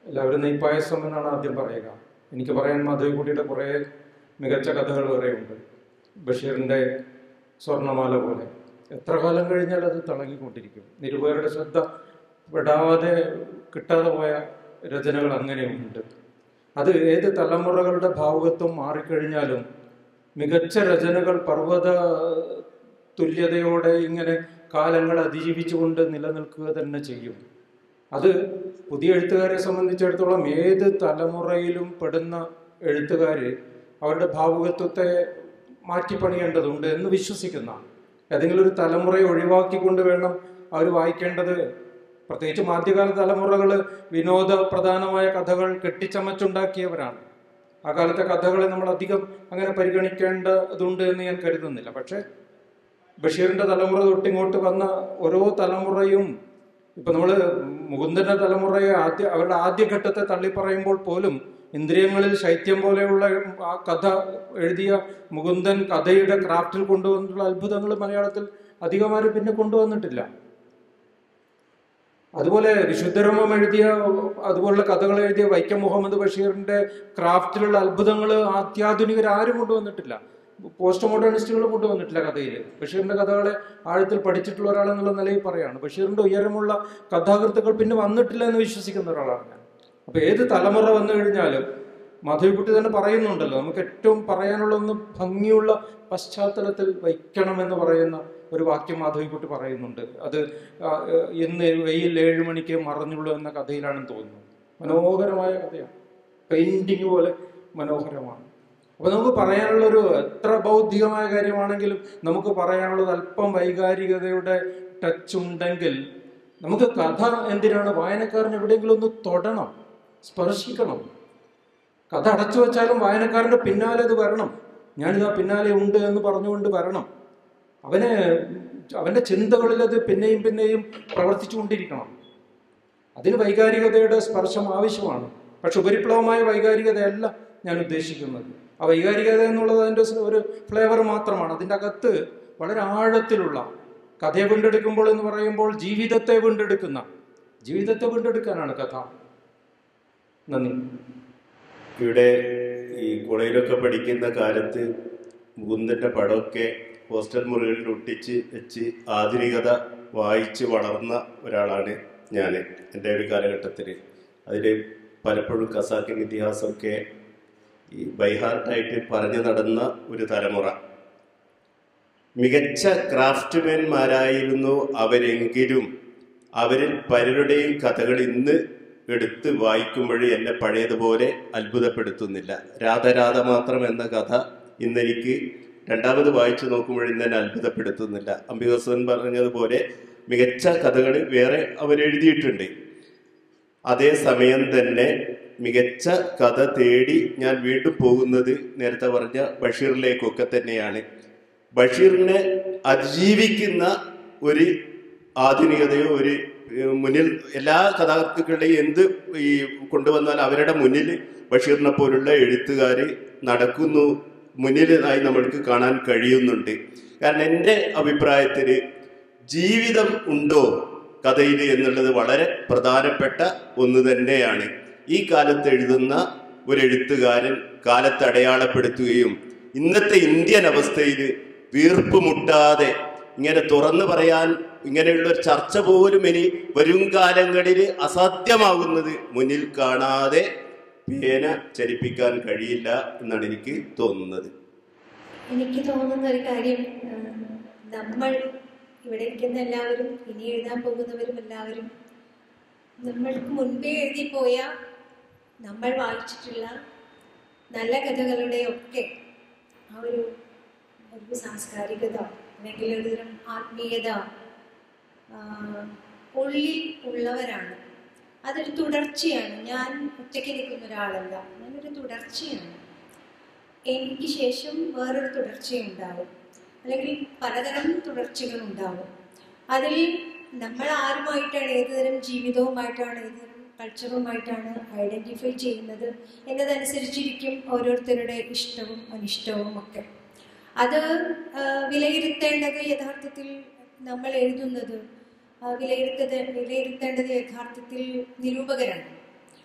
എല്ലാവരും നെയ്പായസം എന്നാണ് ആദ്യം പറയുക എനിക്ക് പറയാൻ മാധവിക്കുട്ടിയുടെ കുറേ മികച്ച കഥകൾ വേറെയുണ്ട് ബഷീറിൻ്റെ സ്വർണ്ണമാല പോലെ എത്ര കാലം കഴിഞ്ഞാൽ അത് തിളങ്ങിക്കൊണ്ടിരിക്കും നിരുപേരുടെ ശ്രദ്ധ പെടാതെ കിട്ടാതെ പോയ രചനകൾ അങ്ങനെയുണ്ട് അത് ഏത് തലമുറകളുടെ ഭാവുകത്വം മാറിക്കഴിഞ്ഞാലും മികച്ച രചനകൾ പർവ്വത തുല്യതയോടെ ഇങ്ങനെ കാലങ്ങൾ അതിജീവിച്ചുകൊണ്ട് നിലനിൽക്കുക തന്നെ ചെയ്യും അത് പുതിയ എഴുത്തുകാരെ സംബന്ധിച്ചിടത്തോളം ഏത് തലമുറയിലും പെടുന്ന എഴുത്തുകാർ അവരുടെ ഭാവുകത്വത്തെ മാറ്റിപ്പണിയേണ്ടതുണ്ട് എന്ന് വിശ്വസിക്കുന്ന ഏതെങ്കിലും ഒരു തലമുറയെ ഒഴിവാക്കിക്കൊണ്ട് വേണം അവർ വായിക്കേണ്ടത് പ്രത്യേകിച്ച് ആദ്യകാല തലമുറകൾ വിനോദ പ്രധാനമായ കഥകൾ കെട്ടിച്ചമച്ചുണ്ടാക്കിയവരാണ് ആ കാലത്തെ കഥകളെ നമ്മൾ അധികം അങ്ങനെ പരിഗണിക്കേണ്ടതുണ്ട് എന്ന് ഞാൻ കരുതുന്നില്ല പക്ഷേ ബഷീറിന്റെ തലമുറ തൊട്ടിങ്ങോട്ട് വന്ന ഓരോ തലമുറയും ഇപ്പൊ നമ്മൾ മുകുന്ദന്റെ തലമുറയെ ആദ്യ അവരുടെ ആദ്യഘട്ടത്തെ തള്ളിപ്പറയുമ്പോൾ പോലും ഇന്ദ്രിയങ്ങളിൽ ശൈത്യം പോലെയുള്ള ആ കഥ എഴുതിയ മുകുന്ദൻ കഥയുടെ ക്രാഫ്റ്റിൽ കൊണ്ടുവന്നിട്ടുള്ള അത്ഭുതങ്ങൾ മലയാളത്തിൽ അധികമാരും പിന്നെ കൊണ്ടുവന്നിട്ടില്ല അതുപോലെ വിശുദ്ധരമം എഴുതിയ അതുപോലുള്ള കഥകൾ എഴുതിയ വൈക്കം മുഹമ്മദ് ബഷീറിന്റെ ക്രാഫ്റ്റിലുള്ള അത്ഭുതങ്ങൾ അത്യാധുനികർ ആരും കൊണ്ടുവന്നിട്ടില്ല പോസ്റ്റ് മോഡേണിസ്റ്റുകൾ കൊണ്ടുവന്നിട്ടില്ല കഥയിൽ ബഷീറിന്റെ കഥകളെ ആഴത്തിൽ പഠിച്ചിട്ടുള്ള ഒരാളെന്നുള്ള നിലയിൽ പറയാണ് ബഷീറിന്റെ ഉയരമുള്ള കഥാകൃത്തുക്കൾ പിന്നെ വന്നിട്ടില്ല എന്ന് വിശ്വസിക്കുന്ന ഒരാളാണ് ഞാൻ അപ്പൊ ഏത് തലമുറ വന്നു കഴിഞ്ഞാലും മാധവിക്കുട്ടി തന്നെ പറയുന്നുണ്ടല്ലോ നമുക്ക് ഏറ്റവും പറയാനുള്ള ഒന്ന് ഭംഗിയുള്ള പശ്ചാത്തലത്തിൽ വയ്ക്കണം എന്ന് പറയുന്ന ഒരു വാക്യം മാധവിക്കുട്ടി പറയുന്നുണ്ട് അത് ആ, ഇന്ന് വെയിൽ ഏഴ് മണിക്ക് മറഞ്ഞുള്ളൂ എന്ന കഥയിലാണെന്ന് തോന്നുന്നു മനോഹരമായ കഥയാണ് പെയിന്റിങ് പോലെ മനോഹരമാണ് അപ്പൊ നമുക്ക് പറയാനുള്ളൊരു എത്ര ബൗദ്ധികമായ കാര്യമാണെങ്കിലും നമുക്ക് പറയാനുള്ളത് അല്പം വൈകാരികതയുടെ ടച്ച് ഉണ്ടെങ്കിൽ നമുക്ക് കഥ എന്തിനാണ് വായനക്കാരൻ എവിടെയെങ്കിലും ഒന്ന് തൊടണം സ്പർശിക്കണം കഥ അടച്ചു വെച്ചാലും വായനക്കാരന്റെ പിന്നാലെ അത് വരണം ഞാനിതാ പിന്നാലെ ഉണ്ട് എന്ന് പറഞ്ഞുകൊണ്ട് വരണം അവന് അവന്റെ ചിന്തകളിൽ അത് പിന്നെയും പിന്നെയും പ്രവർത്തിച്ചുകൊണ്ടിരിക്കണം അതിന് വൈകാരികതയുടെ സ്പർശം ആവശ്യമാണ് പക്ഷെ ഉപരിപ്ലവമായ വൈകാരികതയല്ല ഞാൻ ഉദ്ദേശിക്കുന്നത് ആ വൈകാരികത എന്നുള്ളത് അതിൻ്റെ ഒരു ഫ്ലേവർ മാത്രമാണ് അതിൻ്റെ അകത്ത് വളരെ ആഴത്തിലുള്ള കഥയെ വീണ്ടെടുക്കുമ്പോൾ എന്ന് പറയുമ്പോൾ ജീവിതത്തെ വീണ്ടെടുക്കുന്ന ജീവിതത്തെ വീണ്ടെടുക്കാനാണ് കഥ നന്ദി ഇവിടെ ഈ കോളേജിലൊക്കെ പഠിക്കുന്ന കാലത്ത് മുകുന്ദന്റെ പടമൊക്കെ ഹോസ്റ്റൽ മുറികളിൽ ഒട്ടിച്ച് വെച്ച് ആധുനികത വായിച്ച് വളർന്ന ഒരാളാണ് ഞാൻ എൻ്റെ ഒരു കാലഘട്ടത്തിൽ അതിൽ പലപ്പോഴും ഖസാക്കിൻ ഇതിഹാസമൊക്കെ ഈ ബൈഹാർട്ടായിട്ട് പറഞ്ഞു നടന്ന ഒരു തലമുറ മികച്ച ക്രാഫ്റ്റ്മാൻമാരായിരുന്നു അവരെങ്കിലും അവരിൽ പലരുടെയും കഥകൾ ഇന്ന് എടുത്ത് വായിക്കുമ്പോൾ എന്നെ പഴയതുപോലെ അത്ഭുതപ്പെടുത്തുന്നില്ല രാധരാധ മാത്രം എന്ന കഥ ഇന്നെനിക്ക് രണ്ടാമത് വായിച്ചു നോക്കുമ്പോൾ ഇന്ന് എന്നെ അത്ഭുതപ്പെടുത്തുന്നില്ല അംബികസൻ പറഞ്ഞതുപോലെ മികച്ച കഥകൾ വേറെ അവരെഴുതിയിട്ടുണ്ട് അതേസമയം തന്നെ മികച്ച കഥ തേടി ഞാൻ വീണ്ടും പോകുന്നത് നേരത്തെ പറഞ്ഞ ബഷീറിലേക്കൊക്കെ തന്നെയാണ് ബഷീറിനെ അതിജീവിക്കുന്ന ഒരു ആധുനികതയോ ഒരു ഏഹ്, മുന്നിൽ എല്ലാ കഥാകൃത്തുക്കളുടെയും എന്ത് ഈ കൊണ്ടുവന്നാൽ അവരുടെ മുന്നിൽ ബഷീറിനെ പോലുള്ള എഴുത്തുകാർ നടക്കുന്നു മുന്നിലായി നമ്മൾക്ക് കാണാൻ കഴിയുന്നുണ്ട് കാരണം എൻ്റെ അഭിപ്രായത്തിൽ ജീവിതം ഉണ്ടോ കഥയിൽ എന്നുള്ളത് വളരെ പ്രധാനപ്പെട്ട ഒന്ന് തന്നെയാണ് ഈ കാലത്ത് എഴുതുന്ന ഒരു എഴുത്തുകാരൻ കാലത്ത് അടയാളപ്പെടുത്തുകയും ഇന്നത്തെ ഇന്ത്യൻ അവസ്ഥയിൽ വീർപ്പ് മുട്ടാതെ ഇങ്ങനെ തുറന്നു പറയാൻ ഇങ്ങനെയുള്ള ഒരു ചർച്ച പോലും ഇനി വരും കാലങ്ങളിൽ അസാധ്യമാകുന്നത് മുന്നിൽ കാണാതെ പേന ചലിപ്പിക്കാൻ കഴിയില്ല എന്നാണ് എനിക്ക് തോന്നുന്നത് എനിക്ക് തോന്നുന്ന ഒരു കാര്യം ആ, നമ്മൾ ഇവിടെ ഇരിക്കുന്ന എല്ലാവരും ഇനി എഴുതാൻ പോകുന്നവരും എല്ലാവരും നമ്മൾക്ക് മുൻപേ എഴുതിപ്പോയ നമ്മൾ വായിച്ചിട്ടുള്ള നല്ല കഥകളുടെ ഒക്കെ ആ ഒരു ഒരു സാംസ്കാരികത അല്ലെങ്കിൽ ഒരുതരം ആത്മീയത ആ, ഉള്ളിൽ ഉള്ളവരാണ് അതൊരു തുടർച്ചയാണ് ഞാൻ ഒറ്റയ്ക്ക് നിൽക്കുന്ന ഒരാളല്ല ഞാനൊരു തുടർച്ചയാണ് എനിക്ക് ശേഷം വേറൊരു തുടർച്ചയുണ്ടാവും അല്ലെങ്കിൽ പലതരം തുടർച്ചകൾ ഉണ്ടാവും അതിൽ നമ്മൾ ആരുമായിട്ടാണ് ഏതുതരം ജീവിതവുമായിട്ടാണ് ഏതുതരം കൾച്ചറുമായിട്ടാണ് ഐഡൻറ്റിഫൈ ചെയ്യുന്നത് എന്നതനുസരിച്ചിരിക്കും ഓരോരുത്തരുടെ ഇഷ്ടവും അനിഷ്ടവും ഒക്കെ അത് ആ, വിലയിരുത്തേണ്ടത് യഥാർത്ഥത്തിൽ നമ്മൾ എഴുതുന്നത് ആ, വിലയിരുത്തത് വിലയിരുത്തേണ്ടത് യഥാർത്ഥത്തിൽ നിരൂപകരാണ്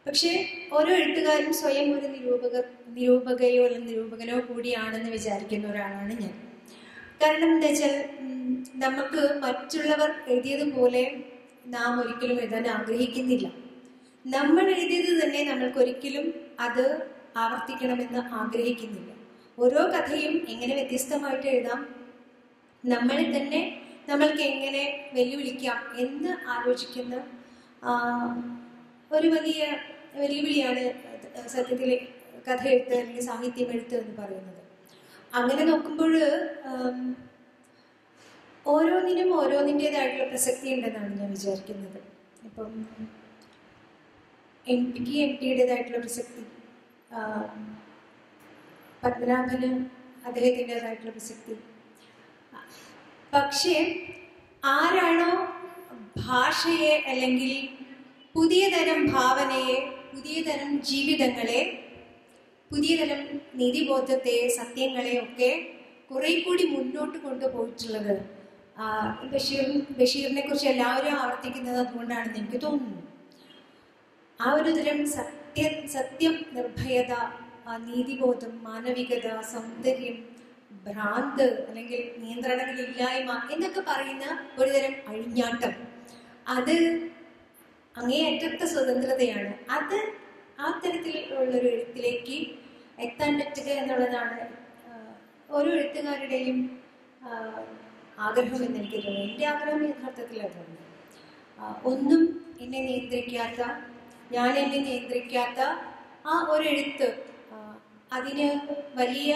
പക്ഷേ ഓരോ എഴുത്തുകാരും സ്വയം ഒരു നിരൂപക നിരൂപകയോ അല്ലെങ്കിൽ നിരൂപകനോ കൂടിയാണെന്ന് വിചാരിക്കുന്ന ഒരാളാണ് ഞാൻ കാരണം എന്താ വെച്ചാൽ ഉം, നമുക്ക് മറ്റുള്ളവർ എഴുതിയതുപോലെ നാം ഒരിക്കലും എഴുതാൻ ആഗ്രഹിക്കുന്നില്ല നമ്മൾ എഴുതിയത് തന്നെ നമ്മൾക്ക് ഒരിക്കലും അത് ആവർത്തിക്കണമെന്ന് ആഗ്രഹിക്കുന്നില്ല ഓരോ കഥയും എങ്ങനെ വ്യത്യസ്തമായിട്ട് എഴുതാം നമ്മളെ തന്നെ നമ്മൾക്ക് എങ്ങനെ വെല്ലുവിളിക്കാം എന്ന് ആലോചിക്കുന്ന ആ, ഒരു വലിയ വെല്ലുവിളിയാണ് സത്യത്തിൽ കഥ എഴുത്ത് അല്ലെങ്കിൽ സാഹിത്യം എഴുത്ത് എന്ന് പറയുന്നത് അങ്ങനെ നോക്കുമ്പോൾ ഓരോന്നിനും ഓരോന്നിൻ്റെതായിട്ടുള്ള പ്രസക്തി ഉണ്ടെന്നാണ് ഞാൻ വിചാരിക്കുന്നത് ഇപ്പം എം പിക്ക് എം പിയുടേതായിട്ടുള്ള പ്രസക്തി ആ, പത്മനാഭന് അദ്ദേഹത്തിൻ്റെതായിട്ടുള്ള പ്രസക്തി പക്ഷേ ആരാണോ ഭാഷയെ അല്ലെങ്കിൽ പുതിയ തരം ഭാവനയെ പുതിയ തരം ജീവിതങ്ങളെ പുതിയ തരം നീതിബോധത്തെ സത്യങ്ങളെ ഒക്കെ കുറെ കൂടി മുന്നോട്ട് കൊണ്ടുപോയിട്ടുള്ളത് ആ, ബഷീർ ബഷീറിനെ കുറിച്ച് എല്ലാവരും ആവർത്തിക്കുന്നത് അതുകൊണ്ടാണെന്ന് എനിക്ക് തോന്നുന്നു ആ ഒരു തരം സത്യ സത്യം നിർഭയത ആ നീതിബോധം മാനവികത സൗന്ദര്യം ഭ്രാന്ത് അല്ലെങ്കിൽ നിയന്ത്രണങ്ങളില്ലായ്മ എന്നൊക്കെ പറയുന്ന ഒരുതരം അഴിഞ്ഞാട്ടം അത് അങ്ങേയറ്റത്തെ സ്വതന്ത്രതയാണ് അത് ആ തരത്തിലുള്ളൊരു എഴുത്തിലേക്ക് എത്താൻ പറ്റുക എന്നുള്ളതാണ് ആ, ഓരോ എഴുത്തുകാരുടെയും ആ, ആഗ്രഹം എന്ന് എനിക്ക് തോന്നുന്നു എൻ്റെ ആഗ്രഹം യഥാർത്ഥത്തിൽ അതാണ് ആ, ഒന്നും എന്നെ നിയന്ത്രിക്കാത്ത ഞാൻ എന്നെ നിയന്ത്രിക്കാത്ത ആ ഒരു എഴുത്ത് ആ, അതിന് വലിയ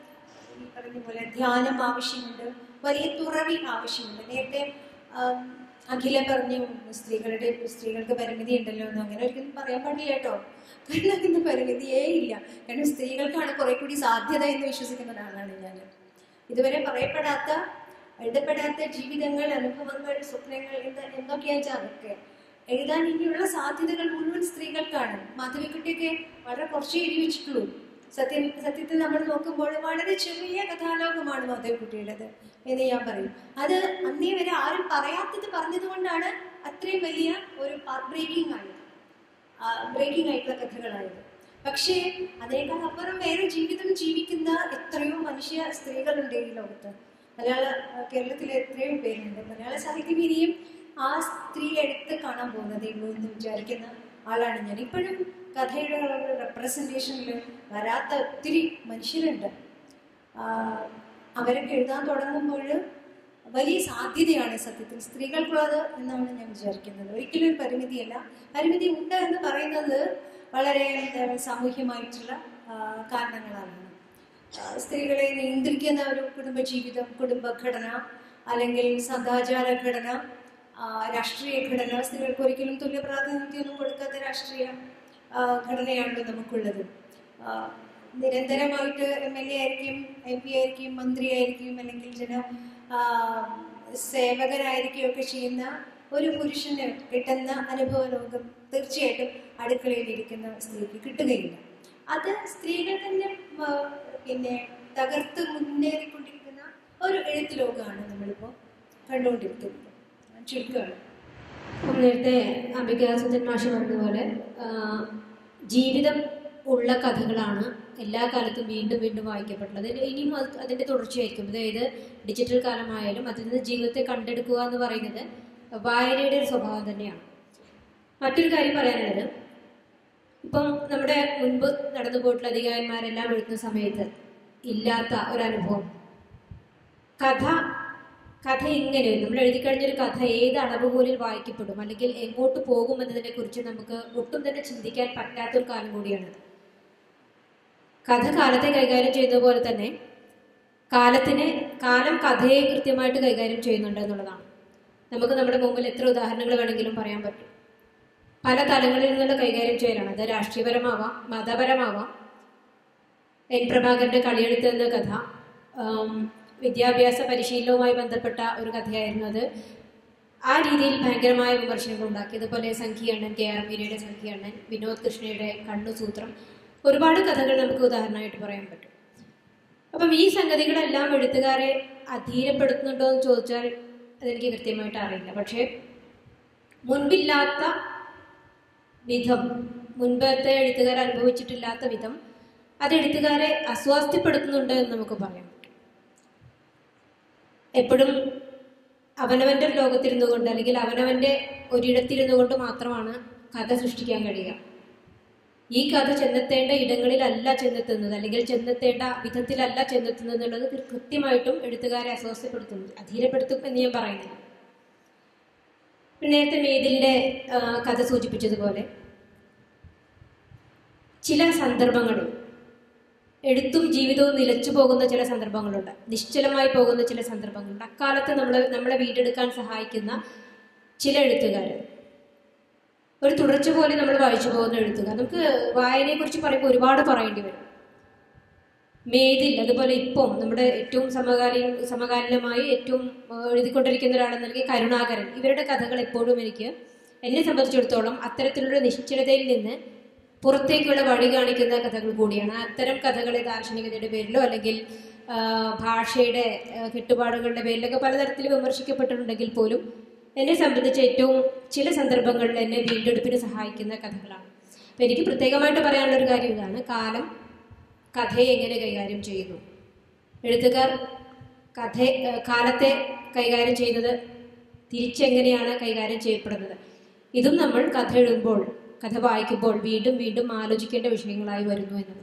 ഈ പറഞ്ഞ പോലെ ധ്യാനം ആവശ്യമുണ്ട് വലിയ തുറവി ആവശ്യമുണ്ട് നേരത്തെ ആം, അഖില പറഞ്ഞു സ്ത്രീകളുടെ സ്ത്രീകൾക്ക് പരിമിതി ഉണ്ടല്ലോ എന്ന് അങ്ങനെ ഒരിക്കലും പറയാൻ പാടില്ല കേട്ടോ കാരണം അതിന് പരിമിതിയേ ഇല്ല കാരണം സ്ത്രീകൾക്കാണ് കുറെ കൂടി സാധ്യത എന്ന് വിശ്വസിക്കുന്ന ഒരാളാണ് ഞാൻ ഇതുവരെ പറയപ്പെടാത്ത എഴുതപ്പെടാത്ത ജീവിതങ്ങൾ അനുഭവങ്ങൾ സ്വപ്നങ്ങൾ എന്ത് എന്തൊക്കെയാണെന്ന് വെച്ചാൽ അതൊക്കെ എഴുതാൻ ഇനിയുള്ള സാധ്യതകൾ മുഴുവൻ സ്ത്രീകൾക്കാണ് മാധവിക്കുട്ടിയൊക്കെ വളരെ കുറച്ചേ എഴുതി വെച്ചിട്ടുള്ളൂ സത്യം സത്യത്തിൽ നമ്മൾ നോക്കുമ്പോൾ വളരെ ചെറിയ കഥാലോകമാണ് മാധവിക്കുട്ടിയുടേത് എന്ന് ഞാൻ പറയും അത് അന്നേ വരെ ആരും പറയാത്തത് പറഞ്ഞത് കൊണ്ടാണ് അത്രയും വലിയ ഒരു ബ്രേക്കിംഗ് ആയത് ബ്രേക്കിംഗ് ആയിട്ടുള്ള കഥകളായത് പക്ഷേ അതിനേക്കാൾ അപ്പുറം വേറെ ജീവിതം ജീവിക്കുന്ന എത്രയോ മനുഷ്യ സ്ത്രീകളുണ്ട് ഈ ലോകത്ത് മലയാള ആ, കേരളത്തിലെ എത്രയോ പേരുണ്ട് മലയാള സാഹിത്യം ഇനിയും ആ സ്ത്രീ എടുത്ത് കാണാൻ പോകുന്നതേ ഉള്ളൂ എന്ന് വിചാരിക്കുന്ന ആളാണ് ഞാൻ ഇപ്പോഴും കഥയുടെ റെപ്രസെൻറ്റേഷനിൽ വരാത്ത ഒത്തിരി മനുഷ്യരുണ്ട് ആ, അവരൊക്കെ എഴുതാൻ തുടങ്ങുമ്പോൾ വലിയ സാധ്യതയാണ് സത്യത്തിൽ സ്ത്രീകൾക്കുള്ളത് എന്നാണ് ഞാൻ വിചാരിക്കുന്നത് ഒരിക്കലും ഒരു പരിമിതിയല്ല പരിമിതി ഉണ്ട് എന്ന് പറയുന്നത് വളരെ എന്താ പറയുക, സാമൂഹ്യമായിട്ടുള്ള ആ, കാരണങ്ങളാണ് ആ, സ്ത്രീകളെ നിയന്ത്രിക്കുന്ന ഒരു കുടുംബജീവിതം കുടുംബഘടന അല്ലെങ്കിൽ സദാചാര ഘടന ആ, രാഷ്ട്രീയ ഘടന സ്ത്രീകൾക്ക് ഒരിക്കലും തുല്യ പ്രാതിനിധ്യമൊന്നും കൊടുക്കാത്ത രാഷ്ട്രീയ ആ, ഘടനയാണല്ലോ നമുക്കുള്ളത് ആ, നിരന്തരമായിട്ട് എം എൽ എ ആയിരിക്കും എം പി ആയിരിക്കും മന്ത്രിയായിരിക്കും അല്ലെങ്കിൽ ജന ആ, സേവകനായിരിക്കും ഒക്കെ ചെയ്യുന്ന ഒരു പുരുഷന് കിട്ടുന്ന അനുഭവ ലോകം തീർച്ചയായിട്ടും അടുക്കളയിൽ ഇരിക്കുന്ന സ്ത്രീക്ക് കിട്ടുകയില്ല അത് സ്ത്രീകൾ തന്നെ ആ, പിന്നെ തകർത്ത് മുന്നേറിക്കൊണ്ടിരിക്കുന്ന ഒരു എഴുത്ത് ലോകമാണ് നമ്മളിപ്പോൾ കണ്ടുകൊണ്ടിരിക്കുന്നത് ഞാൻ ചുരുക്കമാണ് അപ്പം നേരത്തെ അംബിക സുധൻ മാഷ് പറഞ്ഞതുപോലെ ആ, ജീവിതം ഉള്ള കഥകളാണ് എല്ലാ കാലത്തും വീണ്ടും വീണ്ടും വായിക്കപ്പെട്ടുള്ളത് ഇതിന് ഇനിയും അത് അതിൻ്റെ തുടർച്ചയായിരിക്കും അതായത് ഡിജിറ്റൽ കാലമായാലും അതിൽ നിന്ന് ജീവിതത്തെ കണ്ടെടുക്കുക എന്ന് പറയുന്നത് വായനയുടെ ഒരു സ്വഭാവം തന്നെയാണ് മറ്റൊരു കാര്യം പറയാനുള്ളത് ഇപ്പം നമ്മുടെ മുൻപ് നടന്നു പോയിട്ടുള്ള അധികാരന്മാരെല്ലാം എഴുതുന്ന സമയത്ത് ഇല്ലാത്ത ഒരനുഭവം കഥ കഥ എങ്ങനെ നമ്മൾ എഴുതി കഴിഞ്ഞൊരു കഥ ഏത് അളവുകോലിൽ വായിക്കപ്പെടും അല്ലെങ്കിൽ എങ്ങോട്ട് പോകും എന്നതിനെ കുറിച്ച് നമുക്ക് ഒട്ടും തന്നെ ചിന്തിക്കാൻ പറ്റാത്തൊരു കാലം കൂടിയാണിത് കഥ കാലത്തെ കൈകാര്യം ചെയ്യുന്ന പോലെ തന്നെ കാലത്തിനെ കാലം കഥയെ കൃത്യമായിട്ട് കൈകാര്യം ചെയ്യുന്നുണ്ട് എന്നുള്ളതാണ് നമുക്ക് നമ്മുടെ മുമ്പിൽ എത്ര ഉദാഹരണങ്ങൾ വേണമെങ്കിലും പറയാൻ പറ്റും പല തലങ്ങളിൽ നിന്നുള്ള കൈകാര്യം ചെയ്യലാണ് അത് രാഷ്ട്രീയപരമാവാം മതപരമാവാം എൻ പ്രഭാകരന്റെ കളിയെഴുത്ത് എന്ന കഥ ആം, വിദ്യാഭ്യാസ പരിശീലനവുമായി ബന്ധപ്പെട്ട ഒരു കഥയായിരുന്നു അത് ആ രീതിയിൽ ഭയങ്കരമായ വിമർശനങ്ങൾ ഉണ്ടാക്കി അതുപോലെ സംഖ്യണ്ണൻ കെ ആർ മീരയുടെ സംഖ്യണ്ണൻ വിനോദ് കൃഷ്ണയുടെ കണ്ണുസൂത്രം ഒരുപാട് കഥകൾ നമുക്ക് ഉദാഹരണമായിട്ട് പറയാൻ പറ്റും അപ്പം ഈ സംഗതികളെല്ലാം എഴുത്തുകാരെ അധീരപ്പെടുത്തുന്നുണ്ടോ എന്ന് ചോദിച്ചാൽ അതെനിക്ക് കൃത്യമായിട്ട് അറിയില്ല പക്ഷേ മുൻപില്ലാത്ത വിധം മുൻപത്തെ എഴുത്തുകാർ അനുഭവിച്ചിട്ടില്ലാത്ത വിധം അത് എഴുത്തുകാരെ അസ്വാസ്ഥ്യപ്പെടുത്തുന്നുണ്ട് എന്ന് നമുക്ക് പറയാം എപ്പോഴും അവനവന്റെ ഒരു ലോകത്തിരുന്നു കൊണ്ട് അല്ലെങ്കിൽ അവനവന്റെ ഒരിടത്തിരുന്നു കൊണ്ട് മാത്രമാണ് കഥ സൃഷ്ടിക്കാൻ കഴിയുക ഈ കഥ ചെന്നെത്തേണ്ട ഇടങ്ങളിലല്ല ചെന്നെത്തുന്നത് അല്ലെങ്കിൽ ചെന്നെത്തേണ്ട വിധത്തിലല്ല ചെന്നെത്തുന്നത് എന്നുള്ളത് കൃ- കൃത്യമായിട്ടും എഴുത്തുകാരെ അസ്വസ്ഥപ്പെടുത്തുന്നു അധീരപ്പെടുത്തും എന്ന് ഞാൻ പറയുന്നില്ല പിന്നെ നേരത്തെ മേതിലിന്റെ ആ, കഥ സൂചിപ്പിച്ചതുപോലെ ചില സന്ദർഭങ്ങളിൽ എഴുത്തും ജീവിതവും നിലച്ചു പോകുന്ന ചില സന്ദർഭങ്ങളുണ്ട് നിശ്ചലമായി പോകുന്ന ചില സന്ദർഭങ്ങളുണ്ട് അക്കാലത്ത് നമ്മൾ നമ്മളെ വീണ്ടെടുക്കാൻ സഹായിക്കുന്ന ചില എഴുത്തുകാർ ഒരു തുടർച്ച പോലെ നമ്മൾ വായിച്ചു പോകുന്ന എഴുത്തുകാർ നമുക്ക് വായനയെക്കുറിച്ച് പറയുമ്പോൾ ഒരുപാട് പറയേണ്ടി വരും മേതിൽ അതുപോലെ ഇപ്പം നമ്മുടെ ഏറ്റവും സമകാലീന സമകാലീനമായി ഏറ്റവും ആ, എഴുതിക്കൊണ്ടിരിക്കുന്ന ഒരാളെന്ന് നൽകി കരുണാകരൻ ഇവരുടെ കഥകൾ എപ്പോഴും എനിക്ക് എന്നെ സംബന്ധിച്ചിടത്തോളം അത്തരത്തിലുള്ള നിശ്ചലതയിൽ നിന്ന് പുറത്തേക്കുള്ള വഴി കാണിക്കുന്ന കഥകൾ കൂടിയാണ് അത്തരം കഥകളെ ദാർശനികതയുടെ പേരിലോ അല്ലെങ്കിൽ ആ, ഭാഷയുടെ ആ, കെട്ടുപാടുകളുടെ പേരിലൊക്കെ പലതരത്തിൽ വിമർശിക്കപ്പെട്ടിട്ടുണ്ടെങ്കിൽ പോലും എന്നെ സംബന്ധിച്ച് ഏറ്റവും ചില സന്ദർഭങ്ങളിൽ എന്നെ വീണ്ടെടുപ്പിന് സഹായിക്കുന്ന കഥകളാണ് അപ്പം എനിക്ക് പ്രത്യേകമായിട്ട് പറയാനുള്ള ഒരു കാര്യം ഇതാണ് കാലം കഥയെ എങ്ങനെ കൈകാര്യം ചെയ്യുന്നു എഴുത്തുകാർ കഥ ഏഹ് കാലത്തെ കൈകാര്യം ചെയ്യുന്നത് തിരിച്ചെങ്ങനെയാണ് കൈകാര്യം ചെയ്യപ്പെടുന്നത് ഇതും നമ്മൾ കഥ എഴുതുമ്പോൾ കഥ വായിക്കുമ്പോൾ വീണ്ടും വീണ്ടും ആലോചിക്കേണ്ട വിഷയങ്ങളായി വരുന്നു എന്നുള്ളതാണ്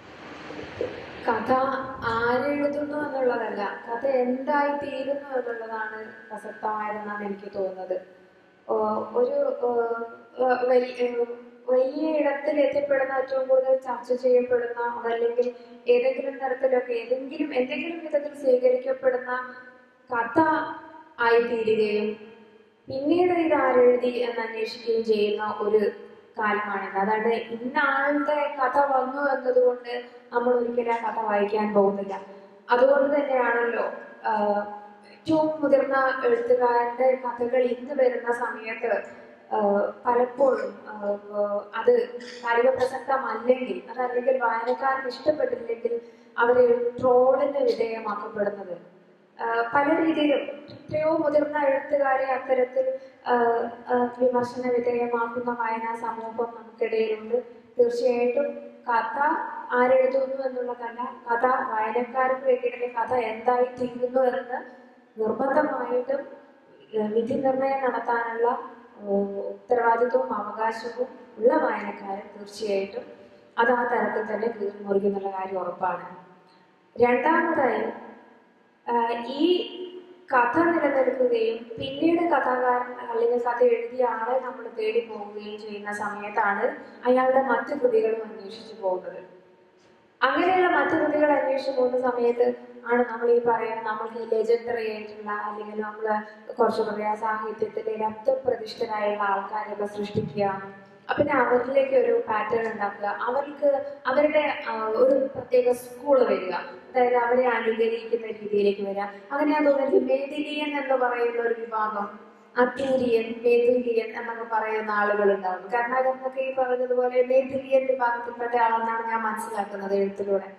കഥ ആരെഴുതുന്നു എന്നുള്ളതല്ല കഥ എന്തായി തീരുന്നു എന്നുള്ളതാണ് പ്രസക്തമായതെന്നാണ് എനിക്ക് തോന്നുന്നത് ഓ, ഒരു ഓ, ഏർ, വലിയ ഏർ, വലിയ ഇടത്തിൽ എത്തിപ്പെടുന്ന ഏറ്റവും കൂടുതൽ ചർച്ച ചെയ്യപ്പെടുന്ന അതല്ലെങ്കിൽ ഏതെങ്കിലും തരത്തിലൊക്കെ ഏതെങ്കിലും എന്തെങ്കിലും വിധത്തിൽ സ്വീകരിക്കപ്പെടുന്ന കഥ ആയിത്തീരുകയും പിന്നീട് ഇത് ആരെഴുതി എന്ന് അന്വേഷിക്കുകയും ചെയ്യുന്ന ഒരു കാലമാണിത് അതായത് ഇന്ന ആളുടെ കഥ വന്നു എന്നതുകൊണ്ട് നമ്മൾ ഒരിക്കലും ആ കഥ വായിക്കാൻ പോകുന്നില്ല അതുകൊണ്ട് തന്നെയാണല്ലോ ആഹ്, ഏറ്റവും മുതിർന്ന എഴുത്തുകാരന്റെ കഥകൾ ഇന്ന് വരുന്ന സമയത്ത് ആഹ്, പലപ്പോഴും ആഹ്, അത് കാലിക പ്രസക്തമല്ലെങ്കിൽ അതല്ലെങ്കിൽ വായനക്കാരന് ഇഷ്ടപ്പെട്ടില്ലെങ്കിൽ അവര് ട്രോളിന് വിധേയമാക്കപ്പെടുന്നത് ആഹ് പല രീതിയിലും എത്രയോ മുതിർന്ന എഴുത്തുകാരെ അത്തരത്തിൽ ആഹ് ആഹ് വിമർശന വിധേയമാക്കുന്ന വായനാ സമൂഹം നമുക്കിടയിലുണ്ട് തീർച്ചയായിട്ടും കഥ ആരെഴുതുന്നു എന്നുള്ളതല്ല കഥ വായനക്കാർക്ക് വേണ്ടിയിട്ട് കഥ എന്തായി തീരുന്നു എന്ന് നിർബന്ധമായിട്ടും ഏഹ് വിധി നിർണയം നടത്താനുള്ള ഏഹ് ഉത്തരവാദിത്വവും അവകാശവും ഉള്ള വായനക്കാരൻ തീർച്ചയായിട്ടും അത് ആ തരത്തിൽ തന്നെ കീറി മുറിക്കുന്നുള്ള കാര്യം ഉറപ്പാണ് രണ്ടാമതായി ആഹ് ഈ കഥ നിലനിൽക്കുകയും പിന്നീട് കഥാകാരൻ അല്ലെങ്കിൽ കഥ എഴുതിയ ആളെ നമ്മൾ തേടി പോവുകയും ചെയ്യുന്ന സമയത്താണ് അയാളുടെ മറ്റു കൃതികളും അന്വേഷിച്ചു പോകുന്നത് അങ്ങനെയുള്ള മറ്റു കൃതികൾ അന്വേഷിച്ചു പോകുന്ന സമയത്ത് ആണ് നമ്മൾ ഈ പറയുന്ന നമ്മൾക്ക് ഈ ലെജൻഡറി ആയിട്ടുള്ള അല്ലെങ്കിൽ നമ്മൾ കുറച്ചു പറയാ സാഹിത്യത്തിലെ രക്തപ്രതിഷ്ഠരായുള്ള ആൾക്കാരെയൊക്കെ സൃഷ്ടിക്കുക പിന്നെ അവരിലേക്ക് ഒരു പാറ്റേൺ ഉണ്ടാക്കുക അവർക്ക് അവരുടെ ആ, ഒരു പ്രത്യേക സ്കൂൾ വരിക അതായത് അവരെ അനുകരിക്കുന്ന രീതിയിലേക്ക് വരിക അങ്ങനെയാ തോന്നുന്നത് മേദിലിയൻ എന്ന് പറയുന്ന ഒരു വിഭാഗം അത്തീരിയൻ മേദിലിയൻ എന്നൊക്കെ പറയുന്ന ആളുകൾ ഉണ്ടാവും കർണാടക എന്നൊക്കെ ഈ പറഞ്ഞതുപോലെ മേദിലിയൻ വിഭാഗത്തിൽപ്പെട്ട ആളെന്നാണ് ഞാൻ മനസ്സിലാക്കുന്നത് എഴുത്തിലൂടെ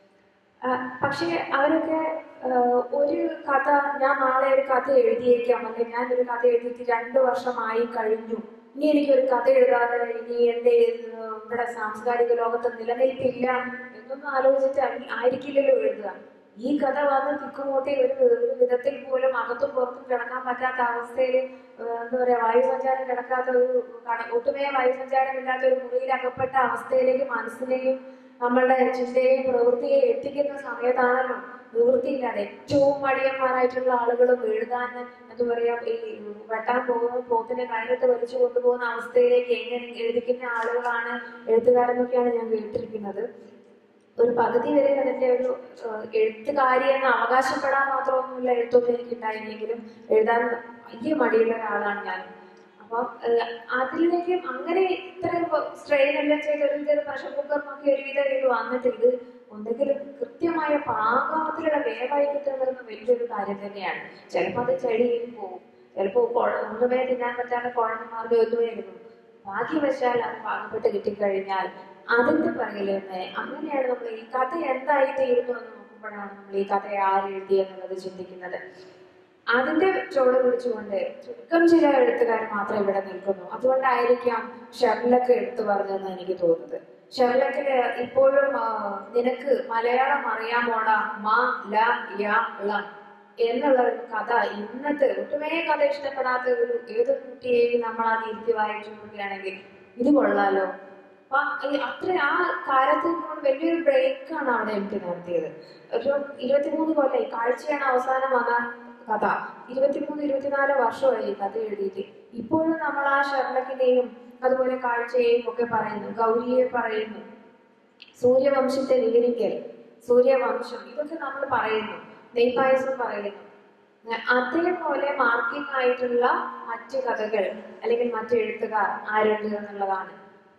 ആ, പക്ഷേ അവരൊക്കെ ആ, ഒരു കഥ ഞാൻ നാളെ ഒരു കഥ എഴുതിയേക്കാം അല്ലെങ്കിൽ ഞാൻ ഒരു കഥ എഴുതിയിട്ട് രണ്ടു വർഷമായി കഴിഞ്ഞു ഇനി എനിക്കൊരു കഥ എഴുതാതെ ഇനി എന്റെ ആ, ഇവിടെ സാംസ്കാരിക ലോകത്ത് നിലനിൽപ്പില്ല എന്നൊന്നും ആലോചിച്ചിട്ട് ആയി- ആയിരിക്കില്ലല്ലോ എഴുതുക ഈ കഥ വന്ന് തിക്കുമൂട്ടി ഒരു ഒരു വിധത്തിൽ പോലും അകത്തും പുറത്തും കിടക്കാൻ പറ്റാത്ത അവസ്ഥയിൽ എന്താ പറയാ വായുസഞ്ചാരം കിടക്കാത്ത ഒരു കട- ഒട്ടുമേ വായുസഞ്ചാരമില്ലാത്ത ഒരു മുറിയിൽ അകപ്പെട്ട അവസ്ഥയിലേക്ക് മനസ്സിനെയും നമ്മളുടെ ചിന്തയെയും പ്രവൃത്തിയെയും എത്തിക്കുന്ന സമയത്താണല്ലോ നിവൃത്തിയില്ലാതെ ഏറ്റവും മടിയന്മാരായിട്ടുള്ള ആളുകളും എഴുതാൻ എന്താ പറയാ ഈ വെട്ടാൻ പോകുന്ന പോത്തിനെ കയറിട്ട് വലിച്ചു കൊണ്ടുപോകുന്ന അവസ്ഥയിലേക്ക് എങ്ങനെ എഴുതിക്കുന്ന ആളുകളാണ് എഴുത്തുകാരെന്നൊക്കെയാണ് ഞാൻ കേട്ടിരിക്കുന്നത് ഒരു പകുതി വരെ അതിന്റെ ഒരു ഏഹ്, എഴുത്തുകാരി എന്ന് അവകാശപ്പെടാൻ മാത്രമൊന്നുമില്ല എഴുത്തൊന്നും എനിക്ക് ഉണ്ടായില്ലെങ്കിലും എഴുതാൻ വലിയ മടിയുള്ള ഒരാളാണ് ഞാൻ അപ്പൊ ഏഹ്, അതിലേക്കും അങ്ങനെ ഇത്രയും സ്ട്രെയിൻ എല്ലാം ചെയ്ത് ഒരു വിധ പ്രഷർ കുക്കറിനൊക്കെ ഒരുവിധം ഇത് വന്നിട്ട് ഇത് ഒന്നെങ്കിൽ കൃത്യമായ പാകത്തിലുള്ള വേവായി കിട്ടുന്നത് വലിയൊരു കാര്യം തന്നെയാണ് ചിലപ്പോൾ അത് ചെടിയിൽ പോകും ചിലപ്പോൾ ഒന്നുമേ തിന്നാൻ പറ്റാത്ത കുഴമ്പ് മാർഗം ഒന്നുമേ എടുക്കും ഭാഗ്യവശാൽ അത് പാകപ്പെട്ട് കിട്ടിക്കഴിഞ്ഞാൽ അതിന്റെ പിറകിൽ തന്നെ അങ്ങനെയാണ് നമ്മൾ ഈ കഥ എന്തായി തീരുന്നു എന്ന് നോക്കുമ്പോഴാണ് നമ്മൾ ഈ കഥ ആരെഴുതി എന്നുള്ളത് ചിന്തിക്കുന്നത് അതിന്റെ ചുവട് പിടിച്ചുകൊണ്ട് ചുരുക്കം ചില എഴുത്തുകാർ മാത്രം ഇവിടെ നിൽക്കുന്നു അതുകൊണ്ടായിരിക്കാം ഷെർലക്ക് എടുത്തു പറഞ്ഞതെന്ന് എനിക്ക് തോന്നുന്നത് ഷെർലക്കില് ഇപ്പോഴും ആ, നിനക്ക് മലയാളം അറിയാമോടാ മാ ല യ ളം എന്നുള്ള ഒരു കഥ ഇന്നത്തെ ഒട്ടുമേ കഥ ഇഷ്ടപ്പെടാത്ത ഒരു ഏതൊരു കുട്ടിയെയും നമ്മൾ അത് ഇരുത്തി വായിച്ചു നോക്കുകയാണെങ്കിൽ ഇത് കൊള്ളാലോ അപ്പൊ ഈ അത്ര ആ കാലത്ത് കൊണ്ട് വലിയൊരു ബ്രേക്കാണ് അവിടെ എനിക്ക് നടത്തിയത് ഒരു ഇരുപത്തിമൂന്ന് കൊല്ലം കാഴ്ചയാണ് അവസാനം വന്ന കഥ ഇരുപത്തിമൂന്ന് ഇരുപത്തിനാല് വർഷമായി ഈ കഥ എഴുതിയിട്ട് ഇപ്പോഴും നമ്മൾ ആ ഷർലക്കിനെയും അതുപോലെ കാഴ്ചയെയും ഒക്കെ പറയുന്നു ഗൗരിയെ പറയുന്നു സൂര്യവംശത്തെ വിവരിക്കൽ സൂര്യവംശം ഇതൊക്കെ നമ്മൾ പറയുന്നു നെയ്പായസം പറയുന്നു അതേപോലെ മാർക്കിംഗ് ആയിട്ടുള്ള മറ്റു കഥകൾ അല്ലെങ്കിൽ മറ്റു എഴുത്തുകാർ ആരുണ്ട് എന്നുള്ളതാണ്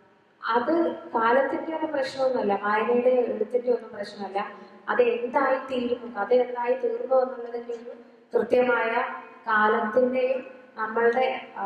അത് കാലത്തിന്റെ ഒന്നും പ്രശ്നമൊന്നുമല്ല വായനയുടെ എഴുത്തിന്റെ ഒന്നും പ്രശ്നമല്ല അത് എന്തായി തീരുന്നു കഥ എന്തായി തീർന്നു എന്നുള്ളതിന്റെ ഒരു കൃത്യമായ കാലത്തിന്റെയും നമ്മളുടെ ആ,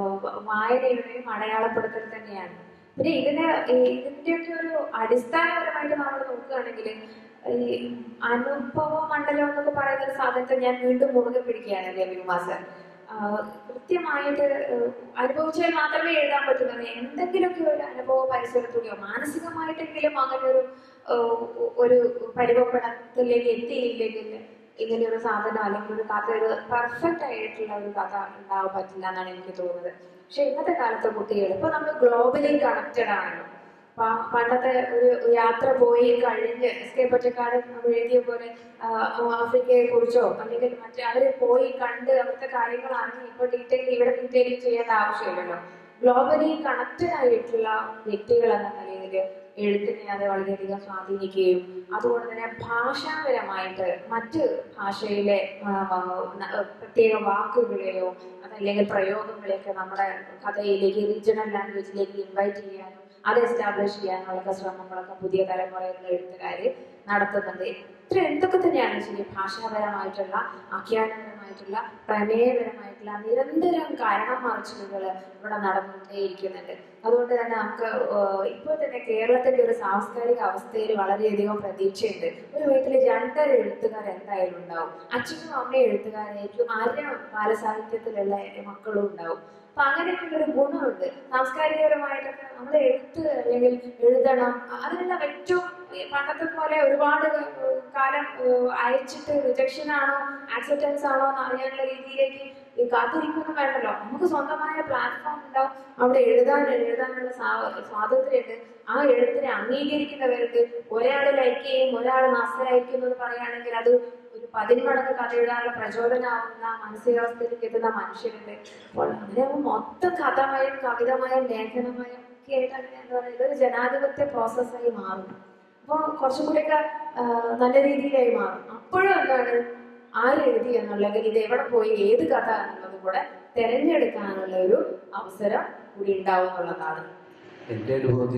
വായനയുടെയും അടയാളപ്പെടുത്തൽ തന്നെയാണ് പിന്നെ ഇതിന് ഈ- ഇതിന്റെയൊക്കെ ഒരു അടിസ്ഥാനപരമായിട്ട് നമ്മൾ നോക്കുകയാണെങ്കിൽ ഈ അനുഭവ മണ്ഡലം എന്നൊക്കെ പറയുന്ന ഒരു സാധനത്തെ ഞാൻ വീണ്ടും മുറുകെ പിടിക്കുകയാണ് രവി മാസൻ ആഹ് കൃത്യമായിട്ട് ആഹ് അനുഭവിച്ചാൽ മാത്രമേ എഴുതാൻ പറ്റുന്നത് എന്തെങ്കിലുമൊക്കെ ഒരു അനുഭവ പരിസരത്തൂടെയോ മാനസികമായിട്ടെങ്കിലും അങ്ങനെ ഒരു ആഹ് ഒരു പരിവപ്പെടത്തിലേക്ക് എത്തിയില്ലെങ്കിൽ ഇങ്ങനെ ഒരു സാധനം അല്ലെങ്കിൽ ഒരു കഥ ഒരു പെർഫെക്റ്റ് ആയിട്ടുള്ള ഒരു കഥ ഉണ്ടാവാൻ പറ്റില്ല എന്നാണ് എനിക്ക് തോന്നുന്നത് പക്ഷെ ഇന്നത്തെ കാലത്തെ കുട്ടികൾ ഇപ്പൊ നമ്മൾ ഗ്ലോബലി കണക്റ്റഡ് ആണല്ലോ പ- പണ്ടത്തെ ഒരു യാത്ര പോയി കഴിഞ്ഞ് എസ് കെ പൊറ്റക്കാട് നമ്മൾ എഴുതിയ പോലെ ആ, ആഫ്രിക്കയെ കുറിച്ചോ അല്ലെങ്കിൽ മറ്റേ അവര് പോയി കണ്ട് അവിടുത്തെ കാര്യങ്ങൾ അറിഞ്ഞ് ഇപ്പൊ ഡീറ്റെയിൽ ഇവിടെ ഡീറ്റെയിലിംഗ് ചെയ്യേണ്ട ആവശ്യമില്ലല്ലോ ഗ്ലോബലി കണക്റ്റഡ് ആയിട്ടുള്ള വ്യക്തികൾ എന്ന നിലയിൽ എഴുത്തിനെ അത് വളരെയധികം സ്വാധീനിക്കുകയും അതുകൊണ്ട് തന്നെ ഭാഷാപരമായിട്ട് മറ്റ് ഭാഷയിലെ ആ, ആ, ന- പ്രത്യേക വാക്കുകളെയോ അതല്ലെങ്കിൽ പ്രയോഗങ്ങളെയൊക്കെ നമ്മുടെ കഥയിലേക്ക് റീജിയണൽ ലാംഗ്വേജിലേക്ക് ഇൻവൈറ്റ് ചെയ്യാനും അത് എസ്റ്റാബ്ലിഷ് ചെയ്യാനുള്ള ശ്രമങ്ങളൊക്കെ പുതിയ തലമുറയിലുള്ള എഴുത്തുകാര് നടത്തുന്നുണ്ട് ഇത്ര എന്തൊക്കെ തന്നെയാണ് ശരി ഭാഷാപരമായിട്ടുള്ള ആഖ്യാനപരമായിട്ടുള്ള പ്രമേയപരമായിട്ടുള്ള നിരന്തരം കാരണം മറിച്ചിലുകൾ ഇവിടെ നടന്നുകൊണ്ടേയിരിക്കുന്നുണ്ട് അതുകൊണ്ട് തന്നെ നമുക്ക് ഏഹ്, ഇപ്പോൾ തന്നെ കേരളത്തിന്റെ ഒരു സാംസ്കാരിക അവസ്ഥയിൽ വളരെയധികം പ്രതീക്ഷയുണ്ട് ഒരു വീട്ടിൽ രണ്ടര എഴുത്തുകാർ എന്തായാലും ഉണ്ടാവും അച്ഛനും അമ്മയും എഴുത്തുകാരായിരിക്കും ആര്യ ബാലസാഹിത്യത്തിലുള്ള മക്കളും ഉണ്ടാവും അപ്പൊ അങ്ങനെയൊക്കെ ഒരു ഗുണമുണ്ട് സാംസ്കാരികപരമായിട്ടൊക്കെ നമ്മൾ എഴുത്ത് അല്ലെങ്കിൽ എഴുതണം അതിനെല്ലാം ഏറ്റവും ഈ പണ്ടത്തെ പോലെ ഒരുപാട് ഏഹ് കാലം ഏഹ് അയച്ചിട്ട് റിജക്ഷൻ ആണോ ആക്സെപ്റ്റൻസ് ആണോ എന്ന് അറിയാനുള്ള രീതിയിലേക്ക് ഈ കാത്തിരിക്കൊന്നും വേണ്ടല്ലോ നമുക്ക് സ്വന്തമായ പ്ലാറ്റ്ഫോം ഉണ്ടാവും അവിടെ എഴുതാൻ എഴുതാനുള്ള സ്വാ- സ്വാതന്ത്ര്യമുണ്ട് ആ എഴുത്തിനെ അംഗീകരിക്കുന്നവർക്ക് ഒരാൾ ലൈക്ക് ചെയ്യും ഒരാൾ നാസ്തരായിരിക്കും എന്ന് പറയുകയാണെങ്കിൽ അത് ഒരു പതിന്മടങ്ങ് കഥ എഴുതാനുള്ള പ്രചോദനമാവുന്ന മാനസികാവസ്ഥയിലേക്ക് എത്തുന്ന മനുഷ്യരുണ്ട് അപ്പോൾ അങ്ങനെ ആവുമ്പോൾ മൊത്തം കഥമയം കവിതമയം ലേഖനമയം ഒക്കെ ആയിട്ട് അങ്ങനെ എന്താ പറയുക ഇതൊരു ജനാധിപത്യ പ്രോസസ്സായി മാറും അപ്പോൾ കുറച്ചും കൂടിയൊക്കെ ആ, നല്ല രീതിയിലായി മാറും അപ്പോഴും എന്താണ് ആരെഴുതി എന്നുള്ളത് ഇത് എവിടെ പോയി ഏത് കഥ എന്നുള്ളത് കൂടെ തിരഞ്ഞെടുക്കാനുള്ള ഒരു അവസരം കൂടി ഉണ്ടാവും എന്നുള്ളതാണ് എൻ്റെ അനുഭവത്തിൽ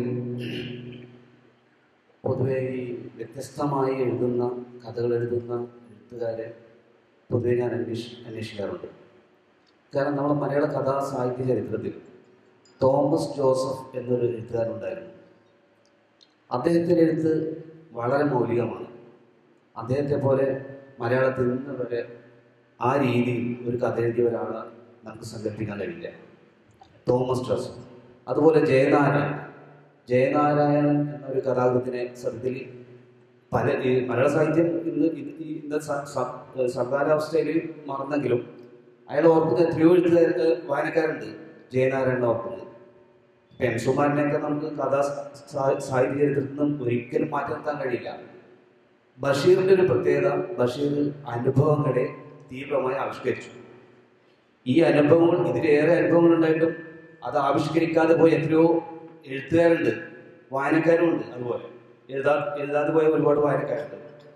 പൊതുവെ ഈ വ്യത്യസ്തമായി എഴുതുന്ന കഥകൾ എഴുതുന്ന എഴുത്തുകാരെ പൊതുവെ ഞാൻ അന്വേഷി അന്വേഷിക്കാറുണ്ട് കാരണം നമ്മുടെ മലയാള കഥാ സാഹിത്യ ചരിത്രത്തിൽ തോമസ് ജോസഫ് എന്നൊരു എഴുത്തുകാരുണ്ടായിരുന്നു അദ്ദേഹത്തിൻ്റെ എഴുത്ത് വളരെ മൗലികമാണ് അദ്ദേഹത്തെ പോലെ മലയാളത്തിൽ നിന്ന് വരെ ആ രീതിയിൽ ഒരു കഥ എഴുതിയ ഒരാളെ നമുക്ക് സങ്കല്പിക്കാൻ കഴിയില്ല തോമസ് ജോസഫ് അതുപോലെ ജയനാരായണൻ ജയനാരായണൻ എന്നൊരു കഥാകൃത്തിനെ സത്യത്തിൽ പല ഈ മലയാള സാഹിത്യം ഇന്ന് ഇന്ന് ഈ ഇന്ന് സ- സ- സർക്കാരാവസ്ഥയിൽ മറന്നെങ്കിലും അയാൾ ഓർക്കുന്ന എത്രയോ എഴുത്തുകാർ വായനക്കാരുണ്ട് ജയനാരായണനെ ഓർക്കുന്നത് പെൻസുമാരനെയൊക്കെ നമുക്ക് കഥാ സാ- സാഹിത്യ ചരിത്രത്തിൽ നിന്നും ഒരിക്കലും മാറ്റി നിർത്താൻ കഴിയില്ല ബഷീറിന്റെ ഒരു പ്രത്യേകത ബഷീർ അനുഭവങ്ങളെ തീവ്രമായി ആവിഷ്കരിച്ചു ഈ അനുഭവങ്ങൾ ഇതിലേറെ അനുഭവങ്ങൾ ഉണ്ടായിട്ടും അത് ആവിഷ്കരിക്കാതെ പോയ എത്രയോ എഴുത്തുകാരുണ്ട് വായനക്കാരും ഉണ്ട് അതുപോലെ എഴുതാ എഴുതാതെ പോയ ഒരുപാട് വായനക്കാരുണ്ട്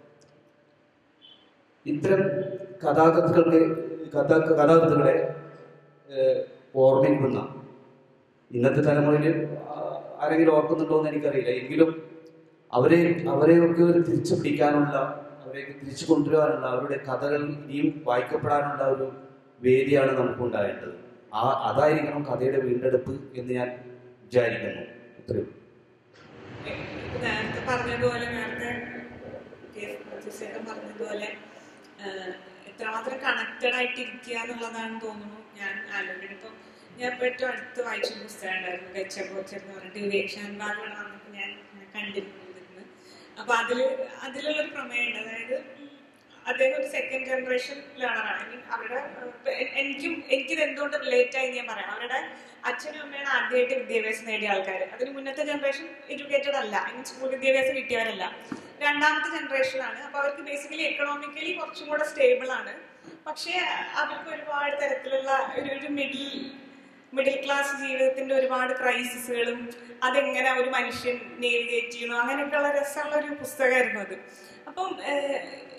ഇത്തരം കഥാകൃത്തുക്കളുടെ കഥ കഥാകൃത്തുക്കളെ ഏഹ്, ഓർമ്മിക്കുന്ന ഇന്നത്തെ തലമുറയിൽ ആ- ആരെങ്കിലും ഓർക്കുന്നുണ്ടോ എന്ന് എനിക്കറിയില്ല എങ്കിലും അവരെ അവരെയൊക്കെ ഒരു തിരിച്ചു പിടിക്കാനുള്ള അവരെയൊക്കെ തിരിച്ചു കൊണ്ടുവരാനുള്ള അവരുടെ കഥകൾ ഇനിയും വായിക്കപ്പെടാനുള്ള ഒരു വേദിയാണ് നമുക്ക് ഉണ്ടാകേണ്ടത് ആ അതായിരിക്കണം കഥയുടെ വീണ്ടെടുപ്പ് എന്ന് ഞാൻ വിചാരിക്കുന്നു ഇത്രയും നേരത്തെ പറഞ്ഞതുപോലെ നേരത്തെ കെ. ചേട്ടൻ പറഞ്ഞതുപോലെ ആഹ്, ഇത്രമാത്രം കണക്റ്റഡ് ആയിട്ട് ഇരിക്കുക എന്നുള്ളതാണ് തോന്നുന്നു ഞാൻ ആലോചിക്കുന്നത് ഇപ്പം ഞാൻ ഇപ്പൊ ഏറ്റവും അടുത്ത് വായിച്ച ഒരു പുസ്തകം ഉണ്ടായിരുന്നു ഗച്ചർ ഗോച്ചർ എന്ന് പറഞ്ഞിട്ട് വിവേക് ബാഗ് ഇവിടെ വന്നപ്പോൾ ഞാൻ ഞാൻ കണ്ടിരുന്നു ഇതിന്ന് അപ്പൊ അതില് അതിലുള്ള ഒരു പ്രമേയമുണ്ട് അതായത് ഉം, അദ്ദേഹം ഒരു സെക്കൻഡ് ജനറേഷൻ ലേണറാണ് ഐ മീൻ അവരുടെ ഏഹ്, ഇപ്പൊ എ- എനിക്കും എനിക്കിത് എന്തുകൊണ്ട് റിലേറ്റ് ആയി ഞാൻ പറയാം അവരുടെ അച്ഛനും അമ്മയാണ് ആദ്യമായിട്ട് വിദ്യാഭ്യാസം നേടിയ ആൾക്കാർ അതിന് മുന്നത്തെ ജനറേഷൻ എഡ്യൂക്കേറ്റഡ് അല്ല ഐ മീൻ സ്കൂൾ വിദ്യാഭ്യാസം കിട്ടിയവരല്ല രണ്ടാമത്തെ ജനറേഷനാണ് അപ്പൊ അവർക്ക് ബേസിക്കലി എക്കണോമിക്കലി കുറച്ചും കൂടെ സ്റ്റേബിൾ ആണ് പക്ഷേ അവർക്ക് ഒരുപാട് തരത്തിലുള്ള ഒരു ഒരു മിഡിൽ മിഡിൽ ക്ലാസ് ജീവിതത്തിന്റെ ഒരുപാട് ക്രൈസിസുകളും അതെങ്ങനെ ഒരു മനുഷ്യൻ നേവിഗേറ്റ് ചെയ്യണു അങ്ങനെയൊക്കെയുള്ള രസമുള്ള ഒരു പുസ്തകമായിരുന്നു അത് അപ്പം ഏഹ്,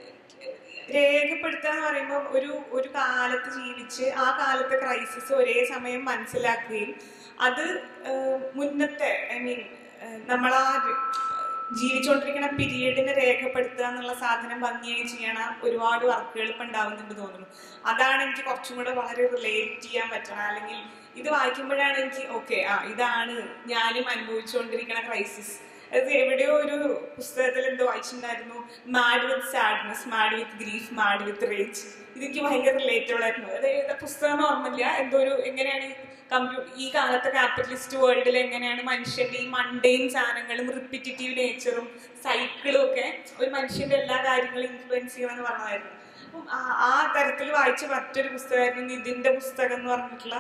രേഖപ്പെടുത്തുക എന്ന് പറയുമ്പോൾ ഒരു ഒരു കാലത്ത് ജീവിച്ച് ആ കാലത്തെ ക്രൈസിസ് ഒരേ സമയം മനസ്സിലാക്കുകയും അത് ഏഹ്, മുന്നത്തെ ഐ മീൻ നമ്മളാ ജീവിച്ചുകൊണ്ടിരിക്കുന്ന പീരീഡിനെ രേഖപ്പെടുത്തുക എന്നുള്ള സാധനം ഭംഗിയായി ചെയ്യണ ഒരുപാട് വർക്കുകൾ ഇപ്പം ഉണ്ടാവുന്നുണ്ട് തോന്നുന്നു അതാണ് എനിക്ക് കുറച്ചും കൂടെ വളരെ റിലേറ്റ് ചെയ്യാൻ പറ്റണം അല്ലെങ്കിൽ ഇത് വായിക്കുമ്പോഴാണ് എനിക്ക് ഓക്കെ ആ ഇതാണ് ഞാനും അനുഭവിച്ചുകൊണ്ടിരിക്കുന്ന ക്രൈസിസ് അത് എവിടെയോ ഒരു പുസ്തകത്തിൽ എന്തോ വായിച്ചിട്ടുണ്ടായിരുന്നു mad with sadness mad with grief mad with rage ഇതെനിക്ക് ഭയങ്കര റിലേറ്റബിൾ ആയിരുന്നു അതായത് പുസ്തകം ഓർമ്മയില്ല എന്തോ ഒരു എങ്ങനെയാണ് കമ്പ്യൂ ഈ കാലത്തെ ക്യാപിറ്റലിസ്റ്റ് വേൾഡിൽ എങ്ങനെയാണ് മനുഷ്യന്റെ ഈ മണ്ടെയിൻ സാധനങ്ങളും റിപ്പിറ്റേറ്റീവ് നേച്ചറും സൈക്കിളും ഒക്കെ ഒരു മനുഷ്യന്റെ എല്ലാ കാര്യങ്ങളും ഇൻഫ്ലുവൻസ് ചെയ്യണമെന്ന് പറഞ്ഞതായിരുന്നു അപ്പം ആ- ആ തരത്തിൽ വായിച്ച മറ്റൊരു പുസ്തകമായിരുന്നു നിതിന്റെ പുസ്തകം എന്ന് പറഞ്ഞിട്ടുള്ള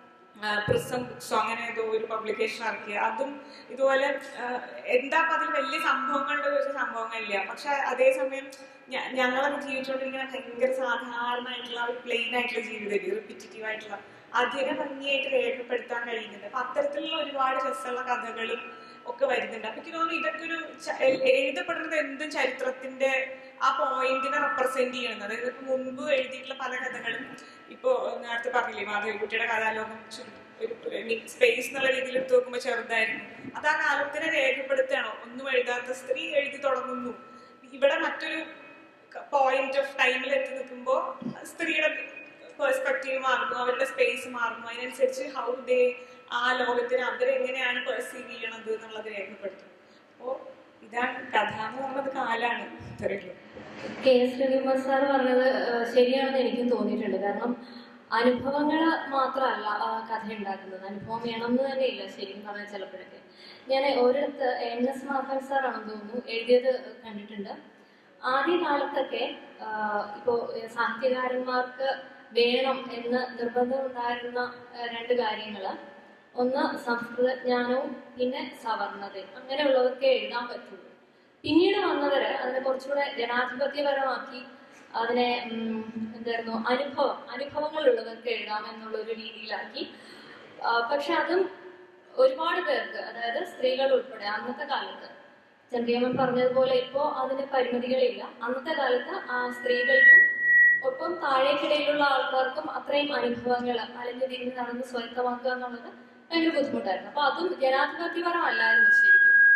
പ്രിസം ബുക്സോ അങ്ങനെ ഏതോ ഒരു പബ്ലിക്കേഷൻ ഇറക്കിയ അതും ഇതുപോലെ ആ, എന്താ അപ്പൊ അതിൽ വലിയ സംഭവങ്ങളുടെ ഒരു സംഭവങ്ങളില്ല പക്ഷെ അതേസമയം ഞ- ഞങ്ങളൊക്കെ ജീവിച്ചുകൊണ്ടിരിക്കുന്ന ഭയങ്കര സാധാരണമായിട്ടുള്ള ഒരു പ്ലെയിൻ ആയിട്ടുള്ള ജീവിതം റിപ്പിറ്റേറ്റീവ് ആയിട്ടുള്ള അതിനെ ഭംഗിയായിട്ട് രേഖപ്പെടുത്താൻ കഴിയുന്നുണ്ട് അപ്പൊ അത്തരത്തിലുള്ള ഒരുപാട് രസമുള്ള കഥകളും ഒക്കെ വരുന്നുണ്ട് അപ്പൊ എനിക്ക് തോന്നുന്നു ഇതൊക്കെ ഒരു ച- എ- എഴുതപ്പെടുന്നത് എന്തും ചരിത്രത്തിന്റെ ആ പോയിന്റിനെ റെപ്രസെന്റ് ചെയ്യണം അതായത് ഇപ്പൊ മുൻപ് എഴുതിയിട്ടുള്ള പല കഥകളും ഇപ്പോ നേരത്തെ പറഞ്ഞില്ലേ മാധവിക്കുട്ടിയുടെ കഥാലോകം ചു- ഒരു സ്പേസ് എന്നുള്ള രീതിയിൽ എടുത്ത് നോക്കുമ്പോൾ ചെറുതായിരുന്നു അത് ആ കാലത്തിനെ രേഖപ്പെടുത്തുകയാണോ ഒന്നും എഴുതാത്ത സ്ത്രീ എഴുതി തുടങ്ങുന്നു ഇവിടെ മറ്റൊരു പോയിന്റ് ഓഫ് ടൈമിൽ എത്തി നിൽക്കുമ്പോൾ സ്ത്രീയുടെ പെർസ്പെക്റ്റീവ് മാറുന്നു അവരുടെ സ്പേസ് മാറുന്നു അതിനനുസരിച്ച് ഹൗ ദേ ആ ലോകത്തിന് അവരെങ്ങനെയാണ് പെർസീവ് ചെയ്യണത് എന്നുള്ളത് രേഖപ്പെടുത്തും അപ്പോൾ ഇതാണ് കഥ എന്ന് പറയുന്നത് കാലാണ് ഇത്രയുള്ളൂ കെ എസ് രവികുമാർ സാർ പറഞ്ഞത് ഏഹ്, ശരിയാണെന്ന് എനിക്കും തോന്നിയിട്ടുണ്ട് കാരണം അനുഭവങ്ങൾ മാത്രമല്ല ആ കഥ ഉണ്ടാക്കുന്നത് അനുഭവം വേണമെന്ന് തന്നെ ഇല്ല ശരിക്കും പറഞ്ഞാൽ ചിലപ്പോഴൊക്കെ ഞാൻ ഒരിടത്ത് എൻ എസ് മാധവൻ സാറാണെന്ന് തോന്നുന്നു എഴുതിയത് കണ്ടിട്ടുണ്ട് ആദ്യ കാലത്തൊക്കെ ആഹ്, ഇപ്പോ ഏഹ്, സാഹിത്യകാരന്മാർക്ക് വേണം എന്ന് നിർബന്ധമുണ്ടായിരുന്ന ഏഹ്, രണ്ട് കാര്യങ്ങൾ ഒന്ന് സംസ്കൃത ജ്ഞാനവും പിന്നെ സവർണതയും അങ്ങനെയുള്ളവർക്കേ എഴുതാൻ പറ്റുള്ളൂ പിന്നീട് വന്നവര് അതിനെ കുറച്ചുകൂടെ ജനാധിപത്യപരമാക്കി അതിനെ ഉം, എന്തായിരുന്നു അനുഭവം അനുഭവങ്ങൾ ഉള്ളവർക്ക് എഴുതാം എന്നുള്ള ഒരു രീതിയിലാക്കി ആ, പക്ഷെ അതും ഒരുപാട് പേർക്ക് അതായത് സ്ത്രീകൾ ഉൾപ്പെടെ അന്നത്തെ കാലത്ത് ചന്ദ്രിയമ്മൻ പറഞ്ഞതുപോലെ ഇപ്പോൾ അതിന് പരിമിതികളില്ല അന്നത്തെ കാലത്ത് ആ സ്ത്രീകൾക്കും ഒപ്പം താഴേക്കിടയിലുള്ള ആൾക്കാർക്കും അത്രയും അനുഭവങ്ങൾ അലഞ്ഞു തിരിഞ്ഞ് നടന്ന് സ്വയത്തമാക്കുക എന്നുള്ളത് ഭയങ്കര ബുദ്ധിമുട്ടായിരുന്നു അപ്പൊ അതും ജനാധിപത്യപരമല്ലായിരുന്നു ശരിക്കും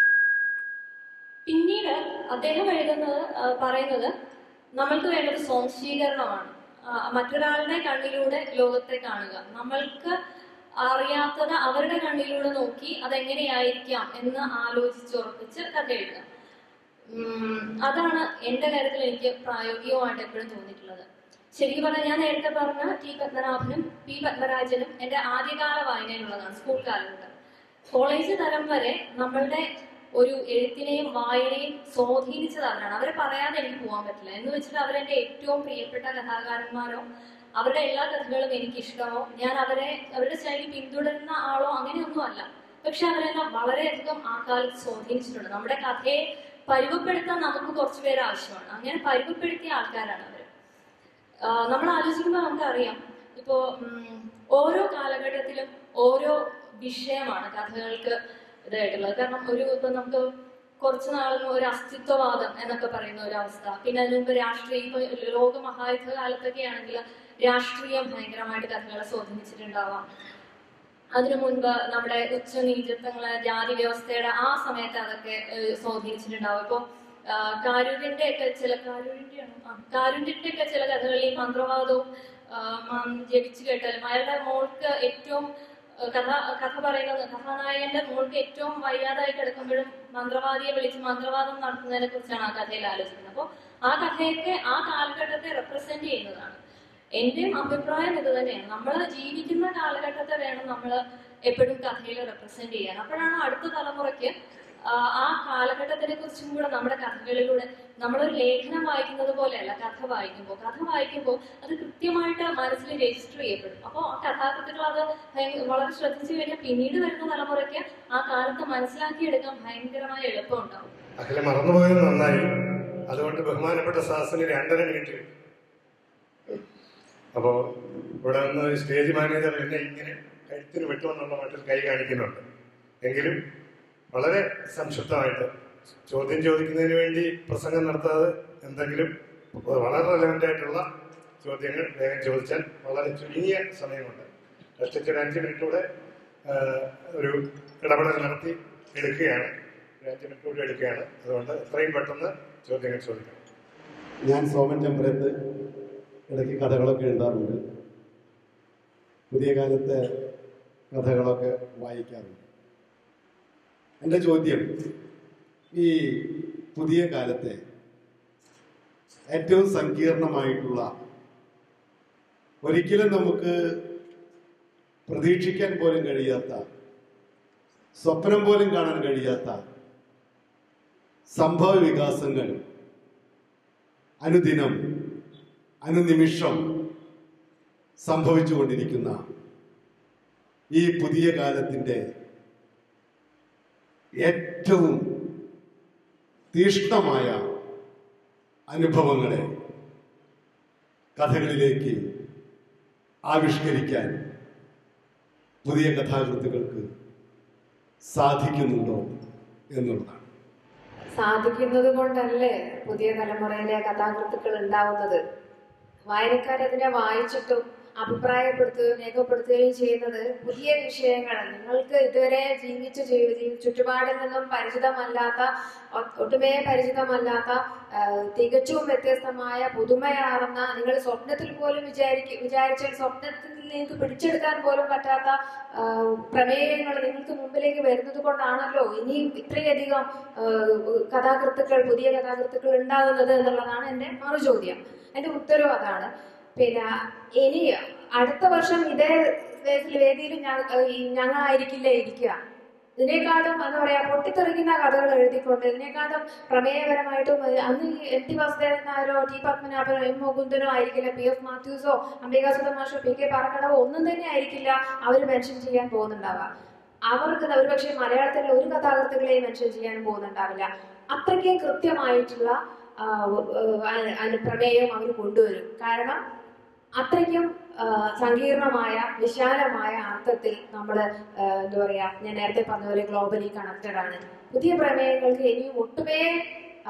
പിന്നീട് അദ്ദേഹം എഴുതുന്നത് ആ, പറയുന്നത് നമ്മൾക്ക് വേണ്ടത് സ്വാംശീകരണമാണ് ആ, മറ്റൊരാളുടെ കണ്ണിലൂടെ ലോകത്തെ കാണുക നമ്മൾക്ക് അറിയാത്തത് അവരുടെ കണ്ണിലൂടെ നോക്കി അതെങ്ങനെയായിരിക്കാം എന്ന് ആലോചിച്ചുറപ്പിച്ച് കഥ എഴുതുക ഉം, അതാണ് എന്റെ കാര്യത്തിൽ എനിക്ക് പ്രായോഗികമായിട്ട് എപ്പോഴും തോന്നിയിട്ടുള്ളത് ശരിക്കും പറഞ്ഞാൽ ഞാൻ നേരത്തെ പറഞ്ഞ ടി പത്മനാഭനും പി പത്മരാജനും എന്റെ ആദ്യകാല വായനയിലുള്ളതാണ് സ്കൂൾ കാലഘട്ടം കോളേജ് തലം വരെ നമ്മളുടെ ഒരു എഴുത്തിനെയും വായനയും സ്വാധീനിച്ചത് അവരാണ് അവരെ പറയാതെ എനിക്ക് പോകാൻ പറ്റില്ല എന്ന് വെച്ചിട്ട് അവരെന്റെ ഏറ്റവും പ്രിയപ്പെട്ട കഥാകാരന്മാരോ അവരുടെ എല്ലാ കഥകളും എനിക്ക് ഇഷ്ടമോ ഞാൻ അവരെ അവരുടെ ശൈലി പിന്തുടരുന്ന ആളോ അങ്ങനെയൊന്നും അല്ല പക്ഷെ അവരെല്ലാം വളരെയധികം ആ കാലത്ത് സ്വാധീനിച്ചിട്ടുണ്ട് നമ്മുടെ കഥയെ പരുവപ്പെടുത്താൻ നമുക്ക് കുറച്ച് പേര് ആവശ്യമാണ് അങ്ങനെ പരുവപ്പെടുത്തിയ ആൾക്കാരാണ് അവര് ആഹ് നമ്മൾ ആലോചിക്കുമ്പോൾ നമുക്കറിയാം ഇപ്പോ ഉം, ഓരോ കാലഘട്ടത്തിലും ഓരോ വിഷയമാണ് കഥകൾക്ക് ഇതായിട്ടുള്ളത് കാരണം ഒരു ഇപ്പൊ നമുക്ക് കുറച്ച് നാളിന് ഒരു അസ്തിത്വവാദം എന്നൊക്കെ പറയുന്ന ഒരു അവസ്ഥ പിന്നെ അതിന് മുമ്പ് രാഷ്ട്രീയ ഇപ്പൊ ലോക മഹായുദ്ധ കാലത്തൊക്കെ ആണെങ്കിൽ രാഷ്ട്രീയം ഭയങ്കരമായിട്ട് കഥകളെ സ്വാധീനിച്ചിട്ടുണ്ടാവാം അതിനു മുൻപ് നമ്മുടെ ഉച്ചനീചത്വങ്ങള് ജാതി വ്യവസ്ഥയുടെ ആ സമയത്ത് അതൊക്കെ ഏഹ്, സ്വാധീനിച്ചിട്ടുണ്ടാവും ഇപ്പൊ കാരൂരിന്റെ ഒക്കെ ചില കാരൂരിന്റെ കാരൂരിന്റെ ഒക്കെ ചില കഥകളിൽ മന്ത്രവാദവും ആ, മം- ജപിച്ചു കേട്ടാലും അയാളുടെ മോൾക്ക് ഏറ്റവും ഏഹ് കഥ കഥ പറയുന്നത് കഥാനായകന്റെ മോൾക്ക് ഏറ്റവും വയ്യാതായി കിടക്കുമ്പോഴും മന്ത്രവാദിയെ വിളിച്ച് മന്ത്രവാദം നടത്തുന്നതിനെ കുറിച്ചാണ് ആ കഥയിൽ ആലോചിക്കുന്നത് അപ്പോൾ ആ കഥയൊക്കെ ആ കാലഘട്ടത്തെ റെപ്രസെന്റ് ചെയ്യുന്നതാണ് എന്റെയും അഭിപ്രായം ഇത് തന്നെയാണ് നമ്മൾ ജീവിക്കുന്ന കാലഘട്ടത്തെ വേണം നമ്മൾ എപ്പോഴും കഥയിൽ റെപ്രസെന്റ് ചെയ്യാൻ അപ്പോഴാണ് അടുത്ത തലമുറയ്ക്ക് ആ, ആ കാലഘട്ടത്തിനെ കുറിച്ചും കൂടെ നമ്മുടെ കഥകളിലൂടെ നമ്മളൊരു ലേഖനം വായിക്കുന്നത് പോലെയല്ല കഥ വായിക്കുമ്പോൾ കഥ വായിക്കുമ്പോൾ അത് കൃത്യമായിട്ട് മനസ്സിൽ രജിസ്റ്റർ ചെയ്യപ്പെടും അപ്പോൾ ആ കഥാകൃത്തുക്കൾ അത് ഭയ- വളരെ ശ്രദ്ധിച്ചു കഴിഞ്ഞാൽ പിന്നീട് വരുന്ന തലമുറയ്ക്ക് ആ കാലത്ത് മനസ്സിലാക്കിയെടുക്കാൻ ഭയങ്കരമായ എളുപ്പമുണ്ടാവും അഖില മറന്നുപോയത് നന്നായി അതുകൊണ്ട് ബഹുമാനപ്പെട്ട സാഹസിന് രണ്ടര മിനിറ്റ് അപ്പോ ഇവിടെ നിന്ന് സ്റ്റേജ് മാനേജർ എന്നെ ഇങ്ങനെ കഴുത്തിന് വെട്ടുമെന്നുള്ള മട്ടിൽ കൈ കാണിക്കുന്നുണ്ട് എങ്കിലും വളരെ സംക്ഷിപ്തമായിട്ട് ചോദ്യം ചോദിക്കുന്നതിന് വേണ്ടി പ്രസംഗം നടത്താതെ എന്തെങ്കിലും വളരെ റെലവൻ്റ് ആയിട്ടുള്ള ചോദ്യങ്ങൾ വേഗം ചോദിച്ചാൽ വളരെ ചുരുങ്ങിയ സമയമുണ്ട് കഷ്ടിച്ച് ഒരു അഞ്ച് മിനിറ്റ് കൂടെ ആ, ഒരു ഇടപെടൽ നടത്തി എടുക്കുകയാണ് ഒരു അഞ്ച് മിനിറ്റ് കൂടി എടുക്കുകയാണ് അതുകൊണ്ട് എത്രയും പെട്ടെന്ന് ചോദ്യങ്ങൾ ചോദിക്കണം ഞാൻ സോമൻ ചെമ്പരത്ത് ഇടയ്ക്ക് കഥകളൊക്കെ എഴുതാറുണ്ട് പുതിയ കാലത്തെ കഥകളൊക്കെ വായിക്കാറുണ്ട് എൻ്റെ ചോദ്യം ഈ പുതിയ കാലത്തെ ഏറ്റവും സങ്കീർണമായിട്ടുള്ള ഒരിക്കലും നമുക്ക് പ്രതീക്ഷിക്കാൻ പോലും കഴിയാത്ത സ്വപ്നം പോലും കാണാൻ കഴിയാത്ത സംഭവ വികാസങ്ങൾ അനുദിനം അനുനിമിഷം സംഭവിച്ചുകൊണ്ടിരിക്കുന്ന ഈ പുതിയ കാലത്തിൻ്റെ ഏറ്റവും തീഷ്ണമായ അനുഭവങ്ങളെ കഥകളിലേക്ക് ആവിഷ്കരിക്കാൻ പുതിയ കഥാകൃത്തുക്കൾക്ക് സാധിക്കുന്നുണ്ടോ എന്നുള്ളതാണ് സാധിക്കുന്നത് കൊണ്ടല്ലേ പുതിയ തലമുറയിലെ കഥാകൃത്തുക്കൾ ഉണ്ടാവുന്നത് വായനക്കാരതിനെ വായിച്ചിട്ടും അഭിപ്രായപ്പെടുത്തുകയും രേഖപ്പെടുത്തുകയും ചെയ്യുന്നത് പുതിയ വിഷയങ്ങൾ നിങ്ങൾക്ക് ഇതുവരെ ജീവിച്ച ജീവി ചുറ്റുപാടിൽ നിന്നും പരിചിതമല്ലാത്ത ഒ- ഒട്ടുമേ പരിചിതമല്ലാത്ത ആ, തികച്ചും വ്യത്യസ്തമായ പുതുമയാർന്ന നിങ്ങൾ സ്വപ്നത്തിൽ പോലും വിചാരിക്ക വിചാരിച്ചാൽ സ്വപ്നത്തിൽ നിങ്ങൾക്ക് പിടിച്ചെടുക്കാൻ പോലും പറ്റാത്ത ആ, പ്രമേയങ്ങൾ നിങ്ങൾക്ക് മുമ്പിലേക്ക് വരുന്നത് കൊണ്ടാണല്ലോ ഇനിയും ഇത്രയധികം ആ, കഥാകൃത്തുക്കൾ പുതിയ കഥാകൃത്തുക്കൾ ഉണ്ടാകുന്നത് എന്നുള്ളതാണ് എൻ്റെ മറു ചോദ്യം എൻ്റെ ഉത്തരവ് അതാണ് പിന്നെ ഇനി അടുത്ത വർഷം ഇതേ വേദിയിൽ വേദിയിൽ ഞങ്ങളായിരിക്കില്ല ഇരിക്കുക ഇതിനേക്കാളും എന്താ പറയാ പൊട്ടിത്തെറിക്കുന്ന കഥകൾ എഴുതിക്കൊണ്ട് ഇതിനേക്കാളും പ്രമേയപരമായിട്ടും അത് അന്ന് ഈ എം ടി വാസുദേവൻ നായരോ ടി പത്മനാഭനോ എം മുകുന്ദനോ ആയിരിക്കില്ല പി എഫ് മാത്യൂസോ അംബികാസുധ മാഷോ പി കെ പാറക്കടവോ ഒന്നും തന്നെ ആയിരിക്കില്ല അവർ മെൻഷൻ ചെയ്യാൻ പോകുന്നുണ്ടാവുക അവർക്ക് ഒരുപക്ഷെ മലയാളത്തിലെ ഒരു കഥാകൃത്തുക്കളെയും മെൻഷൻ ചെയ്യാനും പോകുന്നുണ്ടാവില്ല അത്രയ്ക്കും കൃത്യമായിട്ടുള്ള ആ, ആ, അതിന് പ്രമേയം അവർ കൊണ്ടുവരും കാരണം അത്രയ്ക്കും ആ, സങ്കീർണമായ വിശാലമായ അർത്ഥത്തിൽ നമ്മൾ എന്താ പറയാ ഞാൻ നേരത്തെ പറഞ്ഞ പോലെ ഗ്ലോബലി കണക്റ്റഡ് ആണ് പുതിയ പ്രമേയങ്ങൾക്ക് ഇനിയും ഒട്ടുമേ ആ,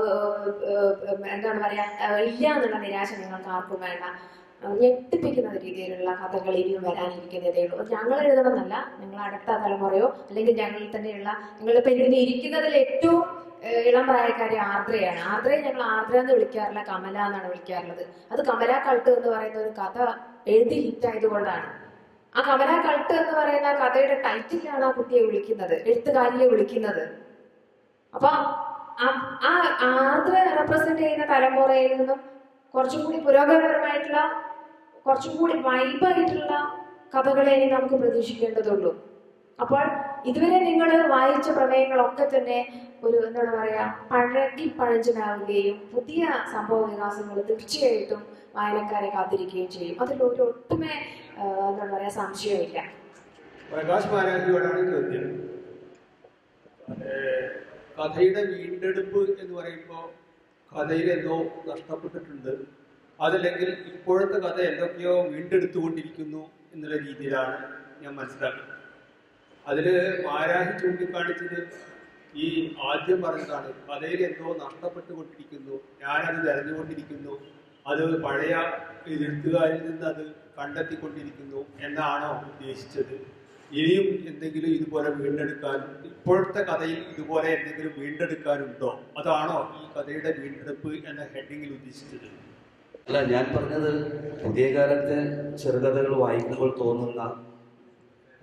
ആ, എന്താണ് പറയാ ആ, ഇല്ല എന്നുള്ള നിരാശ നിങ്ങൾക്ക് ആർക്കും വേണ്ട ആ, ഞെട്ടിപ്പിക്കുന്ന രീതിയിലുള്ള കഥകൾ ഇനിയും വരാനിരിക്കുന്നതേ ഉള്ളൂ അത് ഞങ്ങൾ എഴുതണമെന്നല്ല ഞങ്ങൾ അടുത്ത തലമുറയോ അല്ലെങ്കിൽ ഞങ്ങളിൽ തന്നെയുള്ള ഞങ്ങളിപ്പോൾ ഇങ്ങനെ ഇരിക്കുന്നതിൽ ഏറ്റവും ഏഹ് ഇളം പ്രായക്കാരി ആർദ്രയാണ് ആർദ്രയെ ഞങ്ങൾ ആർദ്ര എന്ന് വിളിക്കാറില്ല കമല എന്നാണ് വിളിക്കാറുള്ളത് അത് കമല കൾട്ട് എന്ന് പറയുന്ന ഒരു കഥ എഴുതി ഹിറ്റായതുകൊണ്ടാണ് ആ കമല കൾട്ട് എന്ന് പറയുന്ന കഥയുടെ ടൈറ്റിലാണ് ആ കുട്ടിയെ വിളിക്കുന്നത് എഴുത്തുകാരിയെ വിളിക്കുന്നത് അപ്പൊ ആ- ആ ആർദ്ര റെപ്രസെന്റ് ചെയ്യുന്ന തലമുറയിൽ നിന്നും കുറച്ചും കൂടി പുരോഗമനപരമായിട്ടുള്ള കുറച്ചും കൂടി വൈബായിട്ടുള്ള കഥകളെ ഇനി നമുക്ക് പ്രതീക്ഷിക്കേണ്ടതുള്ളൂ അപ്പോൾ ഇതുവരെ നിങ്ങൾ വായിച്ച പ്രമേയങ്ങളൊക്കെ തന്നെ ഒരു എന്താണ് പറയാ പഴകി പഴഞ്ചനാവുകയും പുതിയ സംഭവ വികാസങ്ങൾ തീർച്ചയായിട്ടും വായനക്കാരെ കാത്തിരിക്കുകയും ചെയ്യും അതിൽ ഒരു ഒട്ടുമേ ആ, എന്താണ് പറയാ സംശയമില്ല പ്രകാശ് മാരാജിയോടാണ് ചോദ്യം ഏഹ് കഥയുടെ വീണ്ടെടുപ്പ് എന്ന് പറയുമ്പോൾ കഥയിൽ എന്തോ നഷ്ടപ്പെട്ടിട്ടുണ്ട് അതല്ലെങ്കിൽ ഇപ്പോഴത്തെ കഥ എന്തൊക്കെയോ വീണ്ടെടുത്തുകൊണ്ടിരിക്കുന്നു എന്നുള്ള രീതിയിലാണ് ഞാൻ മനസ്സിലാക്കുന്നത് അതിൽ മാരാഹി ചൂണ്ടിക്കാണിച്ചത് ഈ ആദ്യം പറഞ്ഞതാണ് കഥയിൽ എന്തോ നഷ്ടപ്പെട്ടുകൊണ്ടിരിക്കുന്നു ഞാനത് തെരഞ്ഞുകൊണ്ടിരിക്കുന്നു അത് പഴയ എഴുത്തുകാരിൽ നിന്ന് അത് കണ്ടെത്തിക്കൊണ്ടിരിക്കുന്നു എന്നാണോ ഉദ്ദേശിച്ചത് ഇനിയും എന്തെങ്കിലും ഇതുപോലെ വീണ്ടെടുക്കാനും ഇപ്പോഴത്തെ കഥയിൽ ഇതുപോലെ എന്തെങ്കിലും വീണ്ടെടുക്കാനുണ്ടോ അതാണോ ഈ കഥയുടെ വീണ്ടെടുപ്പ് എന്ന ഹെഡിങ്ങിൽ ഉദ്ദേശിച്ചത് അല്ല ഞാൻ പറഞ്ഞത് പുതിയ കാലത്തെ ചെറുകഥകൾ വായിക്കുമ്പോൾ തോന്നുന്ന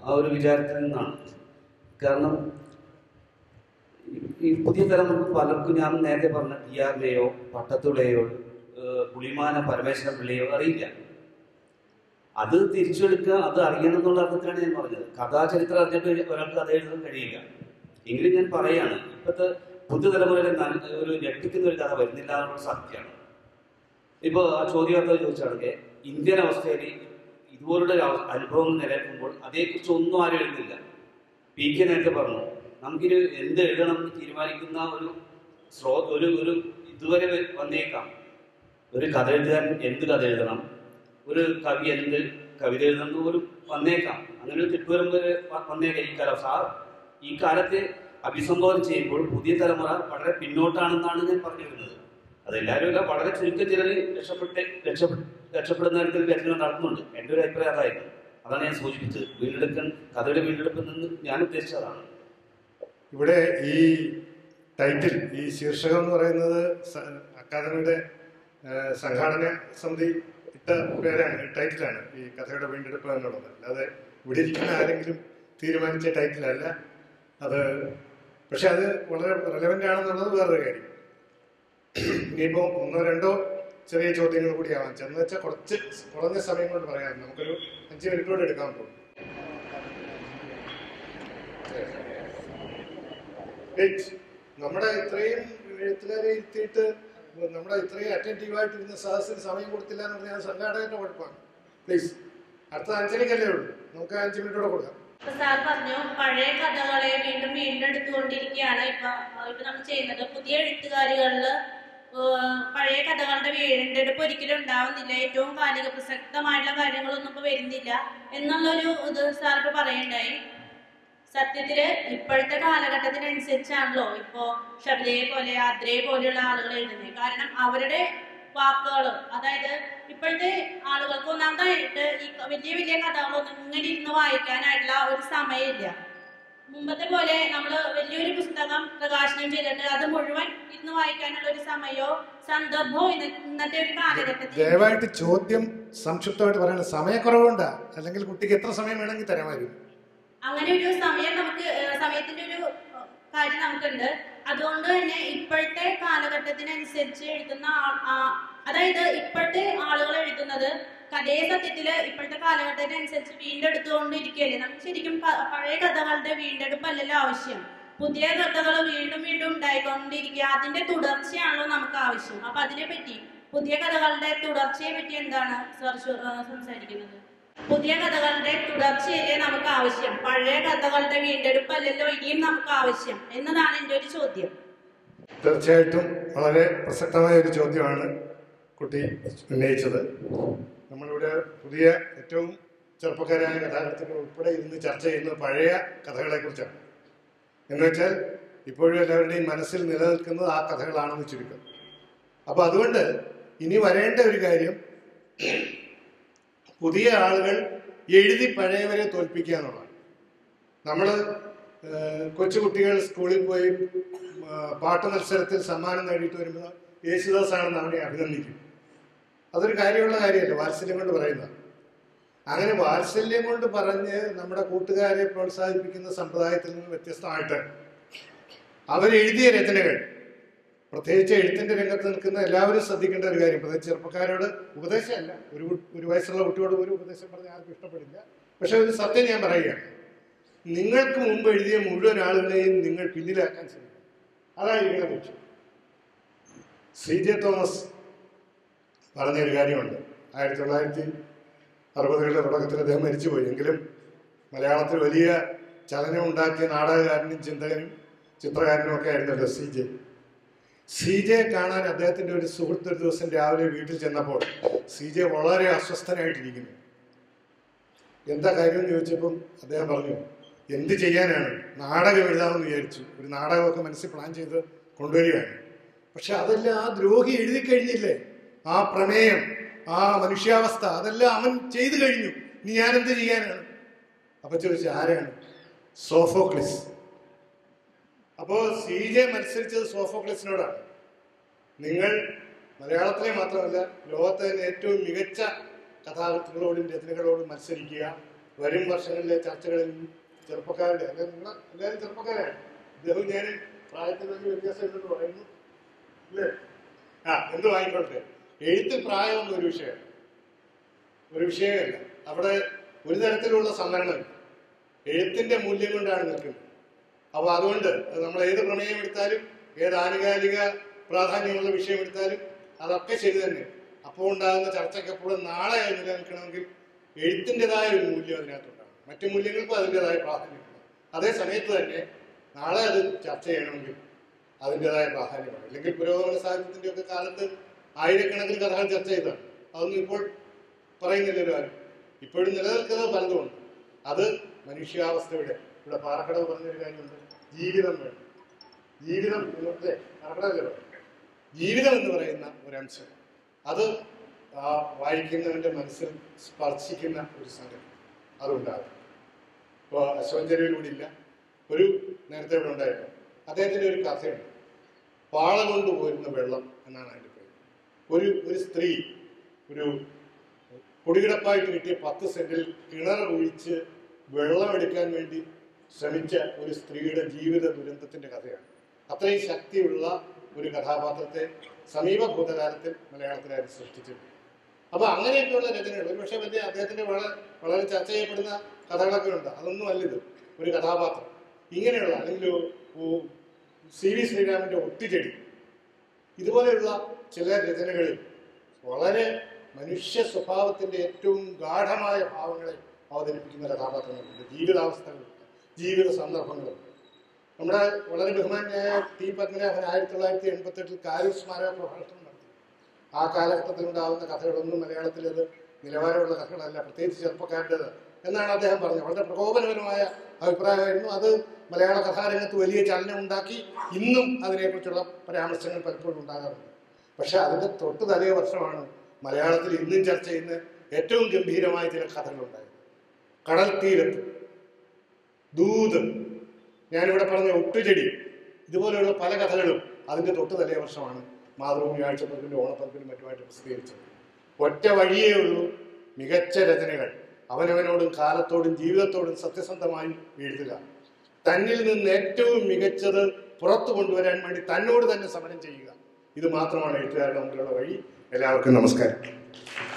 ആ ഒരു വിചാരത്തിൽ നിന്നാണ് കാരണം ഈ- ഈ പുതിയ തലമുറ പലർക്കും ഞാൻ നേരത്തെ പറഞ്ഞ ടി ആറിനെയോ പട്ടത്തുളയോ പുളിമാന പരമേശ്വരൻ പിള്ളയോ അറിയില്ല അത് തിരിച്ചെടുക്കുക അത് അറിയണം എന്നുള്ള അർത്ഥത്തിലാണ് ഞാൻ പറഞ്ഞത് കഥാചരിത്രം അറിഞ്ഞിട്ട് ഒരാൾക്ക് കഥ എഴുതാൻ കഴിയില്ല എങ്കിലും ഞാൻ പറയാണ് ഇപ്പോഴത്തെ പുതിയ തലമുറയിലെ നല്ല ഒരു ഞെട്ടിക്കുന്ന ഒരു കഥ വരുന്നില്ല എന്നുള്ള സത്യമാണ് ഇപ്പോൾ ആ ചോദ്യകർത്താവ് ചോദിച്ചാണെങ്കിൽ ഇന്ത്യൻ അവസ്ഥയിൽ ഇതുപോലുള്ള ഒരു അവ- അനുഭവങ്ങൾ നിലനിൽക്കുമ്പോൾ അതേക്കുറിച്ച് ഒന്നും ആരും എഴുതുന്നില്ല പി കെ നേരത്തെ പറഞ്ഞു നമുക്കിനി എന്ത് എഴുതണം എന്ന് തീരുമാനിക്കുന്ന ഒരു സ്രോ ഒരു ഒരു ഇതുവരെ വന്നേക്കാം ഒരു കഥ എഴുതാൻ എന്ത് കഥ എഴുതണം ഒരു കവി എന്ത് കവിത എഴുതണം എന്ന് പോലും വന്നേക്കാം അങ്ങനെ ഒരു തിട്ടുവരം വരെ വ- വന്നേക്കാം ഈ കാലം സാർ ഈ കാലത്തെ അഭിസംബോധന ചെയ്യുമ്പോൾ പുതിയ തലമുറ വളരെ പിന്നോട്ടാണെന്നാണ് ഞാൻ പറഞ്ഞു വരുന്നത് അതെല്ലാവരും അല്ല വളരെ ചുരുക്കം ചിലർ രക്ഷപ്പെട്ട് രക്ഷപ്പെട്ട് രക്ഷപ്പെടുന്ന തരത്തിൽ രചന നടത്തുന്നുണ്ട് എൻ്റെ ഒരു അഭിപ്രായം അതായിരുന്നു അതാണ് ഞാൻ സൂചിപ്പിച്ചത് വീണ്ടെടുക്കാൻ കഥയുടെ വീണ്ടെടുപ്പിൽ നിന്ന് ഞാൻ ഉദ്ദേശിച്ചതാണ് ഇവിടെ ഈ ടൈറ്റിൽ ഈ ശീർഷകം എന്ന് പറയുന്നത് സ- അക്കാദമിയുടെ ആ, സംഘാടന സമിതി ഇട്ട പേരാണ് ടൈറ്റിലാണ് ഈ കഥയുടെ വീണ്ടെടുപ്പ് എന്നുള്ളത് അല്ലാതെ ഇവിടെ ഇരിക്കുന്ന ആരെങ്കിലും തീരുമാനിച്ച ടൈറ്റിലല്ല അത് പക്ഷെ അത് വളരെ റെലവെന്റ് ആണെന്നുള്ളത് വേറൊരു കാര്യം ഇനിയിപ്പോൾ ഒന്നോ രണ്ടോ ചെറിയ ചോദ്യങ്ങൾ കൂടി ആവാം ചെന്ന് വെച്ചാൽ കുറച്ച് കുറഞ്ഞ സമയം കൊണ്ട് പറയാം നമുക്കൊരു അഞ്ച് മിനിറ്റ് കൂടെ എടുക്കാൻ പോകും Wait. നമ്മുടെ ഇത്രയും എഴുത്തുകാരെ ഇരുത്തിയിട്ട് നമ്മുടെ ഇത്രയും അറ്റൻറ്റീവായിട്ടിരുന്ന സദസ്സിന് സമയം കൊടുത്തില്ല എന്ന് പറഞ്ഞാൽ അത് സംഘാടകന്റെ കുഴപ്പമാണ് പ്ലീസ് അടുത്ത അഞ്ചരക്കല്ലേ ഉള്ളൂ നമുക്ക് അഞ്ച് മിനിറ്റ് കൂടെ കൊടുക്കാം ഇപ്പൊ സാർ പറഞ്ഞു പഴയ കഥകളെ വീണ്ടും വീണ്ടും എടുത്തുകൊണ്ടിരിക്കുകയാണ് ഇപ്പൊ ഇപ്പൊ നമ്മൾ ചെയ്യുന്നത് പുതിയ എഴുത്തുകാരികളില് ഏഹ് പഴയ കഥകളുടെ വീണ്ടെടുപ്പ് ഒരിക്കലും ഉണ്ടാവുന്നില്ല ഏറ്റവും കാലിക പ്രസക്തമായിട്ടുള്ള കാര്യങ്ങളൊന്നും ഇപ്പൊ വരുന്നില്ല എന്നുള്ളൊരു ഇത് സാർ ഇപ്പൊ പറയണ്ടായി സത്യത്തില് ഇപ്പോഴത്തെ കാലഘട്ടത്തിനനുസരിച്ചാണല്ലോ ഇപ്പോ ഷബിലയെ പോലെ ആദ്രയെ പോലെയുള്ള ആളുകൾ എഴുതുന്നത് കാരണം അവരുടെ വാക്കുകൾ അതായത് ഇപ്പോഴത്തെ ആളുകൾക്ക് ഒന്നാമതായിട്ട് ഈ ക- വലിയ വലിയ കഥകളൊന്നും ഇങ്ങനെ ഇരുന്ന് വായിക്കാനായിട്ടുള്ള ഒരു സമയമില്ല മുമ്പത്തെ പോലെ നമ്മൾ വലിയൊരു പുസ്തകം പ്രകാശനം ചെയ്തിട്ട് അത് മുഴുവൻ ഇരുന്ന് വായിക്കാനുള്ള ഒരു സമയമോ സന്ദർഭമോ ഇന്ന- ഇന്നത്തെ ഒരു കാലഘട്ടത്തിൽ ദയവായിട്ട് ചോദ്യം സംക്ഷിപ്തമായിട്ട് പറയണം സമയക്കുറവുണ്ടാ അല്ലെങ്കിൽ കുട്ടിക്ക് എത്ര സമയം വേണമെങ്കിൽ തരാമായിരുന്നു അങ്ങനെ ഒരു സമയം നമുക്ക് ഏഹ് സമയത്തിന്റെ ഒരു ഏഹ് കാര്യം നമുക്കുണ്ട് അതുകൊണ്ട് തന്നെ ഇപ്പോഴത്തെ കാലഘട്ടത്തിനനുസരിച്ച് എഴുതുന്ന ആൾ- ആ- അതായത് ഇപ്പോഴത്തെ ആളുകൾ എഴുതുന്നത് കഥയെ സത്യത്തില് ഇപ്പോഴത്തെ കാലഘട്ടത്തിനനുസരിച്ച് വീണ്ടെടുത്തുകൊണ്ടിരിക്കുകയല്ലേ നമുക്ക് ശരിക്കും ക- പഴയ കഥകളുടെ വീണ്ടെടുപ്പല്ലല്ലോ ആവശ്യം പുതിയ കഥകൾ വീണ്ടും വീണ്ടും ഉണ്ടായിക്കൊണ്ടിരിക്കുക അതിന്റെ തുടർച്ചയാണല്ലോ നമുക്ക് ആവശ്യം അപ്പൊ അതിനെ പറ്റി പുതിയ കഥകളുടെ തുടർച്ചയെ പറ്റി എന്താണ് സർ ശു- ഏഹ് സംസാരിക്കുന്നത് പുതിയ കഥകളുടെ തുടർച്ചയല്ലേ നമുക്ക് ആവശ്യം പഴയ കഥകളുടെ വീണ്ടെടുപ്പല്ലല്ലോ ഇനിയും നമുക്ക് ആവശ്യം എന്നതാണ് എൻ്റെ ഒരു ചോദ്യം തീർച്ചയായിട്ടും വളരെ പ്രസക്തമായ ഒരു ചോദ്യമാണ് കുട്ടി ഉന്നയിച്ചത് നമ്മളിവിടെ പുതിയ ഏറ്റവും ചെറുപ്പക്കാരായ കഥാകൃത്തുക്കൾ ഉൾപ്പെടെ ഇരുന്ന് ചർച്ച ചെയ്യുന്നത് പഴയ കഥകളെ കുറിച്ചാണ് എന്ന് വെച്ചാൽ ഇപ്പോഴും എല്ലാവരുടെയും മനസ്സിൽ നിലനിൽക്കുന്നത് ആ കഥകളാണെന്ന് ചുരുക്കം അപ്പൊ അതുകൊണ്ട് ഇനി വരേണ്ട ഒരു കാര്യം പുതിയ ആളുകൾ എഴുതി പഴയവരെ തോൽപ്പിക്കുക എന്നുള്ളതാണ് നമ്മൾ കൊച്ചുകുട്ടികൾ സ്കൂളിൽ പോയി ആ, പാട്ട് മത്സരത്തിൽ സമ്മാനം നേടിയിട്ട് വരുമ്പോൾ യേശുദാസാണെന്ന് അവനെ അഭിനന്ദിക്കും അതൊരു കാര്യമുള്ള കാര്യമല്ല വാത്സല്യം കൊണ്ട് പറയുന്നത് അങ്ങനെ വാത്സല്യം കൊണ്ട് പറഞ്ഞ് നമ്മുടെ കൂട്ടുകാരെ പ്രോത്സാഹിപ്പിക്കുന്ന സമ്പ്രദായത്തിൽ നിന്ന് വ്യത്യസ്തമായിട്ട് അവരെഴുതിയ രചനകൾ പ്രത്യേകിച്ച് എഴുത്തിന്റെ രംഗത്ത് നിൽക്കുന്ന എല്ലാവരും ശ്രദ്ധിക്കേണ്ട ഒരു കാര്യം പ്രത്യേകിച്ച് ചെറുപ്പക്കാരോട് ഉപദേശമല്ല ഒരു കു- ഒരു വയസ്സുള്ള കുട്ടിയോട് ഒരു ഉപദേശം പറഞ്ഞാൽ ആർക്കും ഇഷ്ടപ്പെടില്ല പക്ഷെ ഒരു സത്യം ഞാൻ പറയുകയാണ് നിങ്ങൾക്ക് മുമ്പ് എഴുതിയ മുഴുവൻ ആളുകളെയും നിങ്ങൾ പിന്നിലാക്കാൻ ശ്രമിക്കും അതായിരിക്കണം ലക്ഷ്യം സി ജെ തോമസ് പറഞ്ഞൊരു കാര്യമുണ്ട് ആയിരത്തി തൊള്ളായിരത്തി അറുപതുകളുടെ തുടക്കത്തിൽ അദ്ദേഹം മരിച്ചുപോയി എങ്കിലും മലയാളത്തിൽ വലിയ ചലനം ഉണ്ടാക്കിയ നാടകകാരനും ചിന്തകനും ചിത്രകാരനും ഒക്കെ ആയിരുന്നല്ലോ സി ജെ സി ജെ കാണാൻ അദ്ദേഹത്തിന്റെ ഒരു സുഹൃത്ത് ഒരു ദിവസം രാവിലെ വീട്ടിൽ ചെന്നപ്പോൾ സി ജെ വളരെ അസ്വസ്ഥനായിട്ടിരിക്കുന്നു എന്താ കാര്യം എന്ന് ചോദിച്ചപ്പം അദ്ദേഹം പറഞ്ഞു എന്ത് ചെയ്യാനാണ് നാടകം എഴുതാമെന്ന് വിചാരിച്ചു ഒരു നാടകമൊക്കെ മനസ്സിൽ പ്ലാൻ ചെയ്ത് കൊണ്ടുവരികയാണ് പക്ഷെ അതെല്ലാം ആ ദ്രോഹി എഴുതി കഴിഞ്ഞില്ലേ ആ പ്രമേയം ആ മനുഷ്യാവസ്ഥ അതെല്ലാം അവൻ ചെയ്തു കഴിഞ്ഞു ഇനി ഞാൻ എന്ത് ചെയ്യാനാണ് അപ്പൊ ചോദിച്ചു ആരാണ് സോഫോക്ലിസ് അപ്പോ സി ജെ മത്സരിച്ചത് സോഫോക്ലിസിനോടാണ് നിങ്ങൾ മലയാളത്തിലെ മാത്രമല്ല ലോകത്തെ തന്നെ ഏറ്റവും മികച്ച കഥാകൃത്തുക്കളോടും രചനകളോടും മത്സരിക്കുക വരും വർഷങ്ങളിലെ ചർച്ചകളിൽ ചെറുപ്പക്കാരുടെ അല്ലെങ്കിൽ നിങ്ങൾ എല്ലാവരും ചെറുപ്പക്കാരാണ് ഇദ്ദേഹം ഞാൻ പ്രായത്തിൽ വലിയ വ്യത്യാസം ഇല്ലെന്ന് പറയുന്നു അല്ലേ ആ എന്ത് വാങ്ങിക്കോട്ടെ എഴുത്തിൽ പ്രായമൊന്നും ഒരു വിഷയമല്ല ഒരു വിഷയമല്ല അവിടെ ഒരു തരത്തിലുള്ള സംവരണമില്ല എഴുത്തിന്റെ മൂല്യം കൊണ്ടാണ് നിൽക്കുന്നത് അപ്പോൾ അതുകൊണ്ട് നമ്മൾ ഏത് പ്രമേയം എടുത്താലും ഏത് ആനുകാലിക പ്രാധാന്യമുള്ള വിഷയം എടുത്താലും അതൊക്കെ ശരി തന്നെ അപ്പോൾ ഉണ്ടാകുന്ന ചർച്ചയ്ക്ക് എപ്പോഴും നാളെ അത് നിലനിൽക്കണമെങ്കിൽ എഴുത്തിൻ്റെതായ ഒരു മൂല്യം അതിനകത്തുണ്ടാകും മറ്റു മൂല്യങ്ങൾക്കും അതിൻ്റെതായ പ്രാധാന്യമുണ്ട് അതേ സമയത്ത് തന്നെ നാളെ അത് ചർച്ച ചെയ്യണമെങ്കിൽ അതിൻ്റെതായ പ്രാധാന്യമാണ് അല്ലെങ്കിൽ പുരോഗമന സാഹിത്യത്തിൻ്റെ ഒക്കെ കാലത്ത് ആയിരക്കണക്കിന് കഥകൾ ചർച്ച ചെയ്തതാണ് അതൊന്നും ഇപ്പോൾ പറയുന്നില്ലല്ലോ ആരും ഇപ്പോഴും നിലനിൽക്കുന്നത് പലതുമുണ്ട് അത് മനുഷ്യാവസ്ഥയുടെ ഇവിടെ പാറക്കടവ് പറഞ്ഞൊരു കാര്യമുണ്ട് ജീവിതം വേണം ജീവിതം ഇന്നത്തെ പാറക്കടവല്ലേ പറയുന്നത് ജീവിതം എന്ന് പറയുന്ന ഒരംശം അത് ആ വായിക്കുന്നവന്റെ മനസ്സിൽ സ്പർശിക്കുന്ന ഒരു സംഗതി അതുണ്ടാകും ഇപ്പോൾ അശോചരയിലൂടെ ഇല്ല ഒരു നേരത്തെ ഇവിടെ ഉണ്ടായിരുന്നു അദ്ദേഹത്തിന്റെ ഒരു കഥയുണ്ട് പാള കൊണ്ട് പോരുന്ന വെള്ളം എന്നാണ് അതിന്റെ പേര് ഒരു ഒരു സ്ത്രീ ഒരു കുടികിടപ്പായിട്ട് കിട്ടിയ പത്ത് സെന്റിൽ കിണർ ഒഴിച്ച് വെള്ളം എടുക്കാൻ വേണ്ടി ശ്രമിച്ച ഒരു സ്ത്രീയുടെ ജീവിത ദുരന്തത്തിന്റെ കഥയാണ് അത്രയും ശക്തിയുള്ള ഒരു കഥാപാത്രത്തെ സമീപ ഭൂതകാലത്തിൽ മലയാളത്തിലായി സൃഷ്ടിച്ചിട്ടുണ്ട് അപ്പൊ അങ്ങനെയൊക്കെയുള്ള രചനകൾ ഒരുപക്ഷെ വലിയ അദ്ദേഹത്തിന്റെ വളരെ വളരെ ചർച്ച ചെയ്യപ്പെടുന്ന കഥകളൊക്കെ ഉണ്ട് അതൊന്നും അല്ലിത് ഒരു കഥാപാത്രം ഇങ്ങനെയുള്ള അല്ലെങ്കിൽ ഓ- സി വി ശ്രീരാമന്റെ ഒട്ടിച്ചെടി ഇതുപോലെയുള്ള ചില രചനകളിൽ വളരെ മനുഷ്യ സ്വഭാവത്തിന്റെ ഏറ്റവും ഗാഠമായ ഭാവങ്ങളെ അവതരിപ്പിക്കുന്ന കഥാപാത്രങ്ങളുണ്ട് ജീവിതാവസ്ഥകളുണ്ട് ജീവിത സന്ദർഭങ്ങളുണ്ട് നമ്മുടെ വളരെ ബഹുമാന്യായ ടി പത്മനാഭൻ ആയിരത്തി തൊള്ളായിരത്തി എൺപത്തി എട്ടിൽ കാരൂർ സ്മാരക പ്രഭാഷണം നടത്തി ആ കാലഘട്ടത്തിൽ ഉണ്ടാകുന്ന കഥകളൊന്നും മലയാളത്തിൽ അത് നിലവാരമുള്ള കഥകളല്ല പ്രത്യേകിച്ച് ചെറുപ്പക്കാരുടേത് എന്നാണ് അദ്ദേഹം പറഞ്ഞത് വളരെ പ്രകോപനപരമായ അഭിപ്രായമായിരുന്നു അത് മലയാള കഥാരംഗത്ത് വലിയ ചലനം ഉണ്ടാക്കി ഇന്നും അതിനെക്കുറിച്ചുള്ള പരാമർശങ്ങൾ പലപ്പോഴും ഉണ്ടാകാറുണ്ട് പക്ഷെ അതിന്റെ തൊട്ട് തലേ വർഷമാണ് മലയാളത്തിൽ ഇന്നും ചർച്ച ചെയ്യുന്ന ഏറ്റവും ഗംഭീരമായ ചില കഥകളുണ്ടായത് കടൽ തീരത്ത് ദൂത് ഞാനിവിടെ പറഞ്ഞ ഒട്ടുചെടി ഇതുപോലെയുള്ള പല കഥകളും അതിന്റെ തൊട്ട് തലേ വർഷമാണ് മാതൃഭൂമി ആഴ്ചപ്പതിപ്പിന്റെ ഓണപ്പതിപ്പിനും മറ്റുമായിട്ട് പ്രസിദ്ധീകരിച്ചത് ഒറ്റ വഴിയേ ഉള്ളൂ മികച്ച രചനകൾ അവനവനോടും കാലത്തോടും ജീവിതത്തോടും സത്യസന്ധമായി എഴുതുക തന്നിൽ നിന്ന് ഏറ്റവും മികച്ചത് പുറത്തു കൊണ്ടുവരാൻ വേണ്ടി തന്നോട് തന്നെ സമരം ചെയ്യുക ഇത് മാത്രമാണ് എഴുത്തുകാരുടെ മുമ്പിലുള്ള വഴി എല്ലാവർക്കും നമസ്കാരം